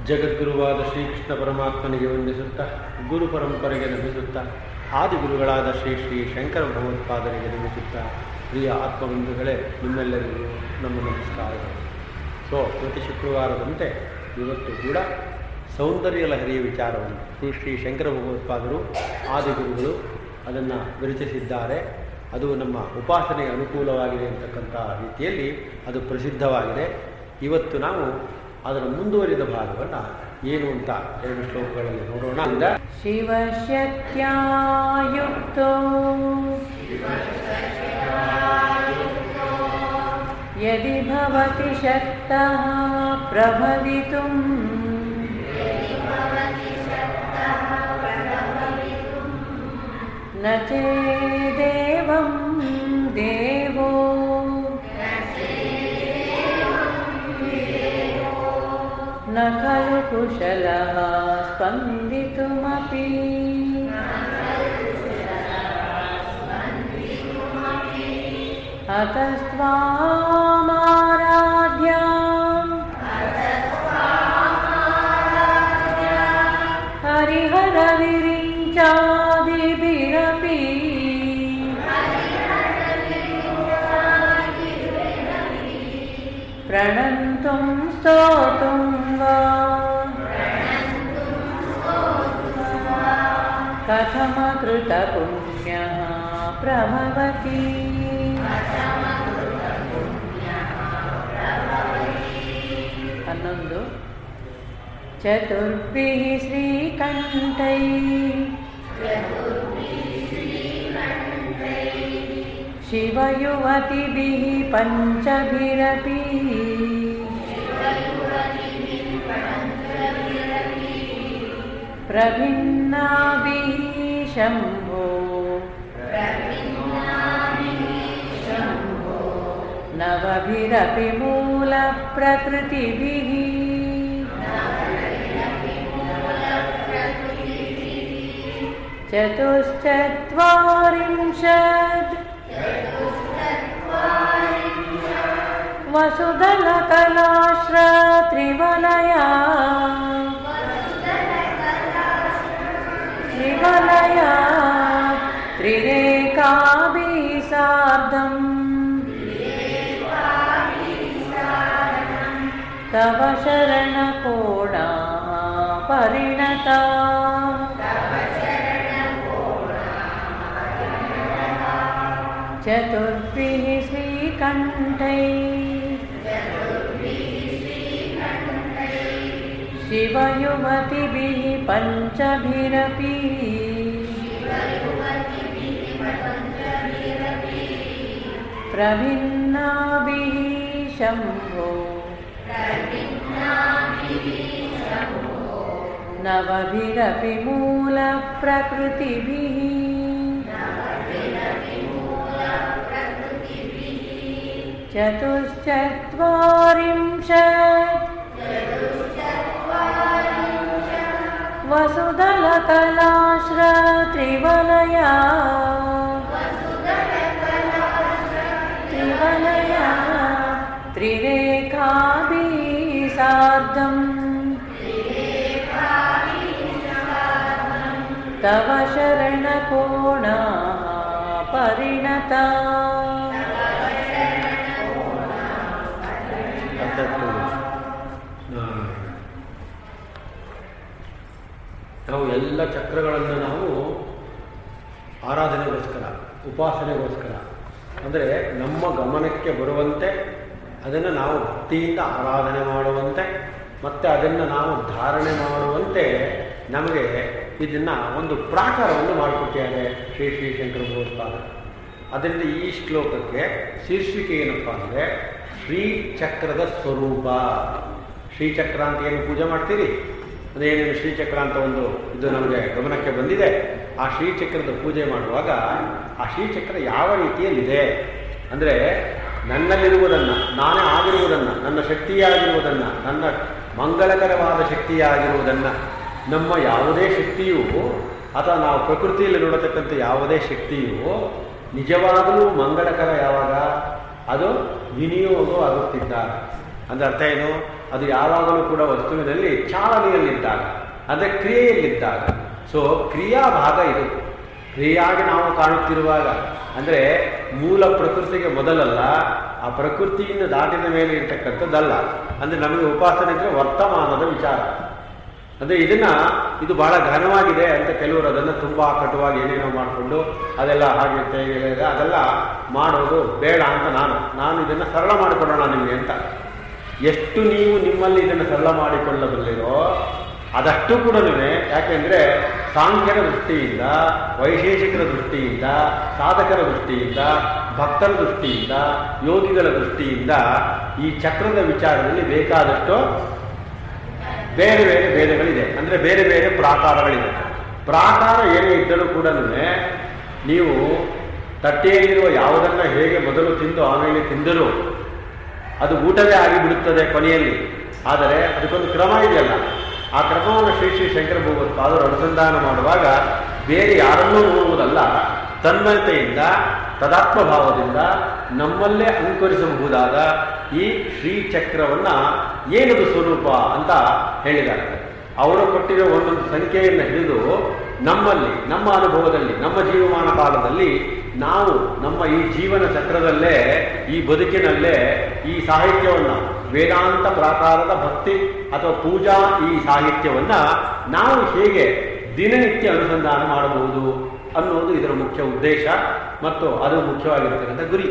ಜಗದ್ಗುರುವಾದ ಶ್ರೀಕೃಷ್ಣ ಪರಮಾತ್ಮನಿಗೆ ವಂದಿಸುತ್ತಾ ಗುರು ಪರಂಪರೆಗೆ ನಮಿಸುತ್ತಾ ಆದಿಗುರುಗಳಾದ ಶ್ರೀ ಶ್ರೀ ಶಂಕರ ಭಗವತ್ಪಾದರಿಗೆ ನಮಿಸುತ್ತಾ ಪ್ರಿಯ ಆತ್ಮಬಂಧುಗಳೇ ನಿಮ್ಮೆಲ್ಲರಿಗೂ ನಮ್ಮ ನಮಸ್ಕಾರಗಳು ಸೊ ಪ್ರತಿ ಶುಕ್ರವಾರದಂತೆ ಇವತ್ತು ಕೂಡ ಸೌಂದರ್ಯ ಲಹರಿಯ ವಿಚಾರವನ್ನು ಶ್ರೀ ಶ್ರೀ ಶಂಕರ ಭಗವತ್ಪಾದರು ಆದಿಗುರುಗಳು ಅದನ್ನು ವಿರಚಿಸಿದ್ದಾರೆ ಅದು ನಮ್ಮ ಉಪಾಸನೆಗೆ ಅನುಕೂಲವಾಗಿದೆ ಅಂತಕ್ಕಂಥ ರೀತಿಯಲ್ಲಿ ಅದು ಪ್ರಸಿದ್ಧವಾಗಿದೆ ಇವತ್ತು ನಾವು ಅದರ ಮುಂದುವರಿದ ಭಾಗವನ್ನು ಏನು ಅಂತ ಎರಡು ಶ್ಲೋಕಗಳಲ್ಲಿ ನೋಡೋಣ ಇಂದ शिवशक्त्यायुक्तो यदि भवति शक्तः प्रभवितुम् न चेदेवं देवो न खलु कुशलः स्पन्दितुमपि हतस्त्वामाराध्या हरिहरविरिञ्चादिभिरपि प्रणन्तुं स्तोतुं वा कथमकृतपुण्यः प्रभवति हन्नೊಂದು चतुर्भिः श्रीकण्ठैः शिवयुवतिभिः पञ्चभिरपि प्रभिन्नाभिः शम्भो नवभिरपि मूलप्रकृतिभिः चतुश्चत्वारिंशत् वसुदलकलाश्रत्रिवलया त्रिवलया त्रिरेकाभिः सार्धम् तव शरणकोणा परिणता चतुर्भिः श्रीकण्ठैः शिवयुवतिभिः पञ्चभिरपि प्रभिन्नाभिः शम्भो नवभिरपि मूलप्रकृतिभिः चतुश्चत्वारिंशत् वसुदलकलाश्रत्रिवलया त्रिवलया त्रिरेखाभिः सार्धम् तव शरणकोणाः परिणता ಹತ್ತತ್ತು ಆ, ನಾವು ಎಲ್ಲ ಚಕ್ರಗಳನ್ನು ನಾವು ಆರಾಧನೆಗೋಸ್ಕರ ಉಪಾಸನೆಗೋಸ್ಕರ ಅಂದರೆ ನಮ್ಮ ಗಮನಕ್ಕೆ ಬರುವಂತೆ ಅದನ್ನು ನಾವು ಭಕ್ತಿಯಿಂದ ಆರಾಧನೆ ಮಾಡುವಂತೆ ಮತ್ತು ಅದನ್ನು ನಾವು ಧಾರಣೆ ಮಾಡುವಂತೆ ನಮಗೆ ಇದನ್ನು ಒಂದು ಪ್ರಾಕಾರವನ್ನು ಮಾಡಿಕೊಟ್ಟಿದ್ದಾರೆ ಶ್ರೀ ಶ್ರೀ ಶಂಕರ ಭಗವತ್ಪಾದ ಅದರಿಂದ ಈ ಶ್ಲೋಕಕ್ಕೆ ಶೀರ್ಷಿಕೆ ಏನಪ್ಪ ಅಂದರೆ ಶ್ರೀಚಕ್ರದ ಸ್ವರೂಪ ಶ್ರೀಚಕ್ರ ಅಂತ ಏನು ಪೂಜೆ ಮಾಡ್ತೀರಿ ಅದೇನೇನು ಶ್ರೀಚಕ್ರ ಅಂತ ಒಂದು ಇದು ನಮಗೆ ಗಮನಕ್ಕೆ ಬಂದಿದೆ ಆ ಶ್ರೀಚಕ್ರದ ಪೂಜೆ ಮಾಡುವಾಗ ಆ ಶ್ರೀಚಕ್ರ ಯಾವ ರೀತಿಯಲ್ಲಿದೆ ಅಂದರೆ ನನ್ನಲ್ಲಿರುವುದನ್ನು ನಾನೇ ಆಗಿರುವುದನ್ನು ನನ್ನ ಶಕ್ತಿಯಾಗಿರುವುದನ್ನು ನನ್ನ ಮಂಗಳಕರವಾದ ಶಕ್ತಿಯಾಗಿರುವುದನ್ನು ನಮ್ಮ ಯಾವುದೇ ಶಕ್ತಿಯು ಅಥವಾ ನಾವು ಪ್ರಕೃತಿಯಲ್ಲಿ ನೋಡತಕ್ಕಂಥ ಯಾವುದೇ ಶಕ್ತಿಯು ನಿಜವಾಗಲೂ ಮಂಗಳಕರ ಯಾವಾಗ ಅದು ವಿನಿಯೋಗ ಆಗುತ್ತಿದ್ದಾಗ ಅಂದ್ರೆ ಅರ್ಥ ಏನು ಅದು ಯಾವಾಗಲೂ ಕೂಡ ವಸ್ತುವಿನಲ್ಲಿ ಚಾಲನೆಯಲ್ಲಿದ್ದಾಗ ಅಂದರೆ ಕ್ರಿಯೆಯಲ್ಲಿದ್ದಾಗ ಸೊ ಕ್ರಿಯಾ ಭಾಗ ಇದು ಕ್ರಿಯಾಗಿ ನಾವು ಕಾಣುತ್ತಿರುವಾಗ ಅಂದರೆ ಮೂಲ ಪ್ರಕೃತಿಗೆ ಮೊದಲಲ್ಲ ಆ ಪ್ರಕೃತಿಯಿಂದ ದಾಟಿದ ಮೇಲೆ ಇರ್ತಕ್ಕಂಥದ್ದಲ್ಲ ಅಂದರೆ ನಮಗೆ ಉಪಾಸನೆ ಅಂದರೆ ವರ್ತಮಾನದ ವಿಚಾರ ಅಂದರೆ ಇದನ್ನ ಇದು ಬಹಳ ಘನವಾಗಿದೆ ಅಂತ ಕೆಲವರು ಅದನ್ನು ತುಂಬ ಕಟುವಾಗಿ ಏನೇನೋ ಮಾಡಿಕೊಂಡು ಅದೆಲ್ಲ ಹಾಗೆ ಹೀಗೆ ಇದೆ, ಅದೆಲ್ಲ ಮಾಡೋದು ಬೇಡ ಅಂತ ನಾನು ನಾನು ಇದನ್ನು ಸರಳ ಮಾಡಿಕೊಳ್ಳೋಣ ನಿಮಗೆ ಅಂತ ಎಷ್ಟು ನೀವು ನಿಮ್ಮಲ್ಲಿ ಇದನ್ನು ಸರಳ ಮಾಡಿಕೊಳ್ಳಬಲ್ಲಿರೋ ಅದಷ್ಟು ಕೂಡ ಯಾಕೆಂದ್ರೆ ಸಾಂಖ್ಯರ ದೃಷ್ಟಿಯಿಂದ ವೈಶೇಷಿಕರ ದೃಷ್ಟಿಯಿಂದ ಸಾಧಕರ ದೃಷ್ಟಿಯಿಂದ ಭಕ್ತರ ದೃಷ್ಟಿಯಿಂದ ಯೋಗಿಗಳ ದೃಷ್ಟಿಯಿಂದ ಈ ಚಕ್ರದ ವಿಚಾರದಲ್ಲಿ ಬೇಕಾದಷ್ಟು ಬೇರೆ ಬೇರೆ ಭೇದಗಳಿದೆ ಅಂದರೆ ಬೇರೆ ಬೇರೆ ಪ್ರಾಕಾರಗಳಿದೆ ಪ್ರಾಕಾರ ಏನೇ ಇದ್ದರೂ ಕೂಡ ನೀವು ತಟ್ಟೆಯಲ್ಲಿರುವ ಯಾವುದನ್ನ ಹೇಗೆ ಮೊದಲು ತಿಂದು ಆಮೇಲೆ ತಿಂದರೂ ಅದು ಊಟವೇ ಆಗಿಬಿಡುತ್ತದೆ ಕೊನೆಯಲ್ಲಿ ಆದರೆ ಅದಕ್ಕೊಂದು ಕ್ರಮ ಇದೆಯಲ್ಲ ಆ ಕ್ರಮವನ್ನು ಶ್ರೀ ಶ್ರೀ ಶಂಕರ ಭಗವತ್ಪಾದರು ಅನುಸಂಧಾನ ಮಾಡುವಾಗ ಬೇರೆ ಯಾರನ್ನೂ ನೋಡುವುದಲ್ಲ ತನ್ಮಯತೆಯಿಂದ ತದಾತ್ಮ ಭಾವದಿಂದ ನಮ್ಮಲ್ಲೇ ಅಂಕುರಿಸಬಹುದಾದ ಈ ಶ್ರೀಚಕ್ರವನ್ನ ಏನದು ಸ್ವರೂಪ ಅಂತ ಹೇಳಿದ್ದಾರೆ ಅವರು ಕೊಟ್ಟಿರೋ ಒಂದೊಂದು ಸಂಖ್ಯೆಯನ್ನು ಹಿಡಿದು ನಮ್ಮಲ್ಲಿ ನಮ್ಮ ಅನುಭವದಲ್ಲಿ ನಮ್ಮ ಜೀವಮಾನ ಕಾಲದಲ್ಲಿ ನಾವು ನಮ್ಮ ಈ ಜೀವನ ಚಕ್ರದಲ್ಲೇ ಈ ಬದುಕಿನಲ್ಲೇ ಈ ಸಾಹಿತ್ಯವನ್ನ ವೇದಾಂತ ಪ್ರಾಕಾರದ ಭಕ್ತಿ ಅಥವಾ ಪೂಜಾ ಈ ಸಾಹಿತ್ಯವನ್ನ ನಾವು ಹೇಗೆ ದಿನನಿತ್ಯ ಅನುಸಂಧಾನ ಮಾಡಬಹುದು ಅನ್ನೋದು ಇದರ ಮುಖ್ಯ ಉದ್ದೇಶ ಮತ್ತು ಅದು ಮುಖ್ಯವಾಗಿರ್ತಕ್ಕಂಥ ಗುರಿ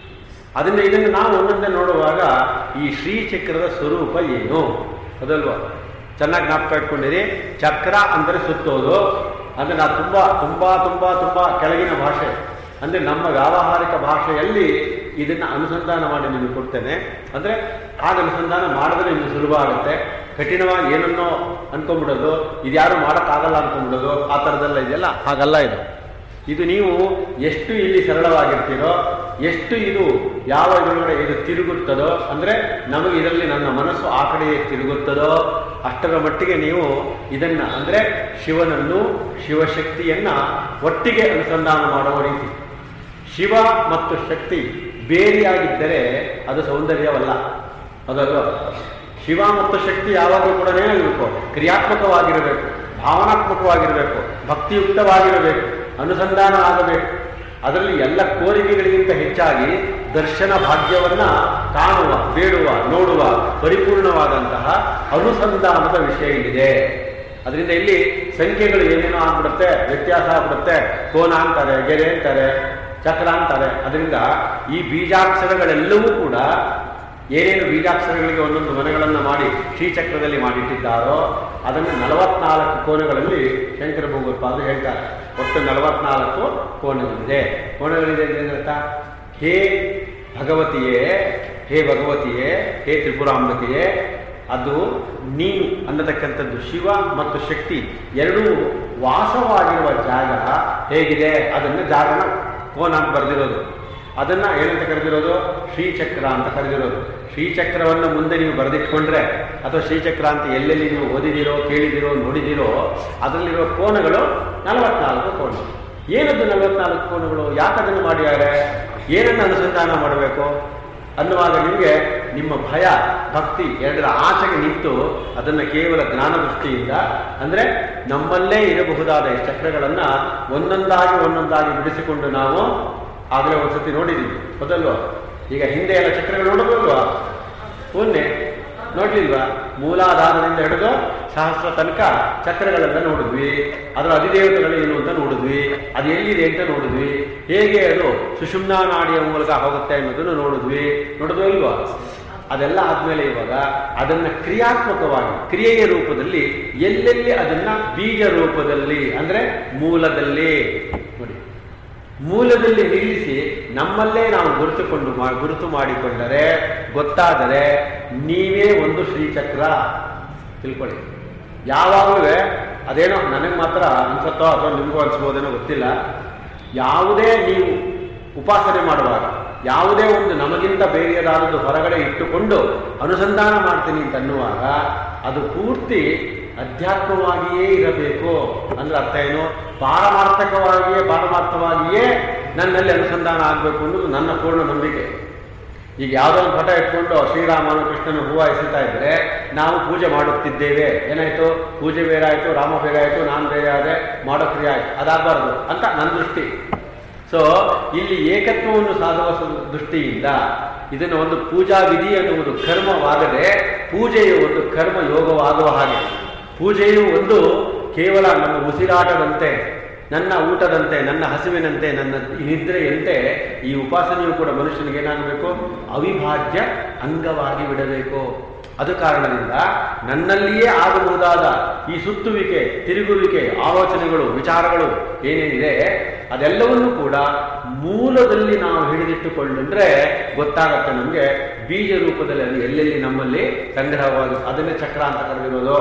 ಅದನ್ನ ಇದನ್ನು ನಾವು ಒಂದೊಂದೇ ನೋಡುವಾಗ ಈ ಶ್ರೀಚಕ್ರದ ಸ್ವರೂಪ ಏನು ಅದಲ್ವಾ ಚೆನ್ನಾಗಿ ಜ್ಞಾಪಕ ಇಟ್ಕೊಂಡಿರಿ ಚಕ್ರ ಅಂದರೆ ಸುತ್ತೋದು ಅಂದರೆ ನಾ ತುಂಬ ತುಂಬ ತುಂಬ ತುಂಬ ಕೆಳಗಿನ ಭಾಷೆ ಅಂದರೆ ನಮ್ಮ ವ್ಯಾವಹಾರಿಕ ಭಾಷೆಯಲ್ಲಿ ಇದನ್ನು ಅನುಸಂಧಾನ ಮಾಡಿ ನಿಮಗೆ ಕೊಡ್ತೇನೆ ಅಂದರೆ ಆಗ ಅನುಸಂಧಾನ ಮಾಡಿದ್ರೆ ನಿಮಗೆ ಸುಲಭ ಆಗುತ್ತೆ ಕಠಿಣವಾಗಿ ಏನನ್ನೋ ಅನ್ಕೊಂಡ್ಬಿಡೋದು ಇದು ಯಾರು ಮಾಡೋಕ್ಕಾಗಲ್ಲ ಅನ್ಕೊಂಡ್ಬಿಡೋದು ಆ ಥರದ್ದೆಲ್ಲ ಇದೆಯಲ್ಲ ಹಾಗಲ್ಲ ಇದು ಇದು ನೀವು ಎಷ್ಟು ಇಲ್ಲಿ ಸರಳವಾಗಿರ್ತೀರೋ ಎಷ್ಟು ಇದು ಯಾವ ಇದರೊಳಗಡೆ ಇದು ತಿರುಗುತ್ತದೋ ಅಂದರೆ ನಮಗೆ ಇದರಲ್ಲಿ ನನ್ನ ಮನಸ್ಸು ಆ ಕಡೆಯೇ ತಿರುಗುತ್ತದೋ ಅಷ್ಟರ ಮಟ್ಟಿಗೆ ನೀವು ಇದನ್ನ ಅಂದರೆ ಶಿವನನ್ನು ಶಿವಶಕ್ತಿಯನ್ನ ಒಟ್ಟಿಗೆ ಅನುಸಂಧಾನ ಮಾಡುವ ರೀತಿ ಶಿವ ಮತ್ತು ಶಕ್ತಿ ಬೇರೆಯಾಗಿದ್ದರೆ ಅದು ಸೌಂದರ್ಯವಲ್ಲ ಅದಲ್ವ ಶಿವ ಮತ್ತು ಶಕ್ತಿ ಯಾವಾಗಲೂ ಕೂಡ ಏನಾಗಬೇಕು ಕ್ರಿಯಾತ್ಮಕವಾಗಿರಬೇಕು ಭಾವನಾತ್ಮಕವಾಗಿರಬೇಕು ಭಕ್ತಿಯುಕ್ತವಾಗಿರಬೇಕು ಅನುಸಂಧಾನ ಆಗಬೇಕು ಅದರಲ್ಲಿ ಎಲ್ಲ ಕೋರಿಕೆಗಳಿಗಿಂತ ಹೆಚ್ಚಾಗಿ ದರ್ಶನ ಭಾಗ್ಯವನ್ನ ಕಾಣುವ ಬೇಡುವ ನೋಡುವ ಪರಿಪೂರ್ಣವಾದಂತಹ ಅನುಸಂಧಾನದ ವಿಷಯ ಇಲ್ಲಿದೆ ಅದರಿಂದ ಇಲ್ಲಿ ಸಂಖ್ಯೆಗಳು ಏನೇನೋ ಆಗ್ಬಿಡುತ್ತೆ ವ್ಯತ್ಯಾಸ ಆಗ್ಬಿಡುತ್ತೆ ಕೋನ ಅಂತಾರೆ ಗೆರೆ ಅಂತಾರೆ ಚಕ್ರ ಅಂತಾರೆ ಅದರಿಂದ ಈ ಬೀಜಾಕ್ಷರಗಳೆಲ್ಲವೂ ಕೂಡ ಏನೇನು ಬೀಜಾಕ್ಷರಗಳಿಗೆ ಒಂದೊಂದು ಮನೆಗಳನ್ನು ಮಾಡಿ ಶ್ರೀಚಕ್ರದಲ್ಲಿ ಮಾಡಿಟ್ಟಿದ್ದಾರೋ ಅದನ್ನು ನಲವತ್ನಾಲ್ಕು ಕೋಣೆಗಳಲ್ಲಿ ಶಂಕರ ಭಗವತ್ಪಾದರು ಹೇಳ್ತಾರೆ ಒಟ್ಟು ನಲವತ್ನಾಲ್ಕು ಕೋಣೆಗಳಿದೆ ಕೋಣೆಗಳಿದೆ ಅಂದ್ರೆ ಅರ್ಥ ಹೇ ಭಗವತಿಯೇ ಹೇ ಭಗವತಿಯೇ ಹೇ ತ್ರಿಪುರಾಂಬತಿಯೇ ಅದು ನೀನು ಅನ್ನತಕ್ಕಂಥದ್ದು ಶಿವ ಮತ್ತು ಶಕ್ತಿ ಎರಡೂ ವಾಸವಾಗಿರುವ ಜಾಗ ಹೇಗಿದೆ ಅದನ್ನು ಜಾಗನ ಕೋನ ಅಂತ ಬರೆದಿರೋದು ಅದನ್ನ ಏನಂತ ಕರೆದಿರೋದು ಶ್ರೀಚಕ್ರ ಅಂತ ಕರೆದಿರೋದು ಶ್ರೀಚಕ್ರವನ್ನು ಮುಂದೆ ನೀವು ಬರೆದಿಟ್ಕೊಂಡ್ರೆ ಅಥವಾ ಶ್ರೀಚಕ್ರ ಅಂತ ಎಲ್ಲೆಲ್ಲಿ ನೀವು ಓದಿದಿರೋ ಕೇಳಿದಿರೋ ನೋಡಿದಿರೋ ಅದರಲ್ಲಿರೋ ಕೋನಗಳು ನಲವತ್ನಾಲ್ಕು ಕೋನ ಏನದ್ದು ನಲವತ್ನಾಲ್ಕು ಕೋನಗಳು ಯಾಕೆ ಅದನ್ನು ಮಾಡಿದ್ದಾರೆ ಏನನ್ನು ಅನುಸಂಧಾನ ಮಾಡಬೇಕು ಅನ್ನುವಾಗ ನಿಮಗೆ ನಿಮ್ಮ ಭಯ ಭಕ್ತಿ ಎರಡರ ಆಚೆಗೆ ನಿಂತು ಅದನ್ನು ಕೇವಲ ಜ್ಞಾನ ದೃಷ್ಟಿಯಿಂದ ಅಂದರೆ ನಮ್ಮಲ್ಲೇ ಇರಬಹುದಾದ ಈ ಚಕ್ರಗಳನ್ನು ಒಂದೊಂದಾಗಿ ಒಂದೊಂದಾಗಿ ಬಿಡಿಸಿಕೊಂಡು ನಾವು ಆಗಲೇ ಒಂದ್ಸತಿ ನೋಡಿದ್ದೀವಿ ಹೌದಲ್ವಾ ಈಗ ಹಿಂದೆ ಎಲ್ಲ ಚಕ್ರಗಳು ನೋಡಬಹುಲ್ವಾ ಮೊನ್ನೆ ನೋಡ್ಲಿಲ್ವಾ ಮೂಲಾಧಾರದಿಂದ ಹಿಡಿದು ಸಹಸ್ರ ತನಕ ಚಕ್ರಗಳೆಲ್ಲ ನೋಡಿದ್ವಿ ಅದರ ಅಧಿದೇವತೆಗಳು ಏನು ಅಂತ ನೋಡಿದ್ವಿ ಅದು ಎಲ್ಲಿದೆ ಅಂತ ನೋಡಿದ್ವಿ ಹೇಗೆ ಅದು ಸುಷುಮ್ನಾ ನಾಡಿಯ ಮೂಲಕ ಹೋಗುತ್ತೆ ಅನ್ನೋದನ್ನು ನೋಡಿದ್ವಿ ನೋಡಿದ್ವಿ ಇಲ್ವಾ ಅದೆಲ್ಲ ಆದ್ಮೇಲೆ ಇವಾಗ ಅದನ್ನ ಕ್ರಿಯಾತ್ಮಕವಾಗಿ ಕ್ರಿಯೆಯ ರೂಪದಲ್ಲಿ ಎಲ್ಲೆಲ್ಲಿ ಅದನ್ನ ಬೀಜ ರೂಪದಲ್ಲಿ ಅಂದ್ರೆ ಮೂಲದಲ್ಲಿ ನೋಡಿ ಮೂಲದಲ್ಲಿ ನಿಲ್ಲಿಸಿ ನಮ್ಮಲ್ಲೇ ನಾವು ಗುರುತುಕೊಂಡು ಮಾ- ಗುರುತು ಮಾಡಿಕೊಂಡರೆ ಗೊತ್ತಾದರೆ ನೀವೇ ಒಂದು ಶ್ರೀಚಕ್ರ ತಿಳ್ಕೊಳ್ಳಿ ಯಾವಾಗಲೂ ಅದೇನೋ ನನಗೆ ಮಾತ್ರ ಅನ್ಸತ್ತೋ ಅಥವಾ ನಿಮಗೂ ಅನ್ಸ್ಬೋದೇನೋ ಗೊತ್ತಿಲ್ಲ ಯಾವುದೇ ನೀವು ಉಪಾಸನೆ ಮಾಡುವಾಗ ಯಾವುದೇ ಒಂದು ನಮಗಿಂತ ಬೇರೆಯದಾದದ್ದು ಹೊರಗಡೆ ಇಟ್ಟುಕೊಂಡು ಅನುಸಂಧಾನ ಮಾಡ್ತೀನಿ ಅಂತ ಅನ್ನುವಾಗ ಅದು ಪೂರ್ತಿ ಅಧ್ಯಾತ್ಮವಾಗಿಯೇ ಇರಬೇಕು ಅಂದ್ರೆ ಅರ್ಥ ಏನು ಪಾರಮಾರ್ಥಕವಾಗಿಯೇ ಪಾರಮಾರ್ಥವಾಗಿಯೇ ನನ್ನಲ್ಲಿ ಅನುಸಂಧಾನ ಆಗಬೇಕು ಅನ್ನೋದು ನನ್ನ ಪೂರ್ಣ ನಂಬಿಕೆ ಈಗ ಯಾವುದೋ ಒಂದು ಪಟ ಇಟ್ಕೊಂಡು ಶ್ರೀರಾಮನು ಕೃಷ್ಣನ ಹೂವು ಎಸಿತಾ ಇದ್ರೆ ನಾವು ಪೂಜೆ ಮಾಡುತ್ತಿದ್ದೇವೆ ಏನಾಯ್ತು ಪೂಜೆ ಬೇರೆ ಆಯಿತು ರಾಮ ಬೇರೆ ಆಯಿತು ನಾನು ಬೇರೆ ಆದೆ ಮಾಡೋ ಕ್ರಿಯೆ ಆಯಿತು ಅದಾಗಬಾರ್ದು ಅಂತ ನನ್ನ ದೃಷ್ಟಿ ಸೊ ಇಲ್ಲಿ ಏಕತ್ವವನ್ನು ಸಾಧುವ ಸು- ದೃಷ್ಟಿಯಿಂದ ಇದನ್ನು ಒಂದು ಪೂಜಾ ವಿಧಿ ಎನ್ನುವುದು ಕರ್ಮವಾಗದೆ ಪೂಜೆಯು ಒಂದು ಕರ್ಮ ಯೋಗವಾಗುವ ಹಾಗೆ ಪೂಜೆಯು ಒಂದು ಕೇವಲ ನಮ್ಮ ಉಸಿರಾಟದಂತೆ ನನ್ನ ಊಟದಂತೆ ನನ್ನ ಹಸಿವಿನಂತೆ ನನ್ನ ನಿದ್ರೆಯಂತೆ ಈ ಉಪಾಸನೆಯು ಕೂಡ ಮನುಷ್ಯನಿಗೆ ಏನಾಗಬೇಕು ಅವಿಭಾಜ್ಯ ಅಂಗವಾಗಿ ಬಿಡಬೇಕು ಅದು ಕಾರಣದಿಂದ ನನ್ನಲ್ಲಿಯೇ ಆಗಬಹುದಾದ ಈ ಸುತ್ತುವಿಕೆ ತಿರುಗುವಿಕೆ ಆಲೋಚನೆಗಳು ವಿಚಾರಗಳು ಏನೇನಿದೆ ಅದೆಲ್ಲವನ್ನೂ ಕೂಡ ಮೂಲದಲ್ಲಿ ನಾವು ಹಿಡಿದಿಟ್ಟುಕೊಂಡ್ರೆ ಗೊತ್ತಾಗತ್ತೆ ನಮಗೆ ಬೀಜ ರೂಪದಲ್ಲಿ ಅದು ಎಲ್ಲೆಲ್ಲಿ ನಮ್ಮಲ್ಲಿ ಸಂಗ್ರಹವಾಗಿ ಅದನ್ನೇ ಚಕ್ರ ಅಂತ ಕರೆದಿರೋದು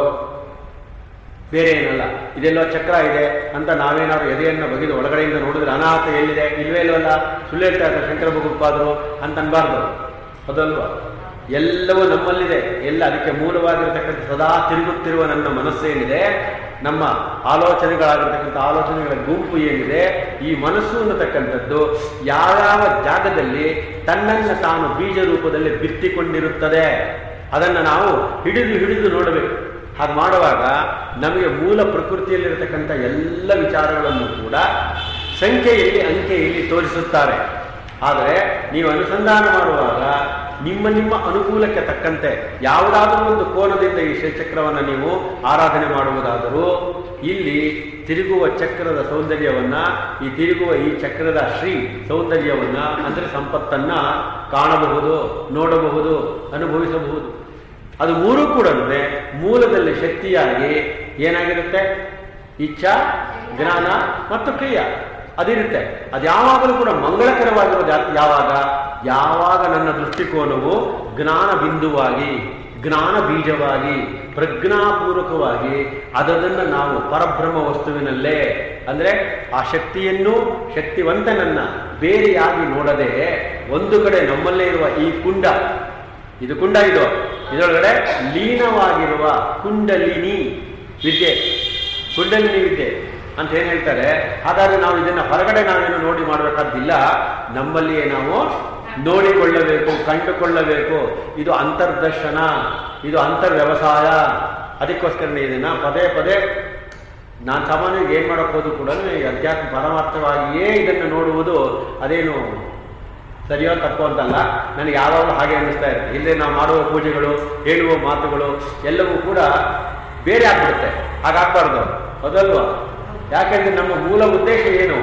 ಬೇರೆ ಏನಲ್ಲ ಇದೆಲ್ಲೋ ಚಕ್ರ ಇದೆ ಅಂತ ನಾವೇನಾದ್ರು ಎದೆಯನ್ನು ಬಗೆದು ಒಳಗಡೆಯಿಂದ ನೋಡಿದ್ರೆ ಅನಾಹುತ ಎಲ್ಲಿದೆ ಇಲ್ವೇ ಇಲ್ವಲ್ಲ ಸುಳ್ಳು ಹೇಳ್ತಾ ಇರ್ತಾರೆ ಶಂಕರ ಭಗವತ್ಪಾದರು ಅಂತ ಅನ್ಬಾರ್ದು ಅದಲ್ವಾ ಎಲ್ಲವೂ ನಮ್ಮಲ್ಲಿದೆ ಎಲ್ಲ ಅದಕ್ಕೆ ಮೂಲವಾಗಿರತಕ್ಕಂಥ ಸದಾ ತಿರುಗುತ್ತಿರುವ ನನ್ನ ಮನಸ್ಸೇನಿದೆ ನಮ್ಮ ಆಲೋಚನೆಗಳಾಗಿರ್ತಕ್ಕಂಥ ಆಲೋಚನೆಗಳ ಗುಂಪು ಏನಿದೆ ಈ ಮನಸ್ಸು ಅನ್ನತಕ್ಕಂಥದ್ದು ಯಾವ್ಯಾವ ಜಾಗದಲ್ಲಿ ತನ್ನನ್ನು ತಾನು ಬೀಜ ರೂಪದಲ್ಲಿ ಬಿತ್ತಿಕೊಂಡಿರುತ್ತದೆ ಅದನ್ನು ನಾವು ಹಿಡಿದು ಹಿಡಿದು ನೋಡಬೇಕು ಹಾಗೆ ಮಾಡುವಾಗ ನಮಗೆ ಮೂಲ ಪ್ರಕೃತಿಯಲ್ಲಿರತಕ್ಕಂಥ ಎಲ್ಲ ವಿಚಾರಗಳನ್ನು ಕೂಡ ಸಂಖ್ಯೆಯಲ್ಲಿ ಅಂಕೆಯಲ್ಲಿ ತೋರಿಸುತ್ತಾರೆ ಆದರೆ ನೀವು ಅನುಸಂಧಾನ ಮಾಡುವಾಗ ನಿಮ್ಮ ನಿಮ್ಮ ಅನುಕೂಲಕ್ಕೆ ತಕ್ಕಂತೆ ಯಾವುದಾದರೂ ಒಂದು ಕೋನದಿಂದ ಈ ಶ್ರೀಚಕ್ರವನ್ನು ನೀವು ಆರಾಧನೆ ಮಾಡುವುದಾದರೂ ಇಲ್ಲಿ ತಿರುಗುವ ಚಕ್ರದ ಸೌಂದರ್ಯವನ್ನ ಈ ತಿರುಗುವ ಈ ಚಕ್ರದ ಶ್ರೀ ಸೌಂದರ್ಯವನ್ನ ಅಂದರೆ ಸಂಪತ್ತನ್ನ ಕಾಣಬಹುದು ನೋಡಬಹುದು ಅನುಭವಿಸಬಹುದು ಅದು ಮೂರೂ ಕೂಡ ಮೂಲದಲ್ಲಿ ಶಕ್ತಿಯಾಗಿ ಏನಾಗಿರುತ್ತೆ ಇಚ್ಛಾ ಜ್ಞಾನ ಮತ್ತು ಕ್ರಿಯಾ ಅದಿರುತ್ತೆ ಅದು ಯಾವಾಗಲೂ ಕೂಡ ಮಂಗಳಕರವಾಗಿರೋದು ಯಾ- ಯಾವಾಗ ಯಾವಾಗ ನನ್ನ ದೃಷ್ಟಿಕೋನವು ಜ್ಞಾನ ಬಿಂದುವಾಗಿ ಜ್ಞಾನ ಬೀಜವಾಗಿ ಪ್ರಜ್ಞಾಪೂರ್ವಕವಾಗಿ ಅದನ್ನು ನಾವು ಪರಬ್ರಹ್ಮ ವಸ್ತುವಿನಲ್ಲೇ ಅಂದ್ರೆ ಆ ಶಕ್ತಿಯನ್ನು ಶಕ್ತಿವಂತನನ್ನ ಬೇರೆಯಾಗಿ ನೋಡದೆ ಒಂದು ಕಡೆ ನಮ್ಮಲ್ಲೇ ಇರುವ ಈ ಕುಂಡ ಇದು ಕುಂಡ ಇದು ಇದರೊಳಗಡೆ ಲೀನವಾಗಿರುವ ಕುಂಡಲಿನಿ ವಿದ್ಯೆ ಕುಂಡಲಿನಿ ವಿದ್ಯೆ ಅಂತ ಏನ್ ಹೇಳ್ತಾರೆ ಹಾಗಾದ್ರೆ ನಾವು ಇದನ್ನ ಹೊರಗಡೆ ನಾವೇನು ನೋಡಿ ಮಾಡಬೇಕಾದ್ದಿಲ್ಲ ನಮ್ಮಲ್ಲಿಯೇ ನಾವು ನೋಡಿಕೊಳ್ಳಬೇಕು ಕಂಡುಕೊಳ್ಳಬೇಕು ಇದು ಅಂತರ್ದರ್ಶನ ಇದು ಅಂತರ್ ವ್ಯವಸಾಯ ಅದಕ್ಕೋಸ್ಕರನೇ ಇದನ್ನ ಪದೇ ಪದೇ ನಾನು ಸಾಮಾನ್ಯವಾಗಿ ಏನ್ ಮಾಡೋಕೆ ಹೋದ್ರು ಕೂಡ ಈ ಅಧ್ಯಾತ್ಮ ಪರಮಾರ್ಥವಾಗಿಯೇ ಇದನ್ನು ನೋಡುವುದು ಅದೇನು ಸರಿಯೋ ತಪ್ಪೋ ಅಂತಲ್ಲ ನನಗೆ ಯಾವಾಗಲೂ ಹಾಗೆ ಅನ್ನಿಸ್ತಾ ಇರುತ್ತೆ ಇಲ್ಲೇ ನಾವು ಮಾಡುವ ಪೂಜೆಗಳು ಹೇಳುವ ಮಾತುಗಳು ಎಲ್ಲವೂ ಕೂಡ ಬೇರೆ ಆಗ್ಬಿಡುತ್ತೆ ಹಾಗಾಗ್ಬಾರ್ದು ಹೌದಲ್ವಾ ಯಾಕೆಂದ್ರೆ ನಮ್ಮ ಮೂಲ ಉದ್ದೇಶ ಏನು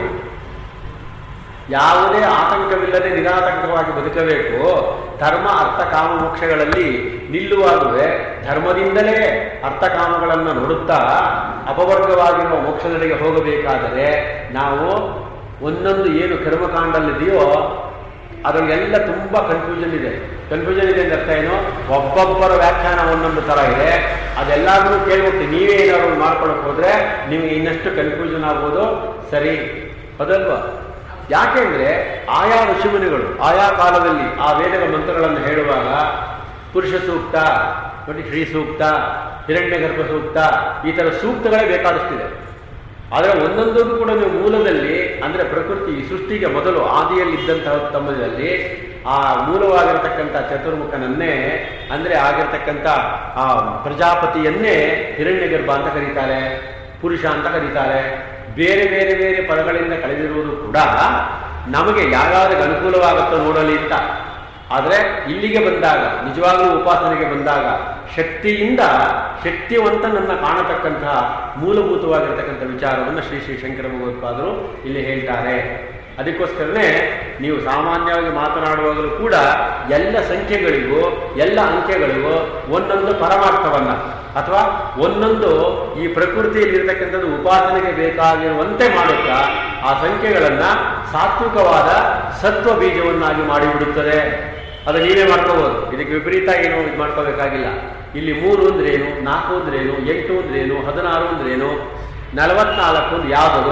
ಯಾವುದೇ ಆತಂಕವಿಲ್ಲದೆ ನಿರಾತಂಕವಾಗಿ ಬದುಕಬೇಕು ಧರ್ಮ ಅರ್ಥ ಕಾಮ ಮೋಕ್ಷಗಳಲ್ಲಿ ನಿಲ್ಲುವಾಗುವೆ ಧರ್ಮದಿಂದಲೇ ಅರ್ಥ ಕಾಮಗಳನ್ನು ನೋಡುತ್ತಾ ಅಪವರ್ಗವಾಗಿರುವ ಮೋಕ್ಷದೆಡೆಗೆ ಹೋಗಬೇಕಾದರೆ ನಾವು ಒಂದೊಂದು ಏನು ಕರ್ಮಕಾಂಡಲ್ಲಿದೆಯೋ ಅದರಲ್ಲೆಲ್ಲ ತುಂಬಾ ಕನ್ಫ್ಯೂಷನ್ ಇದೆ ಕನ್ಫ್ಯೂಷನ್ ಇದೆ ಅಂದ್ರೆ ಅರ್ಥ ಏನು ಒಬ್ಬೊಬ್ಬರ ವ್ಯಾಖ್ಯಾನ ಒಂದೊಂದು ತರ ಇದೆ ಅದೆಲ್ಲಾದ್ರೂ ಕೇಳ್ಬಿಟ್ಟು ನೀವೇ ಏನಾದ್ರು ಮಾಡ್ಕೊಳಕ್ ಹೋದ್ರೆ ನಿಮಗೆ ಇನ್ನಷ್ಟು ಕನ್ಫ್ಯೂಷನ್ ಆಗ್ಬೋದು ಸರಿ ಅದಲ್ವಾ ಯಾಕೆಂದ್ರೆ ಆಯಾ ಋಷಿಮುನಿಗಳು ಆಯಾ ಕಾಲದಲ್ಲಿ ಆ ವೇದಗಳ ಮಂತ್ರಗಳನ್ನು ಹೇಳುವಾಗ ಪುರುಷ ಸೂಕ್ತ ಮತ್ತು ಶ್ರೀ ಸೂಕ್ತ ಹಿರಣ್ಯಗರ್ಭ ಸೂಕ್ತ ಈ ತರ ಸೂಕ್ತಗಳೇ ಬೇಕಾದಷ್ಟಿದೆ ಆದರೆ ಒಂದೊಂದಕ್ಕೂ ಕೂಡ ನೀವು ಮೂಲದಲ್ಲಿ ಅಂದ್ರೆ ಪ್ರಕೃತಿ ಈ ಸೃಷ್ಟಿಗೆ ಮೊದಲು ಆದಿಯಲ್ಲಿದ್ದಂತಹ ತಮ್ಮದಲ್ಲಿ ಆ ಮೂಲವಾಗಿರತಕ್ಕಂಥ ಚತುರ್ಮುಖನನ್ನೇ ಅಂದ್ರೆ ಆಗಿರ್ತಕ್ಕಂಥ ಆ ಪ್ರಜಾಪತಿಯನ್ನೇ ಹಿರಣ್ಯಗರ್ಭ ಅಂತ ಕರೀತಾರೆ ಪುರುಷ ಅಂತ ಕರೀತಾರೆ ಬೇರೆ ಬೇರೆ ಬೇರೆ ಪದಗಳಿಂದ ಕಳೆದಿರುವುದು ಕೂಡ ನಮಗೆ ಯಾವ್ಯಾವ್ದಕ್ಕೆ ಅನುಕೂಲವಾಗುತ್ತೋ ನೋಡಲಿ ಅಂತ ಆದರೆ ಇಲ್ಲಿಗೆ ಬಂದಾಗ ನಿಜವಾಗಲೂ ಉಪಾಸನೆಗೆ ಬಂದಾಗ ಶಕ್ತಿಯಿಂದ ಶಕ್ತಿವಂತನನ್ನ ಕಾಣತಕ್ಕಂತಹ ಮೂಲಭೂತವಾಗಿರ್ತಕ್ಕಂಥ ವಿಚಾರವನ್ನು ಶ್ರೀ ಶ್ರೀ ಶಂಕರ ಭಗವತ್ಪಾದರು ಇಲ್ಲಿ ಹೇಳ್ತಾರೆ ಅದಕ್ಕೋಸ್ಕರನೇ ನೀವು ಸಾಮಾನ್ಯವಾಗಿ ಮಾತನಾಡುವಾಗಲೂ ಕೂಡ ಎಲ್ಲ ಸಂಖ್ಯೆಗಳಿಗೂ ಎಲ್ಲ ಅಂಕೆಗಳಿಗೂ ಒಂದೊಂದು ಪರಮಾರ್ಥವನ್ನ ಅಥವಾ ಒಂದೊಂದು ಈ ಪ್ರಕೃತಿಯಲ್ಲಿ ಇರತಕ್ಕಂಥದ್ದು ಉಪಾಸನೆಗೆ ಬೇಕಾಗಿರುವಂತೆ ಮಾಡುತ್ತಾ ಆ ಸಂಖ್ಯೆಗಳನ್ನ ಸಾತ್ವಿಕವಾದ ಸತ್ವ ಬೀಜವನ್ನಾಗಿ ಮಾಡಿಬಿಡುತ್ತದೆ ಅದು ನೀವೇ ಮಾಡ್ಕೋಬಹುದು ಇದಕ್ಕೆ ವಿಪರೀತ ಏನು ಇದು ಮಾಡ್ಕೋಬೇಕಾಗಿಲ್ಲ ಇಲ್ಲಿ ಮೂರು ಅಂದ್ರೇನು ನಾಲ್ಕು ಅಂದ್ರೇನು ಎಂಟು ಅಂದ್ರೇನು ಹದಿನಾರು ಅಂದ್ರೇನು ನಲವತ್ನಾಲ್ಕು ಅಂದ್ರೆ ಯಾವುದದು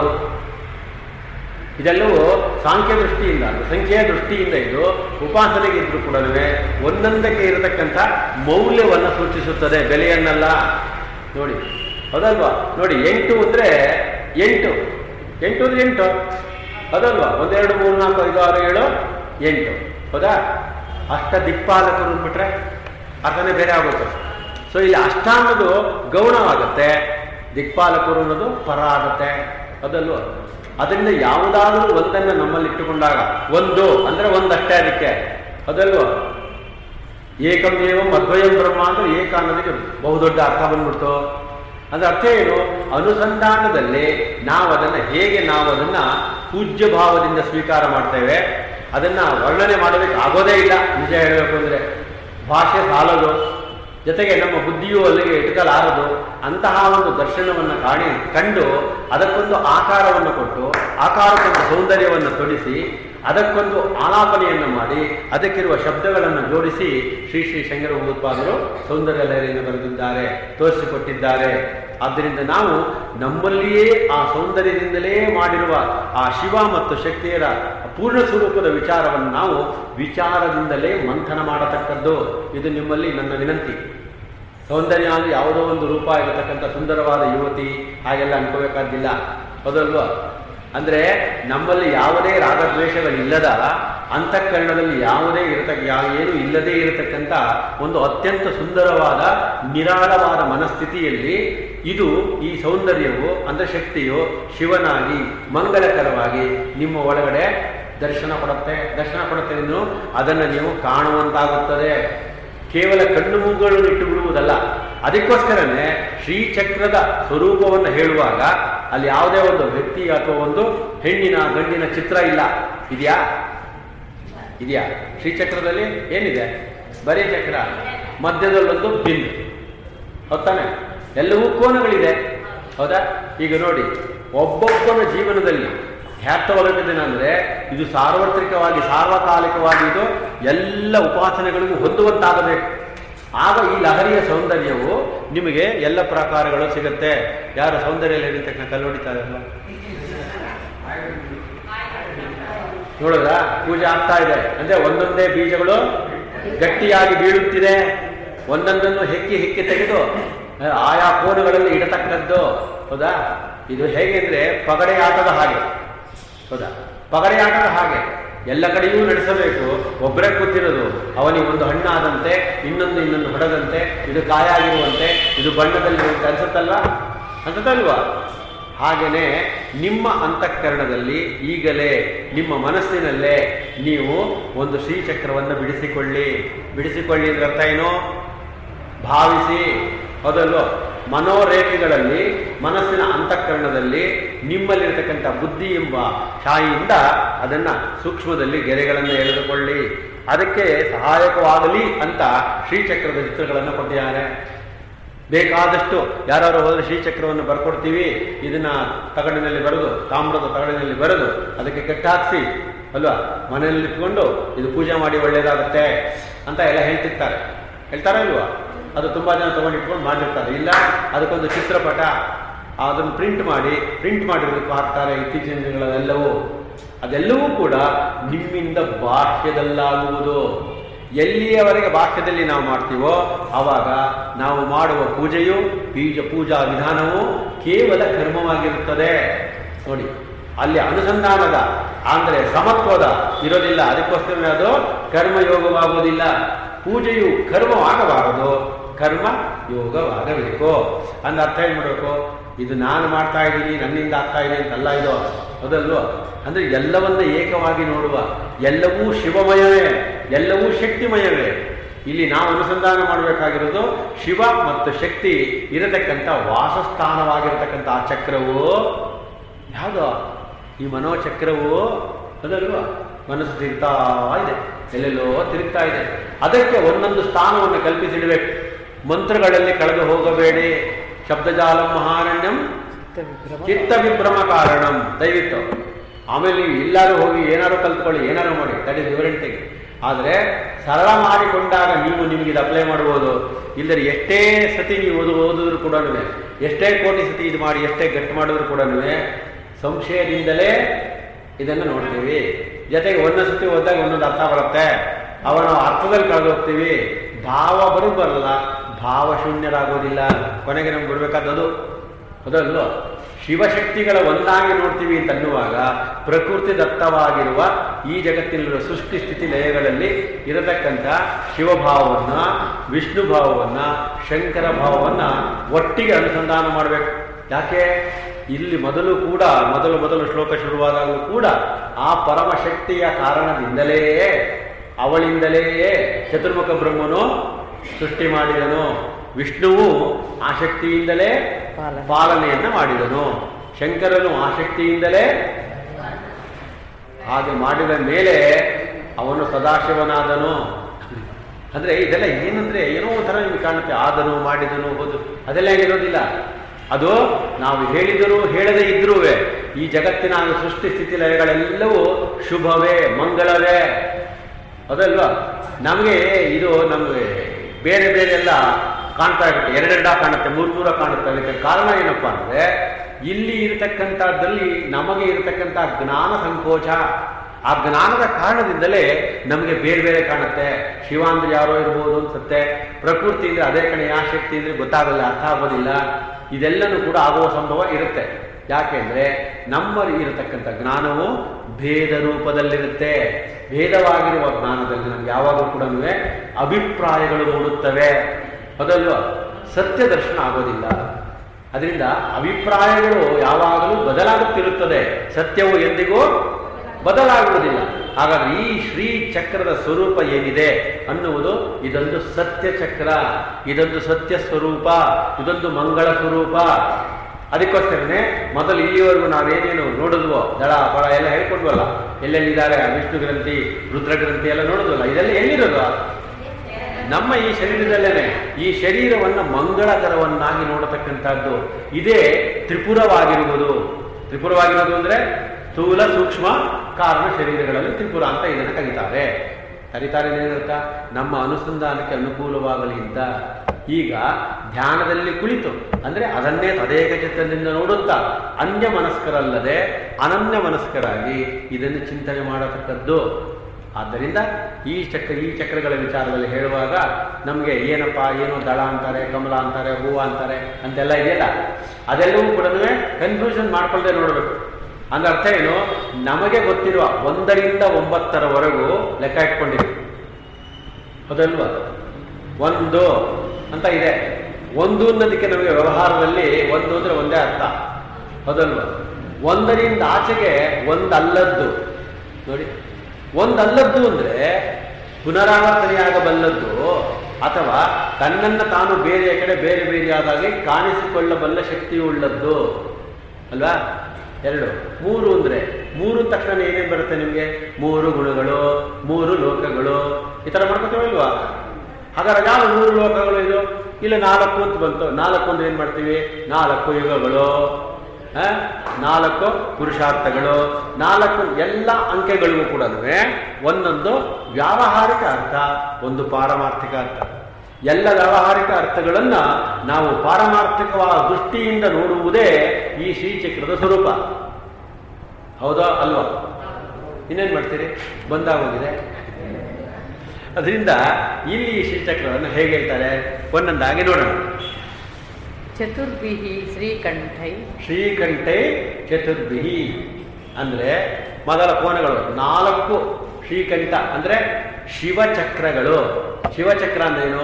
ಇದೆಲ್ಲವೂ ಸಾಂಖ್ಯ ದೃಷ್ಟಿಯಿಂದ ಅಂದ್ರೆ ಸಂಖ್ಯೆಯ ದೃಷ್ಟಿಯಿಂದ ಇದು ಉಪಾಸನೆಗೆ ಇದ್ರೂ ಕೂಡ ಒಂದೊಂದಕ್ಕೆ ಇರತಕ್ಕಂಥ ಮೌಲ್ಯವನ್ನು ಸೂಚಿಸುತ್ತದೆ ಬೆಲೆಯನ್ನಲ್ಲ ನೋಡಿ ಹೌದಲ್ವಾ ನೋಡಿ ಎಂಟು ಅಂದ್ರೆ ಎಂಟು ಎಂಟು ಅಂದ್ರೆ ಎಂಟು ಹೌದಲ್ವಾ ಒಂದೆರಡು ಮೂರು ನಾಲ್ಕು ಐದು ಆರು ಏಳು ಎಂಟು ಹೌದಾ ಅಷ್ಟ ದಿಕ್ಪಾಲಕರು ಬಿಟ್ರೆ ಅರ್ಥನೇ ಬೇರೆ ಆಗುತ್ತೆ ಸೊ ಇಲ್ಲಿ ಅಷ್ಟ ಅನ್ನೋದು ಗೌಣವಾಗುತ್ತೆ ದಿಕ್ಪಾಲಕರು ಅನ್ನೋದು ಪರ ಆಗುತ್ತೆ ಅದಲ್ವ ಅದರಿಂದ ಯಾವುದಾದ್ರೂ ಒಂದನ್ನು ನಮ್ಮಲ್ಲಿ ಇಟ್ಟುಕೊಂಡಾಗ ಒಂದು ಅಂದ್ರೆ ಒಂದಷ್ಟೇ ಅದಕ್ಕೆ ಅದಲ್ವ ಏಕಂ ಏವಂ ಅದ್ವಯಂ ಬ್ರಹ್ಮ ಅಂದ್ರೆ ಏಕ ಅನ್ನೋದಕ್ಕೆ ಬಹುದೊಡ್ಡ ಅರ್ಥ ಬಂದ್ಬಿಡ್ತು ಅಂದ್ರೆ ಅರ್ಥ ಏನು ಅನುಸಂಧಾನದಲ್ಲಿ ನಾವು ಅದನ್ನ ಹೇಗೆ ನಾವು ಅದನ್ನ ಪೂಜ್ಯ ಭಾವದಿಂದ ಸ್ವೀಕಾರ ಮಾಡ್ತೇವೆ ಅದನ್ನ ವರ್ಣನೆ ಮಾಡೋದಕ್ಕೆ ಆಗೋದೇ ಇಲ್ಲ ನಿಜ ಹೇಳಬೇಕು ಅಂದ್ರೆ ಭಾಷೆ ಸಾಲದು ಜೊತೆಗೆ ನಮ್ಮ ಬುದ್ಧಿಯು ಅಲ್ಲಿಗೆ ಇಟ್ಕಲಾರದು ಅಂತಹ ಒಂದು ದರ್ಶನವನ್ನು ಕಾಣಿ ಕಂಡು ಅದಕ್ಕೊಂದು ಆಕಾರವನ್ನು ಕೊಟ್ಟು ಆಕಾರಕ್ಕೊಂದು ಸೌಂದರ್ಯವನ್ನು ತೊಡಿಸಿ ಅದಕ್ಕೊಂದು ಆಲಾಪನೆಯನ್ನು ಮಾಡಿ ಅದಕ್ಕಿರುವ ಶಬ್ದಗಳನ್ನು ಜೋಡಿಸಿ ಶ್ರೀ ಶ್ರೀ ಶಂಕರ ಭಗವತ್ಪಾದರು ಸೌಂದರ್ಯ ಲಹರಿಯನ್ನು ಬರೆದಿದ್ದಾರೆ ತೋರಿಸಿಕೊಟ್ಟಿದ್ದಾರೆ ಆದ್ದರಿಂದ ನಾವು ನಮ್ಮಲ್ಲಿಯೇ ಆ ಸೌಂದರ್ಯದಿಂದಲೇ ಮಾಡಿರುವ ಆ ಶಿವ ಮತ್ತು ಶಕ್ತಿಯರ ಪೂರ್ಣ ಸ್ವರೂಪದ ವಿಚಾರವನ್ನು ನಾವು ವಿಚಾರದಿಂದಲೇ ಮಂಥನ ಮಾಡತಕ್ಕದ್ದು ಇದು ನಿಮ್ಮಲ್ಲಿ ನನ್ನ ವಿನಂತಿ ಸೌಂದರ್ಯ ಅಂದರೆ ಯಾವುದೋ ಒಂದು ರೂಪ ಇರತಕ್ಕಂಥ ಸುಂದರವಾದ ಯುವತಿ ಹಾಗೆಲ್ಲ ಅನ್ಕೋಬೇಕಾದ್ದಿಲ್ಲ ಹೌದಲ್ವಾ ಅಂದ್ರೆ ನಮ್ಮಲ್ಲಿ ಯಾವುದೇ ರಾಗದ್ವೇಷಗಳಿಲ್ಲದ ಅಂತಃಕರಣದಲ್ಲಿ ಯಾವುದೇ ಇರತಕ್ಕ ಯಾವ ಏನು ಇಲ್ಲದೇ ಇರತಕ್ಕಂಥ ಒಂದು ಅತ್ಯಂತ ಸುಂದರವಾದ ನಿರಾಳವಾದ ಮನಸ್ಥಿತಿಯಲ್ಲಿ ಇದು ಈ ಸೌಂದರ್ಯವು ಅಂದ್ರೆ ಶಕ್ತಿಯು ಶಿವನಾಗಿ ಮಂಗಲಕರವಾಗಿ ನಿಮ್ಮ ಒಳಗಡೆ ದರ್ಶನ ಕೊಡುತ್ತೆ ದರ್ಶನ ಕೊಡುತ್ತೆ ಇನ್ನು ಅದನ್ನು ನೀವು ಕಾಣುವಂತಾಗುತ್ತದೆ ಕೇವಲ ಕಣ್ಣು ಮೂಗುಗಳನ್ನು ಇಟ್ಟು ಬಿಡುವುದಲ್ಲ ಅದಕ್ಕೋಸ್ಕರನೇ ಶ್ರೀಚಕ್ರದ ಸ್ವರೂಪವನ್ನು ಹೇಳುವಾಗ ಅಲ್ಲಿ ಯಾವುದೇ ಒಂದು ವ್ಯಕ್ತಿ ಅಥವಾ ಒಂದು ಹೆಣ್ಣಿನ ಗಂಡಿನ ಚಿತ್ರ ಇಲ್ಲ ಇದೆಯಾ ಇದೆಯಾ ಶ್ರೀಚಕ್ರದಲ್ಲಿ ಏನಿದೆ ಬರೀ ಚಕ್ರ ಮಧ್ಯದಲ್ಲೊಂದು ಬಿಂದು ಹೊತ್ತಾನೆ ಎಲ್ಲವೂ ಕೋನಗಳಿದೆ ಹೌದಾ ಈಗ ನೋಡಿ ಒಬ್ಬೊಬ್ಬನ ಜೀವನದಲ್ಲಿ ಹ್ಯಾರ್ಥವಾಗುತ್ತದೇನೆ ಅಂದ್ರೆ ಇದು ಸಾರ್ವತ್ರಿಕವಾಗಿ ಸಾರ್ವಕಾಲಿಕವಾಗಿ ಇದು ಎಲ್ಲ ಉಪಾಸನೆಗಳಿಗೂ ಹೊಂದುವಂತಾಗಬೇಕು ಆಗ ಈ ಲಹರಿಯ ಸೌಂದರ್ಯವು ನಿಮಗೆ ಎಲ್ಲ ಪ್ರಕಾರಗಳು ಸಿಗುತ್ತೆ ಯಾರು ಸೌಂದರ್ಯ ಲಹರಿ ತಕ್ಷಣ ಕಲ್ಲೊಡಿತಾರೆ ನೋಡಿದ್ರ ಪೂಜೆ ಆಗ್ತಾ ಇದೆ ಅಂದ್ರೆ ಒಂದೊಂದೇ ಬೀಜಗಳು ಗಟ್ಟಿಯಾಗಿ ಬೀಳುತ್ತಿದೆ ಒಂದೊಂದನ್ನು ಹೆಕ್ಕಿ ಹೆಕ್ಕಿ ತೆಗೆದು ಆಯಾ ಕೋನಗಳಲ್ಲಿ ಇಡತಕ್ಕದ್ದು ಹೌದಾ ಇದು ಹೇಗೆ ಅಂದ್ರೆ ಪಗಡೆ ಆಟದ ಹಾಗೆ ಹೌದಾ ಪಗಡೆ ಆಟದ ಹಾಗೆ ಎಲ್ಲ ಕಡೆಯೂ ನಡೆಸಬೇಕು ಒಬ್ಬರೇ ಕೂತಿರೋದು ಅವನಿಗೆ ಒಂದು ಹಣ್ಣಾದಂತೆ ಇನ್ನೊಂದು ಇನ್ನೊಂದು ಹೊಡೆದಂತೆ ಇದು ಕಾಯ ಆಗಿರುವಂತೆ ಇದು ಬಣ್ಣದಲ್ಲಿ ಅನ್ಸುತ್ತಲ್ವಾ ಅನ್ಸುತ್ತಲ್ವಾ ಹಾಗೆಯೇ ನಿಮ್ಮ ಅಂತಃಕರಣದಲ್ಲಿ ಈಗಲೇ ನಿಮ್ಮ ಮನಸ್ಸಿನಲ್ಲೇ ನೀವು ಒಂದು ಶ್ರೀಚಕ್ರವನ್ನು ಬಿಡಿಸಿಕೊಳ್ಳಿ ಬಿಡಿಸಿಕೊಳ್ಳಿ ಅಂದ್ರೆ ಅರ್ಥ ಏನು ಭಾವಿಸಿ ಹೌದಲ್ವೋ ಮನೋರೇಖೆಗಳಲ್ಲಿ ಮನಸ್ಸಿನ ಅಂತಃಕರಣದಲ್ಲಿ ನಿಮ್ಮಲ್ಲಿರತಕ್ಕಂಥ ಬುದ್ಧಿ ಎಂಬ ಶಾಯಿಯಿಂದ ಅದನ್ನ ಸೂಕ್ಷ್ಮದಲ್ಲಿ ಗೆರೆಗಳನ್ನು ಎಳೆದುಕೊಳ್ಳಿ ಅದಕ್ಕೆ ಸಹಾಯಕವಾಗಲಿ ಅಂತ ಶ್ರೀಚಕ್ರದ ಚಿತ್ರಗಳನ್ನು ಕೊಟ್ಟಿದ್ದಾರೆ ಬೇಕಾದಷ್ಟು ಯಾರು ಹೋದ್ರೆ ಶ್ರೀಚಕ್ರವನ್ನು ಬರ್ಕೊಡ್ತೀವಿ ಇದನ್ನ ತಗಡಿನಲ್ಲಿ ಬರೆದು ತಾಮ್ರದ ತಗಡಿನಲ್ಲಿ ಬರೆದು ಅದಕ್ಕೆ ಕೆಟ್ಟಾಕ್ಸಿ ಅಲ್ವಾ ಮನೆಯಲ್ಲಿ ಇಟ್ಕೊಂಡು ಇದು ಪೂಜೆ ಮಾಡಿ ಒಳ್ಳೇದಾಗುತ್ತೆ ಅಂತ ಎಲ್ಲ ಹೇಳ್ತಿರ್ತಾರೆ ಹೇಳ್ತಾರಾ ಇಲ್ವಾ ಅದು ತುಂಬಾ ಜನ ತಗೊಂಡು ಇಟ್ಕೊಂಡು ಮಾಡಿರ್ತಾರೆ ಇಲ್ಲ ಅದಕ್ಕೊಂದು ಚಿತ್ರಪಟ ಅದನ್ನು ಪ್ರಿಂಟ್ ಮಾಡಿ ಪ್ರಿಂಟ್ ಮಾಡಿರೋದಕ್ಕೂ ಹಾಕ್ತಾರೆ ಇತ್ತೀಚಿನ ದಿನಗಳಲ್ಲೆಲ್ಲವೂ ಅದೆಲ್ಲವೂ ಕೂಡ ನಿಮ್ಮಿಂದ ಬಾಹ್ಯದಲ್ಲಾಗುವುದು ಎಲ್ಲಿಯವರೆಗೆ ಬಾಹ್ಯದಲ್ಲಿ ನಾವು ಮಾಡ್ತೀವೋ ಆವಾಗ ನಾವು ಮಾಡುವ ಪೂಜೆಯು ಬೀಜ ಪೂಜಾ ವಿಧಾನವು ಕೇವಲ ಕರ್ಮವಾಗಿರುತ್ತದೆ ನೋಡಿ ಅಲ್ಲಿ ಅನುಸಂಧಾನದ ಅಂದ್ರೆ ಸಮತ್ವದ ಇರೋದಿಲ್ಲ ಅದಕ್ಕೋಸ್ಕರ ಅದು ಕರ್ಮಯೋಗವಾಗುವುದಿಲ್ಲ ಪೂಜೆಯು ಕರ್ಮವಾಗಬಾರದು ಕರ್ಮ ಯೋಗವಾಗಬೇಕು ಅಂದ ಅರ್ಥ ಏನ್ ಮಾಡಬೇಕು ಇದು ನಾನು ಮಾಡ್ತಾ ಇದ್ದೀನಿ ನನ್ನಿಂದ ಆಗ್ತಾ ಇದೆ ಅಂತಲ್ಲ ಇದು ಹೌದಲ್ವೋ ಅಂದ್ರೆ ಎಲ್ಲವನ್ನ ಏಕವಾಗಿ ನೋಡುವ ಎಲ್ಲವೂ ಶಿವಮಯವೇ ಎಲ್ಲವೂ ಶಕ್ತಿಮಯವೇ ಇಲ್ಲಿ ನಾವು ಅನುಸಂಧಾನ ಮಾಡಬೇಕಾಗಿರೋದು ಶಿವ ಮತ್ತು ಶಕ್ತಿ ಇರತಕ್ಕಂಥ ವಾಸಸ್ಥಾನವಾಗಿರತಕ್ಕಂಥ ಆ ಚಕ್ರವು ಯಾವುದು ಈ ಮನೋಚಕ್ರವು ಅದಲ್ವಾ ಮನಸ್ಸು ತಿರುಗ್ತಾ ಇದೆ ಎಲ್ಲೆಲ್ಲೋ ತಿರುಗ್ತಾ ಇದೆ ಅದಕ್ಕೆ ಒಂದೊಂದು ಸ್ಥಾನವನ್ನು ಕಲ್ಪಿಸಿಡಬೇಕು ಮಂತ್ರಗಳಲ್ಲಿ ಕಳೆದು ಹೋಗಬೇಡಿ ಶಬ್ದಜಾಲ ಮಹಾರಣ್ಯಂ ಚಿತ್ತ ವಿಭ್ರಮ ಕಾರಣಂ ದಯವಿಟ್ಟು ಆಮೇಲೆ ನೀವು ಎಲ್ಲರೂ ಹೋಗಿ ಏನಾರು ಕಲ್ತ್ಕೊಳ್ಳಿ ಏನಾರು ಮಾಡಿ ದಟ್ ಇಸ್ ಡಿಫರೆಂಟ್ ಥಿಂಗ್ ಆದರೆ ಸರಳ ಮಾಡಿಕೊಂಡಾಗ ನೀವು ನಿಮಗೆ ಇದು ಅಪ್ಲೈ ಮಾಡ್ಬೋದು ಇಲ್ಲದ್ರೆ ಎಷ್ಟೇ ಸತಿ ನೀವು ಓದು ಓದಿದ್ರು ಕೂಡ ಎಷ್ಟೇ ಕೋಟಿ ಸತಿ ಇದು ಮಾಡಿ ಎಷ್ಟೇ ಗಟ್ಟು ಮಾಡಿದ್ರು ಕೂಡ ಸಂಶಯದಿಂದಲೇ ಇದನ್ನು ನೋಡ್ತೀವಿ ಜೊತೆಗೆ ಒಂದೊಂದು ಸತಿ ಓದಿದಾಗ ಒಂದೊಂದು ಅರ್ಥ ಬರುತ್ತೆ ಅವನ ಅರ್ಥದಲ್ಲಿ ಕಳೆದು ಹೋಗ್ತೀವಿ ಭಾವ ಬರು ಬರಲ್ಲ ಭಾವ ಶೂನ್ಯರಾಗೋದಿಲ್ಲ ಕೊನೆಗೆ ನಮ್ಗೆ ಬಿಡ್ಬೇಕಾದದು ಅದಲ್ವ ಶಿವಶಕ್ತಿಗಳ ಒಂದಾಗಿ ನೋಡ್ತೀವಿ ಅಂತ ಅನ್ನುವಾಗ ಪ್ರಕೃತಿ ದತ್ತವಾಗಿರುವ ಈ ಜಗತ್ತಿನಲ್ಲಿರುವ ಸೃಷ್ಟಿ ಸ್ಥಿತಿ ಲಯಗಳಲ್ಲಿ ಇರತಕ್ಕಂಥ ಶಿವಭಾವವನ್ನ ವಿಷ್ಣು ಭಾವವನ್ನ ಶಂಕರ ಭಾವವನ್ನ ಒಟ್ಟಿಗೆ ಅನುಸಂಧಾನ ಮಾಡಬೇಕು ಯಾಕೆ ಇಲ್ಲಿ ಮೊದಲು ಕೂಡ ಮೊದಲು ಮೊದಲು ಶ್ಲೋಕ ಶುರುವಾದಾಗಲೂ ಕೂಡ ಆ ಪರಮಶಕ್ತಿಯ ಕಾರಣದಿಂದಲೇ ಅವಳಿಂದಲೇ ಚತುರ್ಮುಖ ಬ್ರಹ್ಮನು ಸೃಷ್ಟಿ ಮಾಡಿದನು ವಿಷ್ಣುವು ಆ ಶಕ್ತಿಯಿಂದಲೇ ಪಾಲನೆ. ಪಾಲನೆಯನ್ನ ಮಾಡಿದನು ಶಂಕರನು ಆ ಶಕ್ತಿಯಿಂದಲೇ ಹಾಗೆ ಮಾಡಿದ ಮೇಲೆ ಅವನು ಸದಾಶಿವನಾದನು ಅಂದ್ರೆ ಇದೆಲ್ಲ ಏನಂದ್ರೆ ಏನೋ ಒಂಥರ ನಿಮ್ಗೆ ಕಾಣುತ್ತೆ ಆದನು ಮಾಡಿದನು ಹೋದು ಅದೆಲ್ಲ ಏನಿರೋದಿಲ್ಲ ಅದು ನಾವು ಹೇಳಿದರೂ ಹೇಳದೇ ಇದ್ರೂ ಈ ಜಗತ್ತಿನ ಸೃಷ್ಟಿ ಸ್ಥಿತಿ ಲಯಗಳೆಲ್ಲವೂ ಶುಭವೇ ಮಂಗಳವೇ ಅದಲ್ವಾ ನಮಗೆ ಇದು ನಮಗೆ ಬೇರೆ ಬೇರೆ ಎಲ್ಲ ಕಾಣ್ತಾ ಇರುತ್ತೆ ಎರಡೆರಡ ಕಾಣುತ್ತೆ ಮೂರು ಮೂರ ಕಾಣುತ್ತೆ ಅದಕ್ಕೆ ಕಾರಣ ಏನಪ್ಪಾ ಅಂದ್ರೆ ಇಲ್ಲಿ ಇರತಕ್ಕಂಥದ್ದಲ್ಲಿ ನಮಗೆ ಇರತಕ್ಕಂಥ ಜ್ಞಾನ ಸಂಕೋಚ ಆ ಜ್ಞಾನದ ಕಾರಣದಿಂದಲೇ ನಮಗೆ ಬೇರೆ ಬೇರೆ ಕಾಣುತ್ತೆ ಶಿವ ಅಂದ್ರೆ ಯಾರೋ ಇರ್ಬೋದು ಅನ್ಸುತ್ತೆ ಪ್ರಕೃತಿ ಅಂದ್ರೆ ಅದೇ ಕಣೆ ಆ ಶಕ್ತಿ ಅಂದ್ರೆ ಗೊತ್ತಾಗಲ್ಲ ಅರ್ಥ ಆಗೋದಿಲ್ಲ ಇದೆಲ್ಲನೂ ಕೂಡ ಆಗುವ ಸಂಭವ ಇರುತ್ತೆ ಯಾಕೆಂದ್ರೆ ನಮ್ಮಲ್ಲಿ ಇರತಕ್ಕಂಥ ಜ್ಞಾನವು ಭೇದ ರೂಪದಲ್ಲಿರುತ್ತೆ ಭೇದವಾಗಿರುವ ಜ್ಞಾನದಲ್ಲಿ ನಮ್ಗೆ ಯಾವಾಗಲೂ ಕೂಡ ಅಭಿಪ್ರಾಯಗಳು ಮೂಡುತ್ತವೆ ಅದಲ್ವಾ ಸತ್ಯ ದರ್ಶನ ಆಗೋದಿಲ್ಲ ಅದರಿಂದ ಅಭಿಪ್ರಾಯಗಳು ಯಾವಾಗಲೂ ಬದಲಾಗುತ್ತಿರುತ್ತದೆ ಸತ್ಯವು ಎಂದಿಗೂ ಬದಲಾಗುವುದಿಲ್ಲ ಹಾಗಾದ್ರೆ ಈ ಶ್ರೀ ಚಕ್ರದ ಸ್ವರೂಪ ಏನಿದೆ ಅನ್ನುವುದು ಇದೊಂದು ಸತ್ಯ ಚಕ್ರ ಇದೊಂದು ಸತ್ಯ ಸ್ವರೂಪ ಇದೊಂದು ಮಂಗಳ ಸ್ವರೂಪ ಅದಕ್ಕೋಸ್ಕರನೇ ಮೊದಲು ಇಲ್ಲಿವರೆಗೂ ನಾವೇನೇನು ನೋಡಿದ್ವೋ ದಳ ಬಳ ಎಲ್ಲ ಹೇಳ್ಕೊಟ್ವಲ್ಲ ಎಲ್ಲೆಲ್ಲಿದ್ದಾರೆ ಆ ವಿಷ್ಣು ಗ್ರಂಥಿ ರುದ್ರ ಗ್ರಂಥಿ ಎಲ್ಲ ನೋಡಿದ್ವಲ್ಲ ಇದೆಲ್ಲ ಎಲ್ಲಿರೋದು ನಮ್ಮ ಈ ಶರೀರದಲ್ಲೇನೆ ಈ ಶರೀರವನ್ನು ಮಂಗಳಕರವನ್ನಾಗಿ ನೋಡತಕ್ಕಂಥದ್ದು ಇದೇ ತ್ರಿಪುರವಾಗಿರುವುದು ತ್ರಿಪುರವಾಗಿರೋದು ಅಂದ್ರೆ ಸ್ಥೂಲ ಸೂಕ್ಷ್ಮ ಕಾರಣ ಶರೀರಗಳಲ್ಲಿ ತ್ರಿಪುರ ಅಂತ ಇದನ್ನು ಕರೀತಾರೆ ಕರೀತಾರೆ ಏನರ್ಥ ನಮ್ಮ ಅನುಸಂಧಾನಕ್ಕೆ ಅನುಕೂಲವಾಗಲಿ ಅಂತ ಈಗ ಧ್ಯಾನದಲ್ಲಿ ಕುಳಿತು ಅಂದ್ರೆ ಅದನ್ನೇ ತದೇಕ ಚಿತ್ತದಿಂದ ನೋಡುತ್ತಾ ಅನ್ಯ ಮನಸ್ಕರಲ್ಲದೆ ಅನನ್ಯ ಮನಸ್ಕರಾಗಿ ಇದನ್ನು ಚಿಂತನೆ ಮಾಡತಕ್ಕದ್ದು ಆದ್ದರಿಂದ ಈ ಚಕ್ರ ಈ ಚಕ್ರಗಳ ವಿಚಾರದಲ್ಲಿ ಹೇಳುವಾಗ ನಮಗೆ ಏನಪ್ಪ ಏನು ದಳ ಅಂತಾರೆ ಕಮಲ ಅಂತಾರೆ ಹೂವು ಅಂತಾರೆ ಅಂತೆಲ್ಲ ಇದೆಯಲ್ಲ ಅದೆಲ್ಲವೂ ಕೂಡ ಕನ್ಫ್ಯೂಷನ್ ಮಾಡ್ಕೊಳ್ಳದೆ ನೋಡಬೇಕು ಅಂದ್ರೆ ಅರ್ಥ ಏನು ನಮಗೆ ಗೊತ್ತಿರುವ ಒಂದರಿಂದ ಒಂಬತ್ತರವರೆಗೂ ಲೆಕ್ಕ ಇಟ್ಕೊಂಡಿದೆ ಹೌದಲ್ವಾ ಒಂದು ಅಂತ ಇದೆ ಒಂದು ಅನ್ನೋದಕ್ಕೆ ನಮಗೆ ವ್ಯವಹಾರದಲ್ಲಿ ಒಂದು ಅಂದ್ರೆ ಒಂದೇ ಅರ್ಥ ಹೌದಲ್ವಾ ಒಂದರಿಂದ ಆಚೆಗೆ ಒಂದಲ್ಲದ್ದು ನೋಡಿ ಒಂದಲ್ಲದ್ದು ಅಂದ್ರೆ ಪುನರಾವರ್ತನೆಯಾಗಬಲ್ಲದ್ದು ಅಥವಾ ತನ್ನನ್ನು ತಾನು ಬೇರೆಯ ಕಡೆ ಬೇರೆ ಬೇರೆಯಾದಾಗಿ ಕಾಣಿಸಿಕೊಳ್ಳಬಲ್ಲ ಶಕ್ತಿಯುಳ್ಳದ್ದು ಅಲ್ವಾ ಎರಡು ಮೂರು ಅಂದ್ರೆ ಮೂರು ತಕ್ಷಣ ಏನೇನು ಬರುತ್ತೆ ನಿಮಗೆ ಮೂರು ಗುಣಗಳು ಮೂರು ಲೋಕಗಳು ಈ ಥರ ಮಾಡ್ಕೊತೀವಲ್ವಾ ಹಾಗಾದ್ರೆ ಯಾವ ಮೂರು ಲೋಕಗಳು ಇದು ಇಲ್ಲ ನಾಲ್ಕು ಅಂತ ಬಂತು ನಾಲ್ಕು ಅಂದ್ರೆ ಏನ್ ಮಾಡ್ತೀವಿ ನಾಲ್ಕು ಯುಗಗಳು ಆ? ನಾಲ್ಕು ಪುರುಷಾರ್ಥಗಳು ನಾಲ್ಕು ಎಲ್ಲ ಅಂಕೆಗಳಿಗೂ ಕೂಡ ಒಂದೊಂದು ವ್ಯಾವಹಾರಿಕ ಅರ್ಥ ಒಂದು ಪಾರಮಾರ್ಥಿಕ ಅರ್ಥ ಎಲ್ಲ ವ್ಯಾವಹಾರಿಕ ಅರ್ಥಗಳನ್ನ ನಾವು ಪಾರಮಾರ್ಥಿಕವಾದ ದೃಷ್ಟಿಯಿಂದ ನೋಡುವುದೇ ಈ ಶ್ರೀಚಕ್ರದ ಸ್ವರೂಪ ಹೌದಾ ಅಲ್ವಾ ಇನ್ನೇನ್ ಮಾಡ್ತೀರಿ ಬಂದಾಗೋಗಿದೆ ಅದರಿಂದ ಇಲ್ಲಿ ಈ ಶ್ರೀಚಕ್ರವನ್ನು ಹೇಗೆ ಹೇಳ್ತಾರೆ ಒಂದೊಂದಾಗಿ ನೋಡೋಣ ಚತುರ್ಭಿಃ ಶ್ರೀಕಂಠೈ ಶ್ರೀಕಂಠೆ ಚತುರ್ಭಿಹಿ ಅಂದ್ರೆ ಮೊದಲ ಕೋನಗಳು ನಾಲ್ಕು ಶ್ರೀಕಂಠ ಅಂದ್ರೆ ಶಿವಚಕ್ರಗಳು ಶಿವಚಕ್ರ ಅಂದ್ರೇನು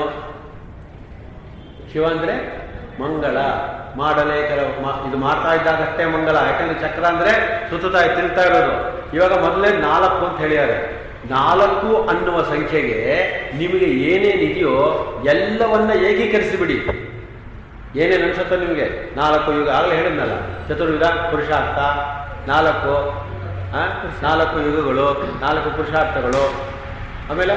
ಶಿವ ಅಂದ್ರೆ ಮಂಗಳ ಮಾಡಲೇ ಕೆಲವು ಮಾ- ಇದು ಮಾಡ್ತಾ ಇದ್ದಾಗಷ್ಟೇ ಮಂಗಲ ಯಾಕಂದ್ರೆ ಚಕ್ರ ಅಂದ್ರೆ ಸುತ್ತುತ್ತಾ ತಿರುಗ್ತಾ ಇರೋದು ಇವಾಗ ಮೊದಲೇ ನಾಲ್ಕು ಅಂತ ಹೇಳಿದ್ದಾರೆ ನಾಲ್ಕು ಅನ್ನುವ ಸಂಖ್ಯೆಗೆ ನಿಮಗೆ ಏನೇನಿದೆಯೋ ಎಲ್ಲವನ್ನ ಏಕೀಕರಿಸಿಬಿಡಿ ಏನೇನು ಅನ್ಸುತ್ತೆ ನಿಮಗೆ ನಾಲ್ಕು ಯುಗ ಆಗಲೇ ಹೇಳಿದ್ನಲ್ಲ ಚತುರ್ಯುಗ ಪುರುಷಾರ್ಥ ನಾಲ್ಕು ಆ? ನಾಲ್ಕು ಯುಗಗಳು ನಾಲ್ಕು ಪುರುಷಾರ್ಥಗಳು ಆಮೇಲೆ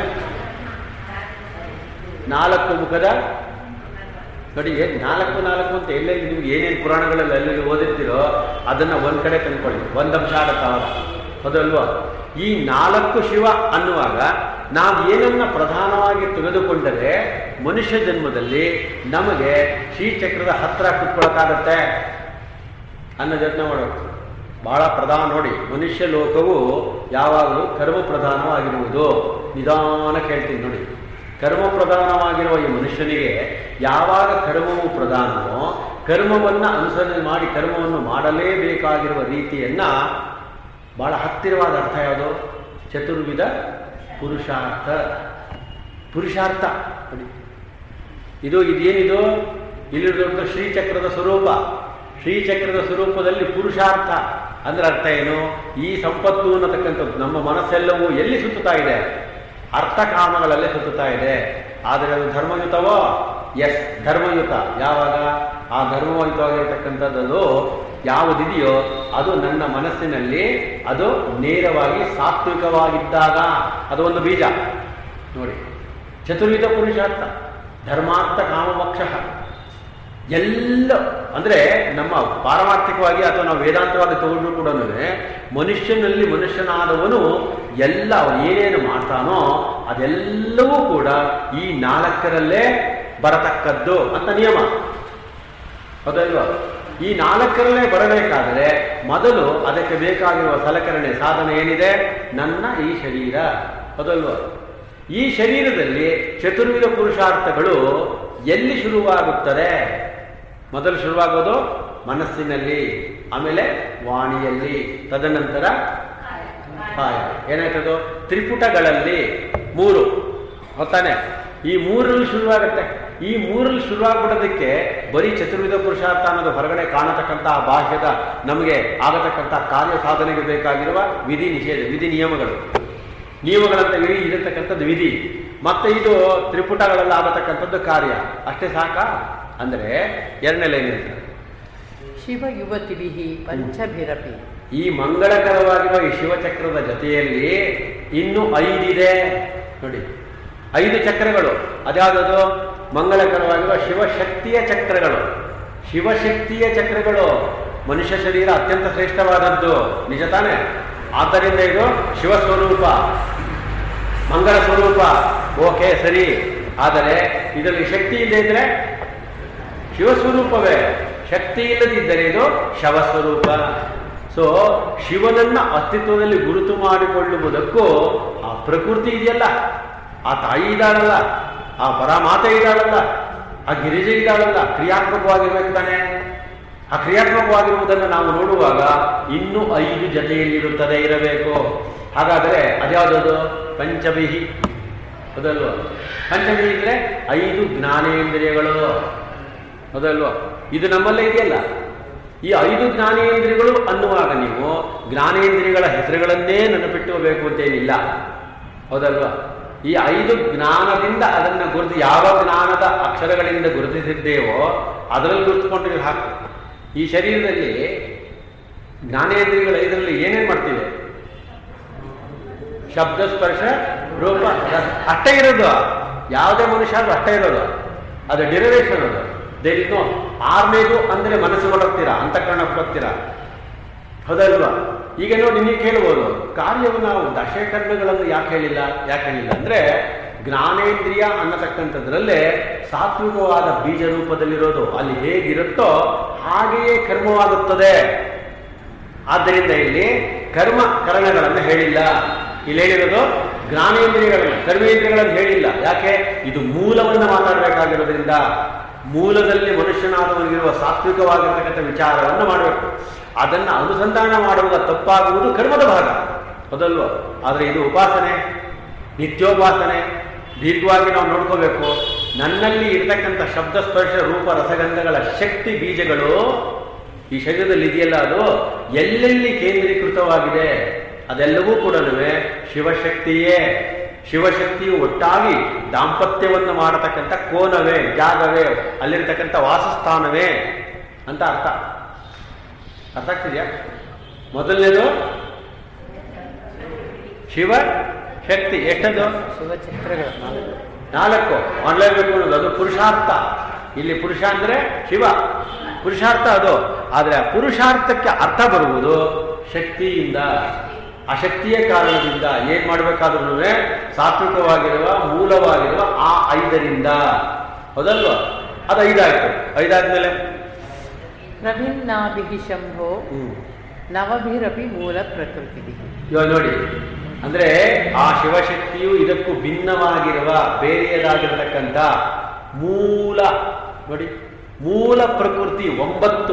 ನಾಲ್ಕು ಮುಖದ ನೋಡಿ ಏನ್ ನಾಲ್ಕು ನಾಲ್ಕು ಅಂತ ಎಲ್ಲೆಲ್ಲಿ ನಿಮ್ಗೆ ಏನೇನು ಪುರಾಣಗಳಲ್ಲಿ ಎಲ್ಲೆಲ್ಲಿ ಓದಿರ್ತೀರೋ ಅದನ್ನ ಒಂದ್ ಕಡೆ ತಂದ್ಕೊಳ್ಳಿ ಒಂದ್ ಅಂಶ ಆಗತ್ತ ಅವಾಗ ಹೌದಲ್ವಾ ಈ ನಾಲ್ಕು ಶಿವ ಅನ್ನುವಾಗ ನಾವು ಏನನ್ನ ಪ್ರಧಾನವಾಗಿ ತೆಗೆದುಕೊಂಡರೆ ಮನುಷ್ಯ ಜನ್ಮದಲ್ಲಿ ನಮಗೆ ಶ್ರೀಚಕ್ರದ ಹತ್ರ ಕುತ್ಕೊಳಕ್ಕಾಗತ್ತೆ ಅನ್ನೋ ಯೋಚನೆ ಮಾಡಬೇಕು ಬಹಳ ಪ್ರಧಾನ ನೋಡಿ ಮನುಷ್ಯ ಲೋಕವು ಯಾವಾಗಲೂ ಕರ್ಮ ಪ್ರಧಾನವಾಗಿರುವುದು ನಿಧಾನ ಕೇಳ್ತೀನಿ ನೋಡಿ ಕರ್ಮ ಪ್ರಧಾನವಾಗಿರುವ ಈ ಮನುಷ್ಯನಿಗೆ ಯಾವಾಗ ಕರ್ಮವು ಪ್ರಧಾನವೋ ಕರ್ಮವನ್ನು ಅನುಸರಣೆ ಮಾಡಿ ಕರ್ಮವನ್ನು ಮಾಡಲೇಬೇಕಾಗಿರುವ ರೀತಿಯನ್ನ ಬಹಳ ಹತ್ತಿರವಾದ ಅರ್ಥ ಯಾವುದು ಚತುರ್ವಿಧ ಪುರುಷಾರ್ಥ ಪುರುಷಾರ್ಥ ನೋಡಿ ಇದು ಇದೇನಿದು ಇಲ್ಲಿರೋದು ಶ್ರೀಚಕ್ರದ ಸ್ವರೂಪ ಶ್ರೀಚಕ್ರದ ಸ್ವರೂಪದಲ್ಲಿ ಪುರುಷಾರ್ಥ ಅಂದ್ರೆ ಅರ್ಥ ಏನು ಈ ಸಂಪತ್ತು ಅನ್ನತಕ್ಕಂಥದ್ದು ನಮ್ಮ ಮನಸ್ಸೆಲ್ಲವೂ ಎಲ್ಲಿ ಸುತ್ತುತ್ತಾ ಇದೆ ಅರ್ಥ ಕಾಮಗಳಲ್ಲೇ ಸುತ್ತುತ್ತಾ ಇದೆ ಆದರೆ ಅದು ಧರ್ಮಯುತವೋ ಎಸ್ ಧರ್ಮಯುತ ಯಾವಾಗ ಆ ಧರ್ಮಯುತವಾಗಿರತಕ್ಕಂಥದ್ದು ಯಾವುದಿದೆಯೋ ಅದು ನನ್ನ ಮನಸ್ಸಿನಲ್ಲಿ ಅದು ನೇರವಾಗಿ ಸಾತ್ವಿಕವಾಗಿದ್ದಾಗ ಅದು ಒಂದು ಬೀಜ ನೋಡಿ ಚತುರ್ವಿಧ ಪುರುಷಾರ್ಥ ಧರ್ಮಾರ್ಥ ಕಾಮಮೋಕ್ಷ ಎಲ್ಲ ಅಂದ್ರೆ ನಮ್ಮ ಪಾರಮಾರ್ಥಿಕವಾಗಿ ಅಥವಾ ನಾವು ವೇದಾಂತವಾಗಿ ತಗೊಂಡ್ರು ಕೂಡ ಮನುಷ್ಯನಲ್ಲಿ ಮನುಷ್ಯನಾದವನು ಎಲ್ಲ ಅವನು ಏನೇನು ಮಾಡ್ತಾನೋ ಅದೆಲ್ಲವೂ ಕೂಡ ಈ ನಾಲ್ಕರಲ್ಲೇ ಬರತಕ್ಕದ್ದು ಅಂತ ನಿಯಮ ಹೌದಲ್ವಾ ಈ ನಾಲ್ಕರಲ್ಲೇ ಬರಬೇಕಾದರೆ ಮೊದಲು ಅದಕ್ಕೆ ಬೇಕಾಗಿರುವ ಸಲಕರಣೆ ಸಾಧನ ಏನಿದೆ ನನ್ನ ಈ ಶರೀರ ಹೌದಲ್ವಾ ಈ ಶರೀರದಲ್ಲಿ ಚತುರ್ವಿಧ ಪುರುಷಾರ್ಥಗಳು ಎಲ್ಲಿ ಶುರುವಾಗುತ್ತದೆ ಮೊದಲು ಶುರುವಾಗೋದು ಮನಸ್ಸಿನಲ್ಲಿ ಆಮೇಲೆ ವಾಣಿಯಲ್ಲಿ ತದನಂತರ ಕಾಯ ಏನಾಯ್ತದು ತ್ರಿಪುಟಗಳಲ್ಲಿ ಮೂರು ಗೊತ್ತಾನೆ ಈ ಮೂರಲ್ಲಿ ಶುರುವಾಗುತ್ತೆ ಈ ಮೂರಲ್ಲಿ ಶುರುವಾಗ್ಬಿಡೋದಕ್ಕೆ ಬರೀ ಚತುರ್ವಿಧ ಪುರುಷಾರ್ಥ ಅನ್ನೋದು ಹೊರಗಡೆ ಕಾಣತಕ್ಕಂಥ ಬಾಹ್ಯದ ನಮಗೆ ಆಗತಕ್ಕಂಥ ಕಾರ್ಯ ಸಾಧನೆಗೆ ಬೇಕಾಗಿರುವ ವಿಧಿ ನಿಷೇಧ ವಿಧಿ ನಿಯಮಗಳು ನಿಯಮಗಳಂತ ಇಡೀ ಇರತಕ್ಕಂಥದ್ದು ವಿಧಿ ಮತ್ತೆ ಇದು ತ್ರಿಪುಟಗಳಲ್ಲಿ ಆಗತಕ್ಕಂಥದ್ದು ಕಾರ್ಯ ಅಷ್ಟೇ ಸಾಕ ಅಂದರೆ ಎರಡನೇ ಲೈನ್ ಇರ್ತದೆ ಶಿವ ಯುವತಿಭಿಃ ಪಂಚಭಿರಪಿ ಈ ಮಂಗಳಕರವಾಗಿರುವ ಈ ಶಿವಚಕ್ರದ ಜೊತೆಯಲ್ಲಿ ಇನ್ನು ಐದಿದೆ ನೋಡಿ ಐದು ಚಕ್ರಗಳು ಅದ್ಯಾವುದದು ಮಂಗಳಕರವಾಗಿರುವ ಶಿವಶಕ್ತಿಯ ಚಕ್ರಗಳು ಶಿವಶಕ್ತಿಯ ಚಕ್ರಗಳು ಮನುಷ್ಯ ಶರೀರ ಅತ್ಯಂತ ಶ್ರೇಷ್ಠವಾದದ್ದು ನಿಜ ತಾನೆ ಆದ್ದರಿಂದ ಇದು ಶಿವಸ್ವರೂಪ ಮಂಗಳ ಸ್ವರೂಪ ಓಕೆ ಸರಿ ಆದರೆ ಇದರಲ್ಲಿ ಶಕ್ತಿ ಇಲ್ಲದೆ ಇದ್ರೆ ಶಿವಸ್ವರೂಪವೇ ಶಕ್ತಿ ಇಲ್ಲದಿದ್ದರೆ ಇದು ಶವಸ್ವರೂಪ ಸೊ ಶಿವನನ್ನ ಅಸ್ತಿತ್ವದಲ್ಲಿ ಗುರುತು ಮಾಡಿಕೊಳ್ಳುವುದಕ್ಕೂ ಆ ಪ್ರಕೃತಿ ಇದೆಯಲ್ಲ ಆ ತಾಯಿ ಇದ್ದಾಳಲ್ಲ ಆ ಪರಮಾತೆ ಇದ್ದಾಳಲ್ಲ ಆ ಗಿರಿಜೆ ಇದ್ದಾಳಲ್ಲ ಕ್ರಿಯಾತ್ಮಕವಾಗಿರ್ಬೇಕು ತಾನೆ ಆ ಕ್ರಿಯಾತ್ಮಕವಾಗಿರುವುದನ್ನು ನಾವು ನೋಡುವಾಗ ಇನ್ನೂ ಐದು ಜೊತೆಯಲ್ಲಿರುತ್ತದೆ ಇರಬೇಕು ಹಾಗಾದರೆ ಅದ್ಯಾವುದದು ಪಂಚಬಿಹಿ ಹೌದಲ್ವ ಪಂಚಬಿಹಿ ಅಂದ್ರೆ ಐದು ಜ್ಞಾನೇಂದ್ರಿಯಗಳು ಹೌದಲ್ವ ಇದು ನಮ್ಮಲ್ಲೇ ಇದೆಯಲ್ಲ ಈ ಐದು ಜ್ಞಾನೇಂದ್ರಿಯಗಳು ಅನ್ನುವಾಗ ನೀವು ಜ್ಞಾನೇಂದ್ರಿಯಗಳ ಹೆಸರುಗಳನ್ನೇ ನೆನಪಿಟ್ಟುಕೋಬೇಕು ಅಂತೇನಿಲ್ಲ ಹೌದಲ್ವಾ ಈ ಐದು ಜ್ಞಾನದಿಂದ ಅದನ್ನ ಗುರುತು ಯಾವ ಜ್ಞಾನದ ಅಕ್ಷರಗಳಿಂದ ಗುರುತಿಸಿದ್ದೇವೋ ಅದರಲ್ಲಿ ಗುರುತುಕೊಂಡು ನೀವು ಹಾಕಿ ಈ ಶರೀರದಲ್ಲಿ ಜ್ಞಾನೇಂದ್ರಿಯಗಳ ಐದರಲ್ಲಿ ಏನೇನ್ ಮಾಡ್ತೀವಿ ಶಬ್ದ ಸ್ಪರ್ಶ ರೂಪ ರಸ. ಅಷ್ಟೇ ಇರೋದು ಯಾವುದೇ ಮನುಷ್ಯ ಆದ್ರೂ ಅಷ್ಟೇ ಇರೋದು ಅದು ಡಿರವೇಶನ್ ಅದು ದೇರ್ ಇಸ್ ನೋ ಆರ್ನೇದು ಅಂದ್ರೆ ಮನಸ್ಸು ಕೊಡೋಗ್ತೀರಾ ಅಂತಃಕರಣ ಕೊಡೋಗ್ತೀರಾ ಹೌದಲ್ವಾ ಈಗ ನೋಡಿ ನೀವು ಕೇಳ್ಬೋದು ಕಾರ್ಯವು ನಾವು ದಶಕರ್ಮಗಳನ್ನು ಯಾಕೆ ಹೇಳಿಲ್ಲ ಯಾಕೆ ಹೇಳಿಲ್ಲ ಅಂದ್ರೆ ಜ್ಞಾನೇಂದ್ರಿಯ ಅನ್ನತಕ್ಕಂಥದ್ರಲ್ಲೇ ಸಾತ್ವಿಕವಾದ ಬೀಜ ರೂಪದಲ್ಲಿರೋದು ಅಲ್ಲಿ ಹೇಗಿರುತ್ತೋ ಹಾಗೆಯೇ ಕರ್ಮವಾಗುತ್ತದೆ ಆದ್ದರಿಂದ ಇಲ್ಲಿ ಕರ್ಮ ಕರಣಗಳನ್ನು ಹೇಳಿಲ್ಲ ಇಲ್ಲಿ ಹೇಳಿರೋದು ಜ್ಞಾನೇಂದ್ರಿಯಗಳನ್ನು ಕರ್ಮೇಂದ್ರಿಯಗಳನ್ನು ಹೇಳಿಲ್ಲ ಯಾಕೆ ಇದು ಮೂಲವನ್ನು ಮಾತಾಡಬೇಕಾಗಿರೋದ್ರಿಂದ ಮೂಲದಲ್ಲಿ ಮನುಷ್ಯನಾದವನಿಗಿರುವ ಸಾತ್ವಿಕವಾಗಿರ್ತಕ್ಕಂಥ ವಿಚಾರವನ್ನು ಮಾಡಬೇಕು ಅದನ್ನು ಅನುಸಂಧಾನ ಮಾಡುವಾಗ ತಪ್ಪಾಗುವುದು ಕರ್ಮದ ಭಾಗ ಹೌದಲ್ವ ಆದರೆ ಇದು ಉಪಾಸನೆ ನಿತ್ಯೋಪಾಸನೆ ದೀರ್ಘವಾಗಿ ನಾವು ನೋಡ್ಕೋಬೇಕು ನನ್ನಲ್ಲಿ ಇರ್ತಕ್ಕಂಥ ಶಬ್ದ ಸ್ಪರ್ಶ ರೂಪ ರಸಗಂಧಗಳ ಶಕ್ತಿ ಬೀಜಗಳು ಈ ಶರೀರದಲ್ಲಿ ಇದೆಯಲ್ಲ ಅದು ಎಲ್ಲೆಲ್ಲಿ ಕೇಂದ್ರೀಕೃತವಾಗಿದೆ ಅದೆಲ್ಲವೂ ಕೂಡ ಶಿವಶಕ್ತಿಯೇ ಶಿವಶಕ್ತಿಯು ಒಟ್ಟಾಗಿ ದಾಂಪತ್ಯವನ್ನು ಮಾಡತಕ್ಕಂಥ ಕೋನವೇ ಜಾಗವೇ ಅಲ್ಲಿರ್ತಕ್ಕಂಥ ವಾಸಸ್ಥಾನವೇ ಅಂತ ಅರ್ಥ ಅರ್ಥ ಆಗ್ತಿದೆಯಾ ಮೊದಲನೇದು ಶಿವ ಶಕ್ತಿ ಎಷ್ಟದು ಶಿವಚಕ್ರಗಳು ನಾಲ್ಕು. ನಾಲ್ಕು ಮಾಡಲೇಬೇಕು ಅನ್ನೋದು ಅದು ಪುರುಷಾರ್ಥ ಇಲ್ಲಿ ಪುರುಷ ಅಂದ್ರೆ ಶಿವ ಪುರುಷಾರ್ಥ ಅದು ಆದರೆ ಆ ಪುರುಷಾರ್ಥಕ್ಕೆ ಅರ್ಥ ಬರುವುದು ಶಕ್ತಿಯಿಂದ ಆ ಶಕ್ತಿಯ ಕಾರಣದಿಂದ ಏನ್ ಮಾಡಬೇಕಾದ್ರೂ ಸಾತ್ವಿಕವಾಗಿರುವ ಮೂಲವಾಗಿರುವ ಆ ಐದರಿಂದ ಹೌದಲ್ವಾ ಅದು ಐದಾಯ್ತು ಐದಾದ್ಮೇಲೆ ಪ್ರಭಿನ್ನಾಭಿಃ ಶಂಭೋ ಹ್ಮ್ ನವಭಿರಪಿ ಮೂಲ ಪ್ರಕೃತಿ ಇವಾಗ ನೋಡಿ ಅಂದ್ರೆ ಆ ಶಿವಶಕ್ತಿಯು ಇದಕ್ಕೂ ಭಿನ್ನವಾಗಿರುವ ಬೇರೆಯದಾಗಿರತಕ್ಕಂಥ ಮೂಲ ನೋಡಿ ಮೂಲ ಪ್ರಕೃತಿ ಒಂಬತ್ತು